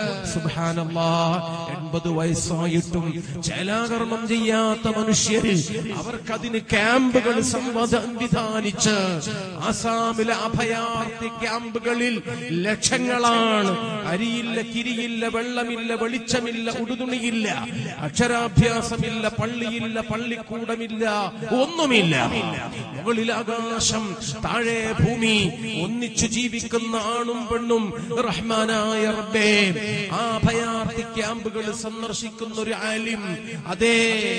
[SPEAKER 1] സുബാനല്ലാ എൺപത് വയസ്സായിട്ടും ചേലാകർമ്മം ചെയ്യാത്ത മനുഷ്യര് അവർക്കതിന് ക്യാമ്പുകൾ സംവിധാനിച്ച് ആസാമിലെ അഭയാർത്ഥി ക്യാമ്പുകളിൽ ലക്ഷങ്ങളാണ് അരിയില്ല കിരിയില്ല വെള്ളമില്ല വെളിച്ചമില്ല ഉടുതുണിയില്ല അക്ഷരാഭ്യാസമില്ല പള്ളിയില്ല പള്ളിക്കൂടമില്ല ഒന്നുമില്ല മുകളിൽ ആകാശം താഴെ ഭൂമി ഒന്നിച്ചു ജീവിക്കുന്ന ആണും പെണ്ണും റഹ്മാനായ റബ്ബേ ആ ഭയാർത്ഥി ക്യാമ്പുകൾ സന്ദർശിക്കുന്ന ഒരു ആലിം അതേ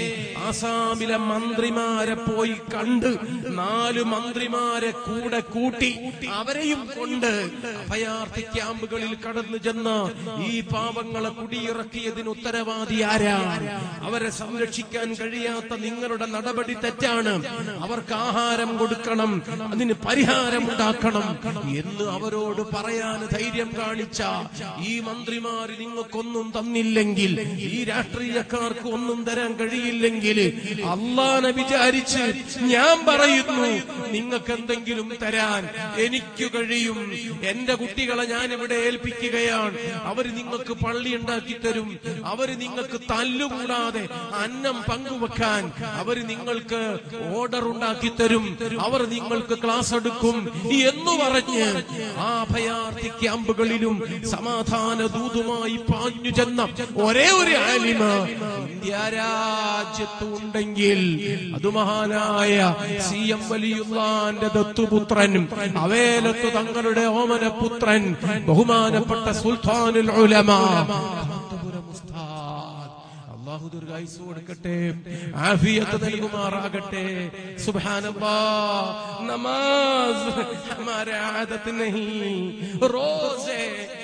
[SPEAKER 1] ആസാമിലെ മന്ത്രിമാരെ പോയി കണ്ട് നാല് മന്ത്രിമാരെ കൂടെ കൂട്ടി അവരെയും കൊണ്ട് അഭയാർത്ഥി ക്യാമ്പുകളിൽ കടന്നു ചെന്ന് ഈ പാവങ്ങളെ കുടിയിറക്കിയതിന് ഉത്തരവാദി ആരാണ് അവരെ സംരക്ഷിക്കാൻ കഴിയാത്ത നിങ്ങളുടെ നടപടി തെറ്റാണ് അവർക്ക് ആഹാരം കൊടുക്കണം അതിന് പരിഹാരം ഉണ്ടാക്കണം എന്ന് അവരോട് പറയാൻ ധൈര്യം കാണിച്ച ഈ മന്ത്രിമാർ നിങ്ങൾക്കൊന്നും തന്നില്ലെങ്കിൽ ഈ രാഷ്ട്രീയക്കാർക്ക് ഒന്നും തരാൻ കഴിയില്ലെങ്കിൽ അള്ളാനെ വിചാരിച്ച് ഞാൻ പറയുന്നു നിങ്ങൾക്ക് എന്തെങ്കിലും തരാൻ എനിക്ക് കഴിയും എന്റെ കുട്ടികളെ ഞാൻ ഇവിടെ ഏൽപ്പിക്കുകയാണ് അവര് നിങ്ങൾക്ക് പള്ളി ഉണ്ടാക്കി തരും അവര് നിങ്ങൾക്ക് തല്ലുകൂടാതെ അന്നം പങ്കുവെക്കാൻ അവര് നിങ്ങൾക്ക് ഓർഡർ ഉണ്ടാക്കി തരും അവർ നിങ്ങൾക്ക് ക്ലാസ് എടുക്കും എന്ന് പറഞ്ഞ് ആ ഭയാർത്ഥി ക്യാമ്പുകളിലും സമാധാന ദൂതുമായി പാഞ്ഞു ചെന്ന ഒരേ ഒരു ആലിമ ഇന്ത്യ രാജ്യത്ത് ഉണ്ടെങ്കിൽ അത് മഹാനായ സി എം വലിയുള്ളാന്റെ ദത്തുപുത്രൻ അവേലത്ത് തങ്ങളുടെ ഓമനപുത്രൻ ബഹുമാനപ്പെട്ട സുൽത്താനുൽ ഉലമ കാന്തപുരം ഉസ്താദ്. അള്ളാഹു ദീർഘായുസ്സ് കൊടുക്കട്ടെ ആഫിയത്ത് നൽകുമാറാകട്ടെ സുബ്ഹാനല്ലാ നമാസ് ഹമാരെ ആദത്ത് नहीं रोजे हमको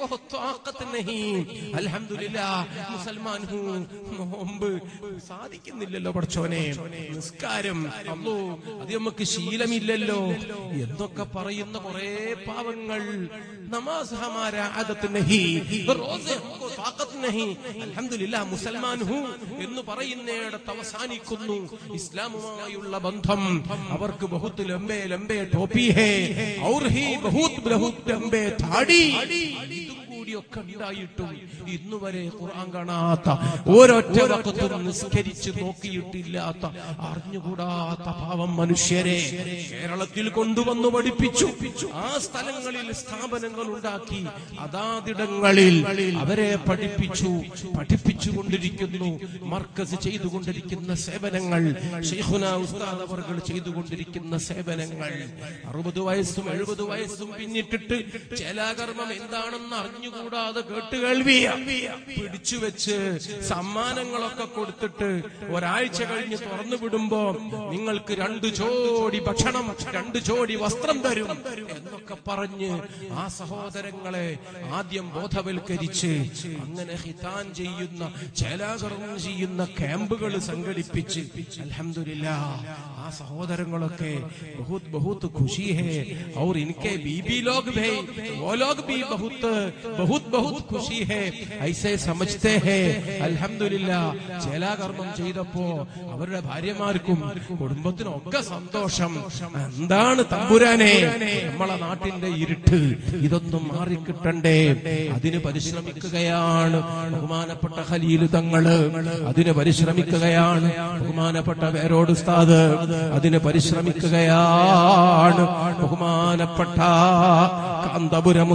[SPEAKER 1] വഹു ത്വാഖത്ത് നഹി. അൽഹംദുലില്ലാ മുസൽമാൻ ഹൂ നോമ്പ് സാധിക്കുന്നില്ലല്ലോ പഠിച്ചോനെ നിസ്കാരം അല്ലോ അത് നമുക്ക് ശീലമില്ലല്ലോ എന്നൊക്കെ പറയുന്ന കുറെ പാവങ്ങൾ നമാസ് ഹമാര ആദത്ത് നഹി റോസെ ഹംകോ താഖത്ത് നഹി അൽഹംദുലില്ലാ മുസൽമാൻ ഹൂ എന്ന് പറയുന്നിടത്ത് അവസാനിക്കുന്നു ഇസ്ലാമുമായുള്ള ബന്ധം അവർക്ക് ബഹുത്ത് ലംബേ ലംബേ ടോപ്പി ഹേ ഔർ ഹി ബഹുത്ത് ബഹുത്ത് ലംബേ ധാടി ഇതും കൂടിയൊക്കെ ഉണ്ടായിട്ടും ഇന്നു വരെ ഖുർആൻ കാണാത്ത ഓരൊറ്റ വക്കത്തും നിസ്കരിച്ച് നോക്കിയിട്ടില്ലാത്ത അറിഞ്ഞുകൂടാത്ത പാവം മനുഷ്യരെ കേരളത്തിൽ കൊണ്ടുവന്നു പഠിപ്പിച്ചു ആ സ്ഥലങ്ങളിൽ സ്ഥാപനങ്ങൾ ഉണ്ടാക്കി അതാതിടങ്ങളിൽ അവരെ പഠിപ്പിച്ചു പഠിപ്പിച്ചുകൊണ്ടിരിക്കുന്നു മർക്കസ് ചെയ്തുകൊണ്ടിരിക്കുന്ന സേവനങ്ങൾ ഷെയ്ഖുന ഉസ്താദ് അവർകൾ ചെയ്തുകൊണ്ടിരിക്കുന്ന സേവനങ്ങൾ അറുപത് വയസ്സും എഴുപത് വയസ്സും പിന്നിട്ടിട്ട് ചേലാകർമ്മം എന്താണെന്ന് അറിഞ്ഞുകൂടാതെ കേട്ടുകേൾവിയ പിടിച്ചു വെച്ച് സമ്മാനങ്ങളൊക്കെ കൊടുത്തിട്ട് ഒരാഴ്ച കഴിഞ്ഞ് തുറന്നു വിടുമ്പോ നിങ്ങൾക്ക് രണ്ടു ജോഡി ഭക്ഷണം രണ്ടു ജോഡി വസ്ത്രം തരും എന്നൊക്കെ പറഞ്ഞ് ആ സഹോദരങ്ങളെ ആദ്യം ബോധവൽക്കരിച്ച് അങ്ങനെ ഹിതാൻ ചെയ്യുന്ന ചേലാകർമ്മം ചെയ്യുന്ന ക്യാമ്പുകൾ സംഘടിപ്പിച്ച് അൽഹംദുലില്ല ആ സഹോദരങ്ങളൊക്കെ ബഹുത് ബഹുത് ഖുഷി ഹേ और इनके बीबी लोग भी वो लोग भी बहुत बहुत बहुत खुशी है ऐसे समझते हैं അൽഹംദുലില്ലാ ചേലാകർമ്മം ചെയ്തപ്പോ അവരുടെ ഭാര്യമാർക്കും കുടുംബത്തിനും ഒക്കെ സന്തോഷം എന്താണ് തമ്പുരാനെ നമ്മളെ നാട്ടിന്റെ ഇരുട്ട് ഇതൊന്നും മാറിക്കിട്ടണ്ടേ അതിന് പരിശ്രമിക്കുകയാണ് ബഹുമാനപ്പെട്ട ഖലീൽ തങ്ങള് അതിന് പരിശ്രമിക്കുകയാണ് ബഹുമാനപ്പെട്ട വേരോട് ഉസ്താദ് അതിന് പരിശ്രമിക്കുകയാണ് ബഹുമാനപ്പെട്ട കാന്തപുരം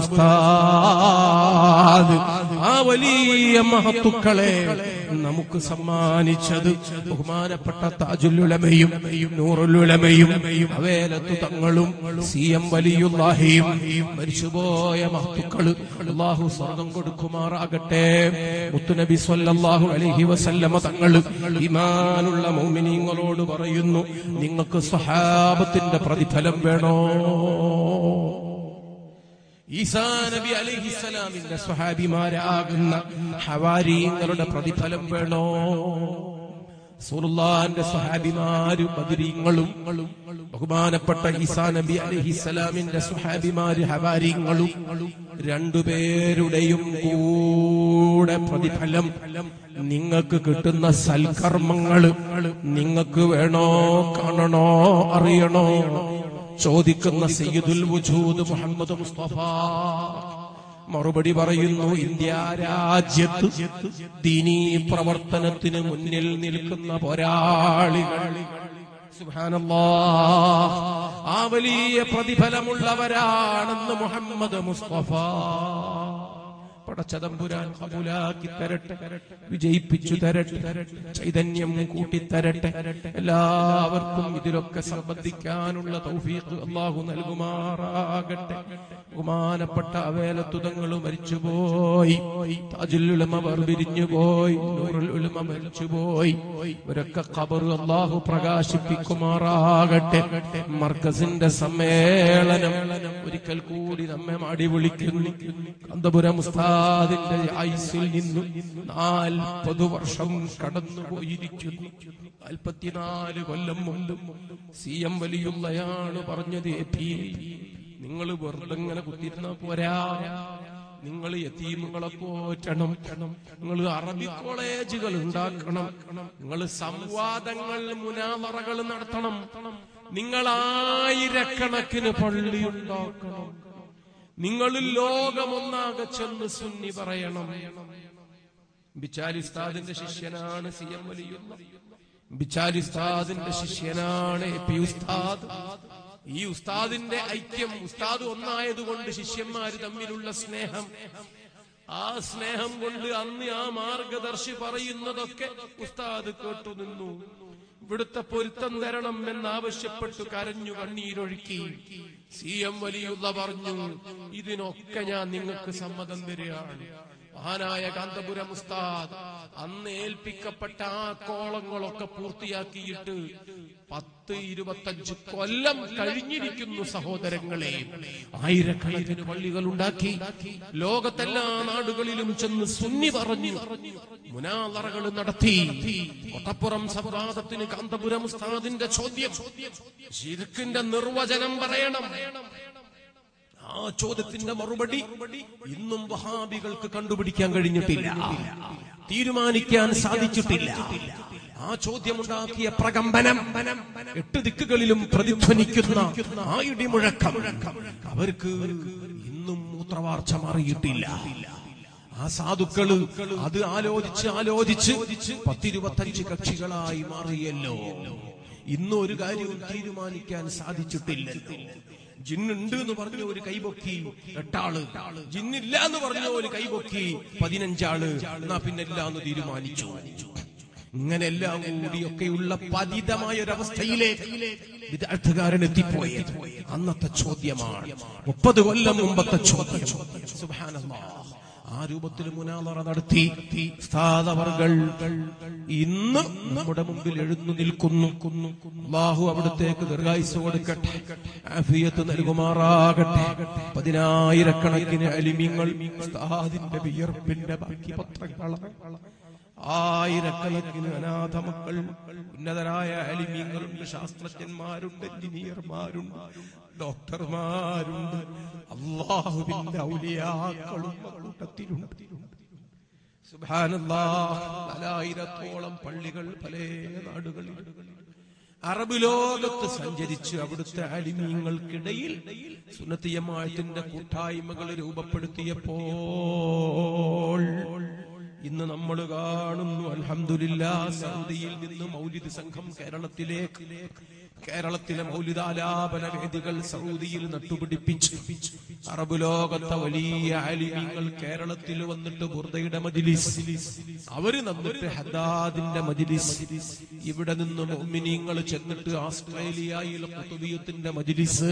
[SPEAKER 1] ഉസ്താദ് ആ വലിയ മഹത്തുക്കളെ നമുക്ക് സമ്മാനിച്ചത് ബഹുമാനപ്പെട്ട താജുലുലമയും നൂറുലുലമയും അവേലത്തു തങ്ങളും സി എം വലിയുല്ലാഹിയും മരിച്ചുപോയ മഹത്തുക്കള് അള്ളാഹു സ്വർഗം കൊടുക്കുമാറാകട്ടെ മുത്തുനബി സ്വല്ലല്ലാഹു അലൈഹി വസല്ലമ തങ്ങള് ഇമാനുള്ള മൗമിനീങ്ങളോട് പറയുന്നു നിങ്ങൾക്ക് സഹാബത്തിന്റെ പ്രതിഫലം വേണോ ഈസാ നബി അലൈഹിസ്സലാമിന്റെ സ്വഹാബിമാരാകുന്ന ഹവാരീങ്ങളുടെ പ്രതിഫലം വേണോ സുറുല്ലാന്റെ സ്വഹാബിമാരും ബദരീങ്ങളും ബഹുമാനപ്പെട്ട ഈസാ നബി അലഹിസലാമിന്റെ സ്വഹാബിമാര് ഹവാരിങ്ങളും രണ്ടുപേരുടെയും കൂടെ പ്രതിഫലം നിങ്ങൾക്ക് കിട്ടുന്ന സൽക്കർമ്മങ്ങള് നിങ്ങൾക്ക് വേണോ കാണണോ അറിയണോ ചോദിക്കുന്ന സയ്യിദുൽ വുജൂദ് മുഹമ്മദ് മുസ്തഫ മറുപടി പറയുന്നു ഇന്ത്യ രാജ്യത്ത് ദീനീ പ്രവർത്തനത്തിന് മുന്നിൽ നിൽക്കുന്ന പോരാളികൾ സുബ്ഹാനല്ലാ ആ വലിയ പ്രതിഫലമുള്ളവരാണെന്ന് മുഹമ്മദ് മുസ്തഫ പടച്ചതമ്പുരാൻ കബൂലാക്കി തരട്ടെ വിജയിപ്പിച്ചു തരട്ടെ ചൈതന്യം കൂട്ടിത്തരട്ടെ എല്ലാവർക്കും ഇതിലൊക്കെ സംബന്ധിക്കാനുള്ള തൗഫീഖ് അള്ളാഹു നൽകുമാറാകട്ടെ ബഹുമാനപ്പെട്ട അവേലത്തുതങ്ങൾ മരിച്ചുപോയി താജുൽ ഉലമ പിരിഞ്ഞുപോയി നൂറുൽ ഉലമ മരിച്ചുപോയി ഇവരൊക്കെ ഖബർ അള്ളാഹു പ്രകാശിപ്പിക്കുമാറാകട്ടെ മർക്കസിന്റെ സമ്മേളനം ഒരിക്കൽ കൂടി നമ്മെ മാടി വിളിക്കുന്നു കാന്തപുരം ഉസ്താദിന്റെ ആയുസിൽ നിന്നും നാൽപ്പത് വർഷം കടന്നുപോയിരിക്കുന്നു നാൽപ്പത്തിനാല് കൊല്ലം മുമ്പ് സി എം വലിയുള്ളയാണ് പറഞ്ഞത് എ പി നിങ്ങൾ വെറുതെ ഇങ്ങനെ കുത്തിരുന്ന പോരാ നിങ്ങൾ യത്തീമുകളെ പോറ്റണം നിങ്ങൾ അറബി കോളേജുകൾ ഉണ്ടാക്കണം നിങ്ങൾ സംവാദങ്ങൾ മുനാമറകൾ നടത്തണം നിങ്ങൾ ആയിരക്കണക്കിന് പള്ളി ഉണ്ടാക്കണം നിങ്ങൾ ലോകമൊന്നാകെ ചെന്ന് സുന്നി പറയണം ബിച്ചാലിസ്താദിന്റെ ശിഷ്യനാണ് സി എം വലിയുള്ള ബിച്ചാലിസ്താദിന്റെ ശിഷ്യനാണ് എ പി ഉസ്താദ് ഈ ഉസ്താദിന്റെ ഐക്യം ഉസ്താദ് ഒന്നായതുകൊണ്ട് ശിഷ്യന്മാര് തമ്മിലുള്ള സ്നേഹം ആ സ്നേഹം കൊണ്ട് അന്ന് ആ മാർഗദർശി പറയുന്നതൊക്കെ ഉസ്താദ് കേട്ടു നിന്നു ഇവിടുത്തെ പൊരുത്തം തരണം എന്നാവശ്യപ്പെട്ടു കരഞ്ഞു കണ്ണീരൊഴുക്കി സി എം വലിയുള്ള പറഞ്ഞു ഇതിനൊക്കെ ഞാൻ നിങ്ങൾക്ക് സമ്മതം തരികയാണ് മഹാനായ കാന്തപുരം ഉസ്താദ് അന്ന് ഏൽപ്പിക്കപ്പെട്ട ആ കോളങ്ങളൊക്കെ പൂർത്തിയാക്കിയിട്ട് പത്ത് ഇരുപത്തഞ്ച് കൊല്ലം കഴിഞ്ഞിരിക്കുന്നു സഹോദരങ്ങളെ ആയിരക്കണക്കിന് പള്ളികൾ ഉണ്ടാക്കി ലോകത്തെല്ലാ നാടുകളിലും ചെന്ന് സുന്നി പറഞ്ഞു മുനാലറകൾ നടത്തി കൊട്ടപ്പുറം സംവാദത്തിന് കാന്തപുരം ഉസ്താദിന്റെ ചോദ്യം ശിർക്കിന്റെ നിർവചനം പറയണം ആ ചോദ്യത്തിന്റെ മറുപടി ഇന്നും വഹാബികൾക്ക് കണ്ടുപിടിക്കാൻ കഴിഞ്ഞിട്ടില്ല തീരുമാനിക്കാൻ സാധിച്ചിട്ടില്ല ആ ചോദ്യമുണ്ടാക്കിയ പ്രകമ്പനം എട്ട് ദിക്കുകളിലും പ്രതിധ്വനിക്കുന്ന ആ ഇടിമുഴക്കം അവർക്ക് ഇന്നും മൂത്രവാർച്ച മാറിയിട്ടില്ല ആ സാധുക്കള് അത് ആലോചിച്ച് ആലോചിച്ച് പത്തിരുപത്തഞ്ച് കക്ഷികളായി മാറിയല്ലോ ഇന്നും ഒരു കാര്യവും തീരുമാനിക്കാൻ സാധിച്ചിട്ടില്ലല്ലോ ജിന്നുണ്ട് എന്ന് പറഞ്ഞ ഒരു കൈപൊക്കി എട്ടാള് ജിന്നില്ല എന്ന് പറഞ്ഞ ഒരു കൈപൊക്കി പതിനഞ്ചാള് എന്നാ പിന്നെ എല്ലാം എന്ന് തീരുമാനിച്ചു ഇങ്ങനെ എല്ലാം കൂടിയൊക്കെയുള്ള പതിതമായ ഒരവസ്ഥയിലേക്ക് വിദഗ്ധകാരൻ എത്തിപ്പോയത് അന്നത്തെ ചോദ്യമാണ് മുപ്പത് കൊല്ലം മുമ്പത്തെ ചോദ്യം സുബ്ഹാനല്ലാഹ് ആ രൂപത്തിൽ മുനാലറ നടത്തി സ്ഥാതവർകൾ ഇന്ന് നമ്മുടെ മുമ്പിൽ എഴുന്നു നിൽക്കുന്നു അള്ളാഹു അവിടത്തേക്ക് ദീർഘായുസ് കൊടുക്കട്ടെ ആഫിയത്ത് നൽകുമാറാകട്ടെ പതിനായിരക്കണക്കിന് അലിമ്യങ്ങൾ ഉസ്താദിന്റെ വിയർപ്പിന്റെ ബാക്കി പത്രങ്ങളാണ് ആയിരക്കണക്കിന് അനാഥ മക്കൾ ഉന്നതരായ അലിമ്യങ്ങളുണ്ട് ശാസ്ത്രജ്ഞന്മാരുണ്ട് എഞ്ചിനീയർമാരുണ്ട് ഡോക്ടർമാരുണ്ട് അള്ളാഹുവിന്റെ ഔലിയാക്കളും കൂട്ടത്തിലുണ്ട് സുബ്ഹാനല്ലാഹ് നാലായിരത്തോളം പള്ളികൾ പല നാടുകളിൽ അറബ് ലോകത്ത് സഞ്ചരിച്ച് അവിടുത്തെ അലിമീങ്ങൾക്കിടയിൽ സുന്നത്തിയമായത്തിന്റെ കൂട്ടായ്മകൾ രൂപപ്പെടുത്തിയപ്പോൾ ഇന്ന് നമ്മൾ കാണുന്നു അൽഹംദുലില്ല സൗദിയിൽ നിന്ന് മൗലിദ് സംഘം കേരളത്തിലേക്ക് കേരളത്തിലെ മൗലിദാലാപന വേദികൾ സൗദിയിൽ നട്ടുപിടിപ്പിച്ചു അറബ് ലോകത്തെ വലിയ ആലിമ്യങ്ങൾ കേരളത്തിൽ വന്നിട്ട് ബുർദയുടെ മജിലിസ് അവര് നന്നിട്ട് ഹദാദിന്റെ മജിലിസ് ഇവിടെ നിന്ന് മോമിനിങ്ങൾ ചെന്നിട്ട് ആസ്ട്രേലിയയിലെ കുത്തുബിയത്തിന്റെ മജിലിസ്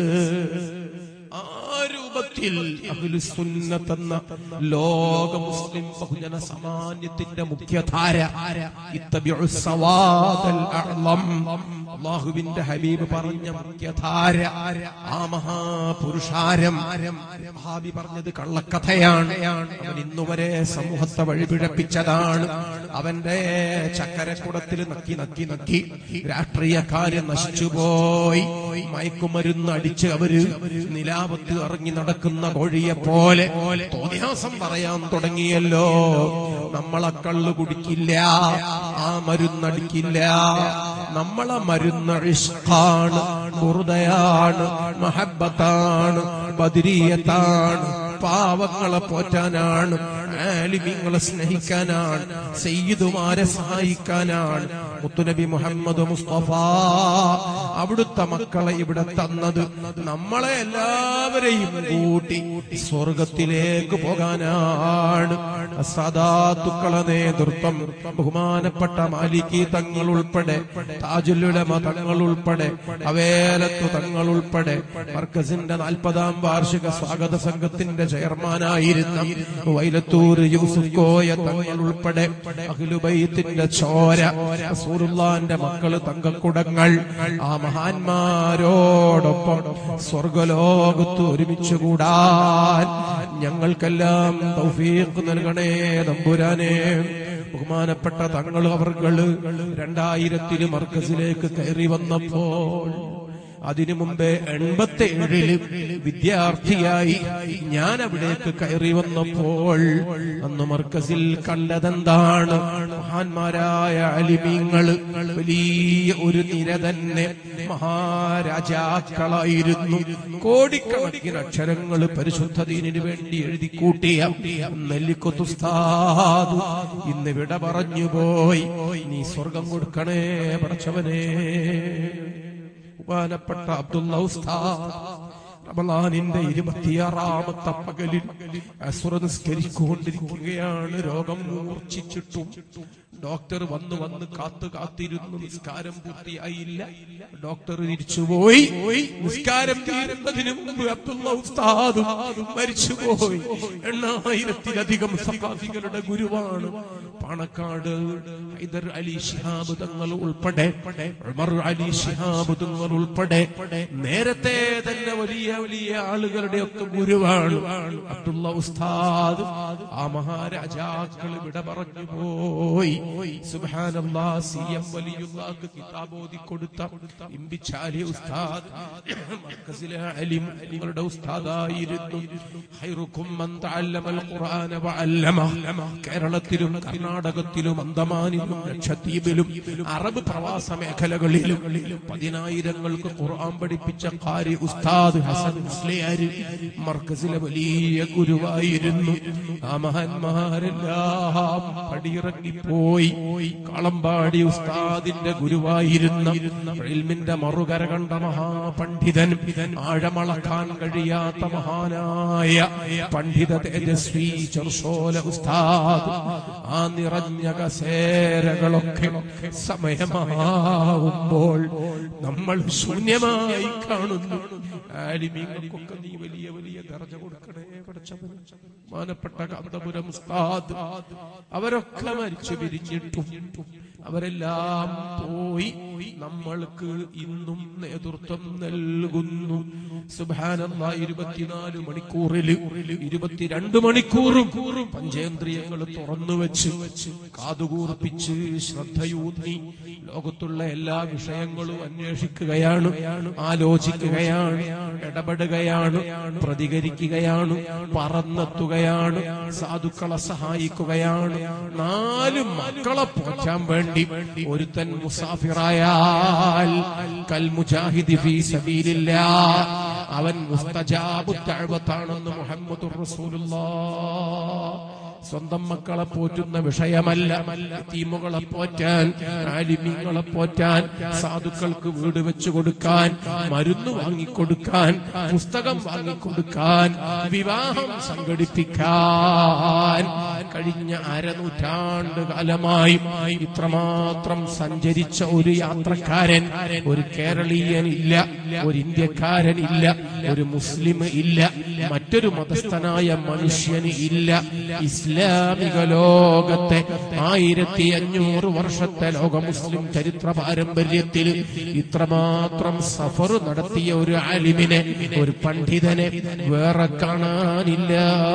[SPEAKER 1] ആ രൂപത്തിൽ അഖിലുസുന്നത്ത് എന്ന ലോക മുസ്ലിം ബഹുജന സമാന്യത്തിന്റെ മുഖ്യധാര ഇത്തബിഉ സവാദൽ അഅ്ലം അള്ളാഹുവിന്റെ ഹബീബ് പറഞ്ഞ മുഖ്യധാര ആ മഹാപുരുഷാരം മഹാബി പറഞ്ഞത് കള്ളക്കഥയാണ് അവൻ ഇന്നുവരെ സമൂഹത്തെ വഴിപിഴപ്പിച്ചതാണ് അവന്റെ ചക്കരക്കുടത്തിൽ നക്കി നക്കി നക്കി രാഷ്ട്രീയക്കാര് നശിച്ചുപോയി മയക്കുമരുന്ന് അടിച്ച് അവര് നിലാപത്ത് ഇറങ്ങി നടക്കുന്ന കോഴിയെ പോലെ തോന്നിയാസം പറയാൻ തുടങ്ങിയല്ലോ നമ്മളെ കള്ളു കുടിക്കില്ല ആ മരുന്നടിക്കില്ല നമ്മളെ മരുന്ന് ഇഷ്കാണ് കുറുതയാണ് മഹബത്താണ് ബദിരീയത്താണ് പാവങ്ങളെ പോറ്റാനാണ് ആലിമിങ്ങളെ സ്നേഹിക്കാനാണ് സയ്യിദുമാരെ സഹായിക്കാനാണ് മുത്തുനബി മുഹമ്മദ് മുസ്തഫ അവിടുത്തെ മക്കളെ ഇവിടെ തന്നത് നമ്മളെ എല്ലാവരെയും കൂട്ടി സ്വർഗത്തിലേക്ക് പോകാനാണ് സദാത്തുക്കളെ നേതൃത്വം ബഹുമാനപ്പെട്ട മാലിക്കി തങ്ങൾ ഉൾപ്പെടെ താജുലുലമ തങ്ങൾ ഉൾപ്പെടെ അവേലത്തു തങ്ങൾ ഉൾപ്പെടെ മർക്കസിന്റെ നാൽപ്പതാം വാർഷിക സ്വാഗത സംഘത്തിന്റെ ചെയർമാനായിരുന്ന വൈലത്തൂർ യൂസുഫ് കോയ തങ്ങൾ ഉൾപ്പെടെ അഖിലുബൈത്തിന്റെ ചോര റസൂലുള്ളാന്റെ മക്കള് തങ്കക്കുടങ്ങൾ ആ മഹാന്മാരോടൊപ്പം സ്വർഗലോകത്ത് ഒരുമിച്ച് കൂടാൻ ഞങ്ങൾക്കെല്ലാം തൗഫീഖ് നൽകണേ തമ്പുരാനെ ബഹുമാനപ്പെട്ട തങ്ങൾ അവർകള് രണ്ടായിരത്തില് മർക്കസിലേക്ക് കയറി വന്നപ്പോൾ അതിനു മുമ്പേ എൺപത്തി ഏഴില് വിദ്യാർത്ഥിയായി ഞാൻ അവിടേക്ക് കയറി വന്നപ്പോൾ അന്ന് മർക്കസിൽ കണ്ടതെന്താണ് മഹാന്മാരായ അലിമീങ്ങള് വലിയ ഒരു നിര തന്നെ മഹാരാജാക്കളായിരുന്നു കോടിക്കണക്കിന് അക്ഷരങ്ങൾ പരിശുദ്ധ ദീനിനു വേണ്ടി എഴുതി കൂട്ടിയ നെല്ലിക്കൊത്തുസ്താദ് ഇന്ന് വിട പറഞ്ഞു പോയി നീ സ്വർഗം കൊടുക്കണേ പടച്ചവനേ ബഹുമാനപ്പെട്ട അബ്ദുള്ള ഉസ്താദ് റമലാനിന്റെ ഇരുപത്തിയാറാമത്തെ പകലിൽ അസുറ നിസ്കരിച്ചുകൊണ്ടിരിക്കുകയാണ് രോഗം മൂർച്ഛിച്ചിട്ടും ഡോക്ടർ വന്ന് വന്ന് കാത്തു കാത്തിരുന്നു നിസ്കാരം പൂർത്തിയായില്ല ഡോക്ടർ തിരിച്ചുപോയി നിസ്കാരം തീരുന്നതിന് മുമ്പ് അബ്ദുള്ള ഉസ്താദ് മരിച്ചുപോയി എണ്ണായിരത്തിലധികം സഹാബികളുടെ ഗുരുവാണ് പാണക്കാട് ഹൈദർ അലി ശിഹാബ് തങ്ങൾ ഉൾപ്പെടെ ഉമർ അലി ശിഹാബ് തങ്ങൾ ഉൾപ്പെടെ നേരത്തെ തന്നെ വലിയ വലിയ ആളുകളുടെ ഒക്കെ ഗുരുവാണ് അബ്ദുള്ള ഉസ്താദ് ആ മഹാരാജാക്കൾ വിട പറഞ്ഞു പോയി സുബ്ഹാനല്ലാ സി എം വലിയുള്ളാക്ക് കിതാബ് ഓതി കൊടുത്ത ഇമ്പിച്ചാലി ഉസ്താദ് മർക്കസിലെ അലിം നിങ്ങളുടെ ഉസ്താദായിരുന്നു ഖൈറുക്കും മൻ തഅല്ലമൽ ഖുർആന വഅല്ലമ കേരളത്തിലും കർണാടകത്തിലും അന്തമാനിലും ലക്ഷദ്വീപിലും അറബ് പ്രവാസ മേഖലകളിലും പതിനായിരങ്ങൾക്ക് ഖുർആൻ പഠിപ്പിച്ച ഖാരി ഉസ്താദ് ഹസൻ മുസ്ലിയാർ മർക്കസിലെ വലിയ ഗുരുവായിരുന്നു ആ മഹാന്മാരെല്ലാം പടിയിറങ്ങിപ്പോയി കളമ്പാടി ഉസ്താദിന്റെ ഗുരുവായിരുന്ന ഇൽമിന്റെ മറുകര കണ്ട മഹാപണ്ഡിതൻ ആഴമളക്കാൻ കഴിയാത്ത മഹാനായ പണ്ഡിത തേജസ്വി ചെറുസോല ഉസ്താദ് ആ നിറഞ്ഞ കസേരകളൊക്കെ സമയമാവുമ്പോൾ നമ്മൾ ശൂന്യമായി കാണുന്നു ആലിമീങ്ങൾക്കൊക്കെ നീ വലിയ വലിയ ദർജ കൊടുക്കണേ പഠിച്ചവൻ മാനപ്പെട്ട കാന്തപുരം ഉസ്താദ് അവരൊക്കെ മരിച്ചു പിരിഞ്ഞിട്ടും അവരെല്ലാം പോയി നമ്മൾക്ക് ഇന്നും നേതൃത്വം നൽകുന്നു സുബാനല്ല ഇരുപത്തിനാല് മണിക്കൂറിൽ ഇരുപത്തിരണ്ട് മണിക്കൂറും പഞ്ചേന്ദ്രിയങ്ങൾ തുറന്നു വെച്ച് കാതുകൂർപ്പിച്ച് ശ്രദ്ധയൂന്നി ലോകത്തുള്ള എല്ലാ വിഷയങ്ങളും അന്വേഷിക്കുകയാണ് ആലോചിക്കുകയാണ് ഇടപെടുകയാണ് പ്രതികരിക്കുകയാണ് പറന്നെത്തുകയാണ് സാധുക്കളെ സഹായിക്കുകയാണ് നാല് മക്കളെ പോറ്റാൻ വേണ്ടി ഒരുത്തൻ മുസാഫിറായാൽ കൽ മുജാഹിദി ഫീ സബീലില്ലാ അവൻ മുസ്തജാബു തഅവത്താണെന്ന് മുഹമ്മദുർ റസൂലുള്ളാഹ് സ്വന്തം മക്കളെ പോറ്റുന്ന വിഷയമല്ല തീമുകളെ പോറ്റാൻ ആലിമീങ്ങളെ പോറ്റാൻ സാധുക്കൾക്ക് വീട് വെച്ചു കൊടുക്കാൻ മരുന്ന് വാങ്ങിക്കൊടുക്കാൻ പുസ്തകം വാങ്ങിക്കൊടുക്കാൻ വിവാഹം സംഘടിപ്പിക്കാൻ കഴിഞ്ഞ അരനൂറ്റാണ്ട് കാലമായി ഇത്രമാത്രം സഞ്ചരിച്ച ഒരു യാത്രക്കാരൻ ഒരു കേരളീയൻ ഇല്ല ഒരു ഇന്ത്യക്കാരൻ ഇല്ല ഒരു മുസ്ലിം ഇല്ല മറ്റൊരു മതസ്ഥനായ മനുഷ്യന് ഇല്ല ഇസ്ലാമിക ലോകത്തെ ആയിരത്തി അഞ്ഞൂറ് വർഷത്തെ ലോക മുസ്ലിം ചരിത്ര പാരമ്പര്യത്തിൽ ഇത്രമാത്രം സഫർ നടത്തിയ ഒരു ആലിമിനെ ഒരു പണ്ഡിതനെ വേറെ കാണാനില്ല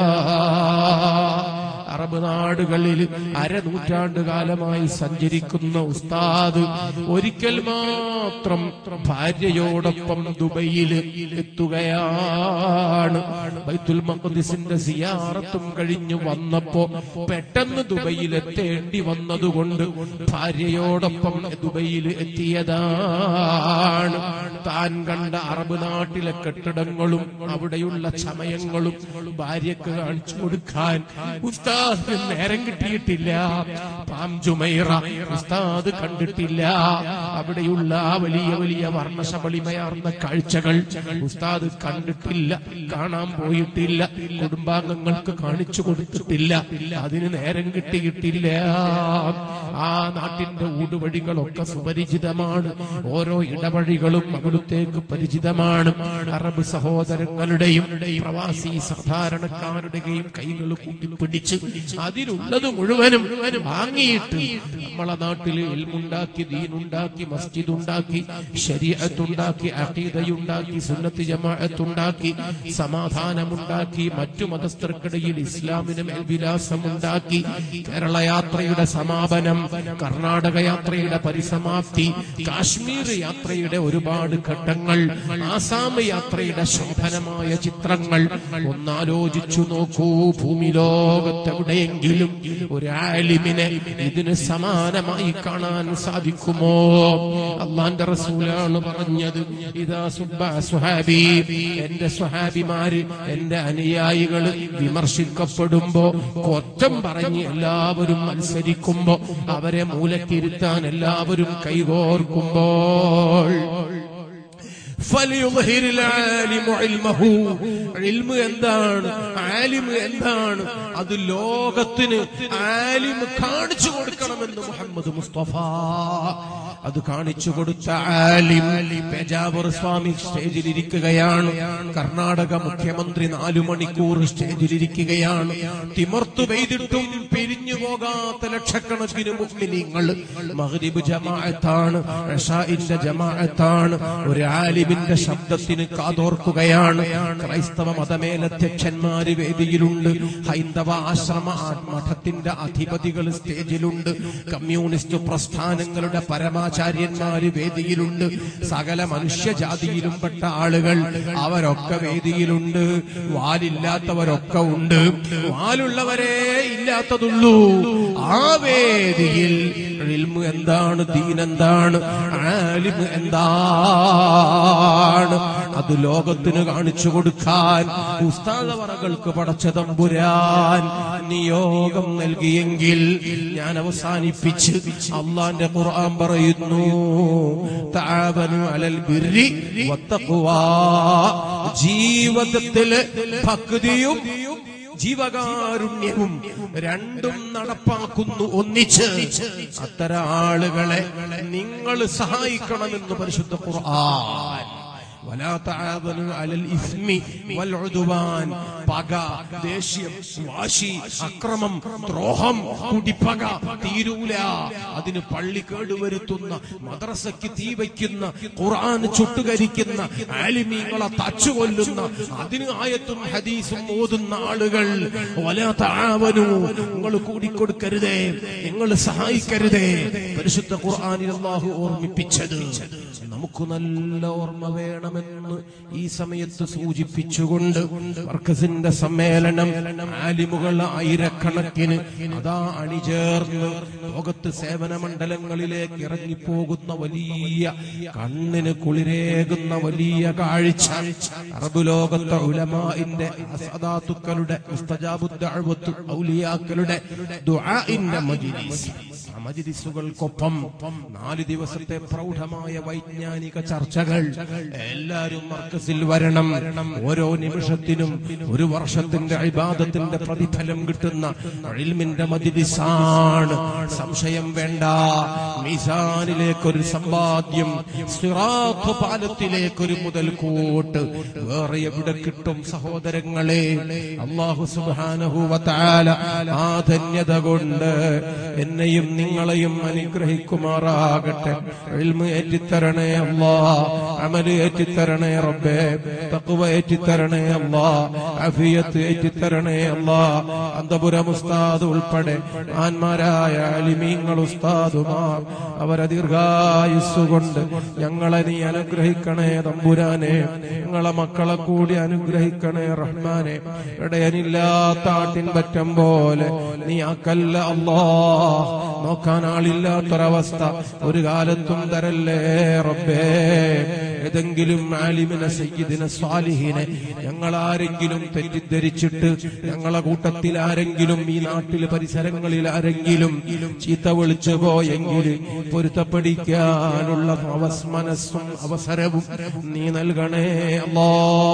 [SPEAKER 1] അറബ് നാടുകളിൽ അരനൂറ്റാണ്ട് കാലമായി സഞ്ചരിക്കുന്ന ഉസ്താദ് ഒരിക്കൽ മാത്രം ഭാര്യയോടൊപ്പം ദുബൈയിൽ എത്തുകയാണ് ബൈത്തുൽ മഖ്ദിസിന്റെ സിയാറത്തും കഴിഞ്ഞു വന്നപ്പോ പെട്ടെന്ന് ദുബൈയിൽ എത്തേണ്ടി വന്നതുകൊണ്ട് ഭാര്യയോടൊപ്പം ദുബൈയിൽ എത്തിയതാണ് താൻ കണ്ട അറബ് നാട്ടിലെ കെട്ടിടങ്ങളും അവിടെയുള്ള ചമയങ്ങളും ഭാര്യക്ക് കാണിച്ചു കൊടുക്കാൻ ഉസ്താദ് നേരം കിട്ടിയിട്ടില്ല പാം ജുമൈറ ഉസ്താദ് കണ്ടിട്ടില്ല അവിടെയുള്ള ആ വലിയ വലിയ വർണ്ണശബളിമയാർന്ന കാഴ്ചകൾ ഉസ്താദ് കണ്ടിട്ടില്ല കാണാൻ പോയിട്ടില്ല കുടുംബാംഗങ്ങൾക്ക് കാണിച്ചു കൊടുത്തിട്ടില്ല അതിന് നേരം കിട്ടിയിട്ടില്ല ആ നാട്ടിന്റെ ഊടുവഴികളൊക്കെ സുപരിചിതമാണ് ഓരോ ഇടവഴികളും അവിടുത്തേക്ക് പരിചിതമാണ് അറബ് സഹോദരങ്ങളുടെയും പ്രവാസി സാധാരണക്കാരുടെയും കൈകൾ കൂട്ടിപ്പിടിച്ച് അതിലുള്ളത് മുഴുവനും വാങ്ങിയിട്ട് നമ്മളെ നാട്ടിൽ ഇൽമുണ്ടാക്കി ദീനുണ്ടാക്കി മസ്ജിദ് ഉണ്ടാക്കി ശരീഅത്തുണ്ടാക്കി അഖീദയുണ്ടാക്കി സുന്നത്ത് ജമാഅത്തുണ്ടാക്കി സമാധാനമുണ്ടാക്കി മറ്റു മതസ്ഥർക്കിടയിൽ ഇസ്ലാമിന് മേൽവിലാസമുണ്ടാക്കി കേരള യാത്രയുടെ സമാപനം കർണാടക യാത്രയുടെ പരിസമാപ്തി കാശ്മീർ യാത്രയുടെ ഒരുപാട് ഘട്ടങ്ങൾ ആസാം യാത്രയുടെ ശോഭനമായ ചിത്രങ്ങൾ ഒന്നാലോചിച്ചു നോക്കൂ ഭൂമി ലോകത്തെവിടെയെങ്കിലും ഒരു ആലിമിനെ ഇതിന് സമാനമായി കാണാൻ സാധിക്കുമോ അള്ളാന്റെ റസൂലാണ് പറഞ്ഞത് ഇതാ സുബ്ബ സുഹാബി എന്റെ സുഹാബിമാര് എന്റെ അനുയായികൾ വിമർശിക്കപ്പെടുമ്പോ കൊറ്റം പറഞ്ഞ് എല്ലാവരും മത്സരിക്കുമ്പോ അവരെ മൂലക്കിരുത്താൻ എല്ലാവരും കൈകോർക്കുമ്പോൾ فليظهر العالم علمه علم എന്താണ് ആലിം എന്താണ് അത് ലോകത്തിന് ആലിം കാണിച്ചു കൊടുക്കണമെന്ന് മുഹമ്മദ് മുസ്തഫ അത് കാണിച്ചു കൊടുത്ത ആലിം പേജാവർ സ്വാമി സ്റ്റേജിലിരിക്കുകയാണ് കർണാടക മുഖ്യമന്ത്രി നാലു മണിക്കൂർ സ്റ്റേജിലിരിക്കുകയാണ് തിമർത്തു പെയ്തിട്ടും പിരിഞ്ഞു പോകാത്ത ലക്ഷക്കണക്കിന് മുസ്ലിങ്ങൾ മഗ്രിബ് ജമാഅത്താണ് ഇഷാഇന്റെ ജമാഅത്താണ് ഒരു ആലിമിന്റെ ശബ്ദത്തിന് കാതോർക്കുകയാണ് ക്രൈസ്തവ മതമേലധ്യക്ഷന്മാര് വേദിയിലുണ്ട് ഹൈന്ദവ ആശ്രമ മഠത്തിന്റെ അധിപതികൾ സ്റ്റേജിലുണ്ട് കമ്മ്യൂണിസ്റ്റ് പ്രസ്ഥാനങ്ങളുടെ പരമാചാര്യന്മാര് വേദിയിലുണ്ട് സകല മനുഷ്യജാതിയിലും പെട്ട ആളുകൾ അവരൊക്കെ വേദിയിലുണ്ട് വാലില്ലാത്തവരൊക്കെ ഉണ്ട് വാലുള്ളവരെ ഇല്ലാത്തതുള്ളൂ ആ വേദിയിൽ ഇൽമു എന്താണ് ദീൻ എന്താണ് ആലിമ് എന്താണ് അത് ലോകത്തിന് കാണിച്ചു കൊടുക്കാൻ ഉസ്താദവറകൾക്ക് പടച്ച തമ്പുരാൻ നിയോഗം നൽകിയെങ്കിൽ ഞാൻ അവസാനിപ്പിച്ച് അള്ളാന്റെ ഖുർആൻ പറയുന്നു താവനു അലൽ ബിർരി വത്തഖ്വാ ജീവിതത്തില് ഭക്തിയും ജീവകാരുണ്യവും രണ്ടും നടപ്പാക്കുന്നു ഒന്നിച്ച് അത്തരം ആളുകളെ നിങ്ങൾ സഹായിക്കണമെന്ന് പരിശുദ്ധ ഖുർആൻ വലാ തആവനു അലൽ ഇസ്മി വൽ ഉദ്വാൻ പക ദേഷ്യം വാശി അക്രമം ദ്രോഹം കുടിപ്പക തീരൂല അതിന് പള്ളി കേടുവരുത്തുന്ന മദ്രസയ്ക്ക് തീ വയ്ക്കുന്ന ഖുർആൻ ചുട്ടുകരിക്കുന്ന ആലിമീങ്ങളെ തച്ചുകൊല്ലുന്ന അതിന് ആയത്തും ഹദീസും ഓതുന്ന ആളുകൾ വലാ തആവനു നിങ്ങൾ കൂടിക്കൊടുക്കരുതേ നിങ്ങൾ സഹായിക്കരുതേ പരിശുദ്ധ ഖുർആനിൽ അല്ലാഹു ഓർമ്മിപ്പിച്ചത് നമുക്ക് നല്ല ഓർമ്മ വേണമെന്ന് ഈ സമയത്ത് സൂചിപ്പിച്ചുകൊണ്ട് വർക്കസിന്റെ സമ്മേളനം ആലിമുകൾ ആയിരക്കണക്കിന് അതാ അണിചേർന്ന് ലോകത്ത് സേവന മണ്ഡലങ്ങളിലേക്ക് ഇറങ്ങിപ്പോകുന്ന വലിയ കണ്ണിന് കുളിരേകുന്ന വലിയ കാഴ്ച അറബ് ലോകത്തെ ഉലമാന്റെ അസദാത്തുക്കളുടെ മുസ്തജാബുദ്ദഅവത്തു ഔലിയാക്കളുടെ ദുആഇന്റെ മജ്ലിസ് ആ മജ്ലിസുകൾക്കൊപ്പം നാല് ദിവസത്തെ പ്രൗഢമായ വൈജ്ഞാനിക ചർച്ചകൾ എല്ലാരും മർക്കസിൽ വരണം ഓരോ നിമിഷത്തിനും ഒരു വർഷത്തിന്റെ ഇബാദത്തിന്റെ പ്രതിഫലം കിട്ടുന്ന ഇൽമിന്റെ മജ്ലിസാണ് സംശയം വേണ്ട മീസാനിലേക്കൊരു സമ്പാദ്യം സിറാത്ത് പാലത്തിലേക്കൊരു മുതൽക്കൂട്ട് വേറെ എവിടെ കിട്ടും സഹോദരങ്ങളെ അള്ളാഹു സുബ്ഹാനഹു വതആല ആ ധന്യത കൊണ്ട് എന്നെയും നിങ്ങളെയും അനുഗ്രഹിക്കുമാറാകട്ടെ ഇൽമ് ഏറ്റിത്തരണേ അല്ലാ അമല് ഏറ്റിത്തരണേ റബ്ബേ തഖ്വ ഏറ്റിത്തരണേ അല്ലാ അഫിയത്ത് ഏറ്റിത്തരണേ അല്ലാ അന്തപുരം ഉസ്താദ് ഉൾപ്പെടെ ആന്മാരായ അലിമീങ്ങൾ ഉസ്താദുമാർ അവരെ ദീർഘായുസ്സുകൊണ്ട് ഞങ്ങളെ നീ അനുഗ്രഹിക്കണേ തമ്പുരാനെ ഞങ്ങളെ മക്കളെ കൂടി അനുഗ്രഹിക്കണേ റഹ്മാനെ ഇടയനില്ലാത്ത ആട്ടിൻ പറ്റം പോലെ നീ ആക്കല്ല അല്ലാ നോക്കാൻ ആളില്ലാത്തൊരവസ്ഥ ഒരു കാലത്തും തരല്ലേ റബ്ബേ ഏതെങ്കിലും ആലിമിനെ സയ്യിദിനെ സ്വാലിഹിനെ ഞങ്ങൾ ആരെങ്കിലും തെറ്റിദ്ധരിച്ചിട്ട് ഞങ്ങളെ കൂട്ടത്തിൽ ആരെങ്കിലും ഈ നാട്ടിലെ പരിസരങ്ങളിൽ ആരെങ്കിലും ചീത്ത വിളിച്ചു പോയെങ്കിൽ പൊരുത്തപ്പെടിക്കാനുള്ള അവസ് മനസ്സും അവസരവും നീ നൽകണേ അല്ലാ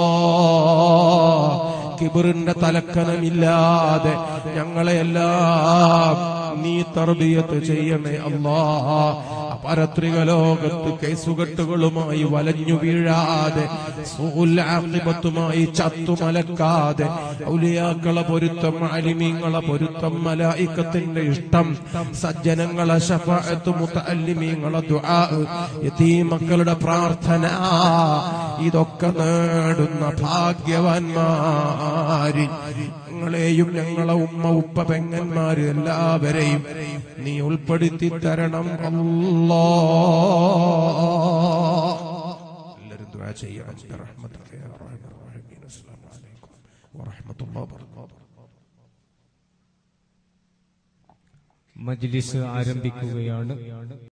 [SPEAKER 1] കിബറിന്റെ തലക്കനമില്ലാതെ ഞങ്ങളെല്ലാം നീ തർബിയത്ത് ചെയ്യണേ അല്ലാ പരത്രിക ലോകത്ത് കേസുകെട്ടുകളുമായി വലഞ്ഞു വീഴാതെ സുഹുല്ലാഹിബത്തുമായി ചത്തുമലക്കാതെ ഔലിയാക്കളെ പൊരുത്തം അലിമീങ്ങളെ പൊരുത്തം മലായിക്കത്തിന്റെ ഇഷ്ടം സജ്ജനങ്ങളെ ഷഫാഅത്ത് മുത്തല്ലിമീങ്ങളെ ദുആ യതീമക്കളുടെ പ്രാർത്ഥന ഇതൊക്കെ നേടുന്ന ഭാഗ്യവാന്മാര് ഞങ്ങളെയും ഞങ്ങളെ ഉമ്മ ഉപ്പ പെങ്ങന്മാര് എല്ലാവരെയും നീ ഉൾപ്പെടുത്തി തരണം അല്ലാ എല്ലാവരും ദുആ ചെയ്യണം റഹ്മത്തുക യാ റഹ്മാൻ റഹീം അസ്സലാമു അലൈക്കും വറഹ്മത്തുള്ളാഹി വബറകാതുഹു
[SPEAKER 2] മജ്ലിസ് ആരംഭിക്കുകയാണ്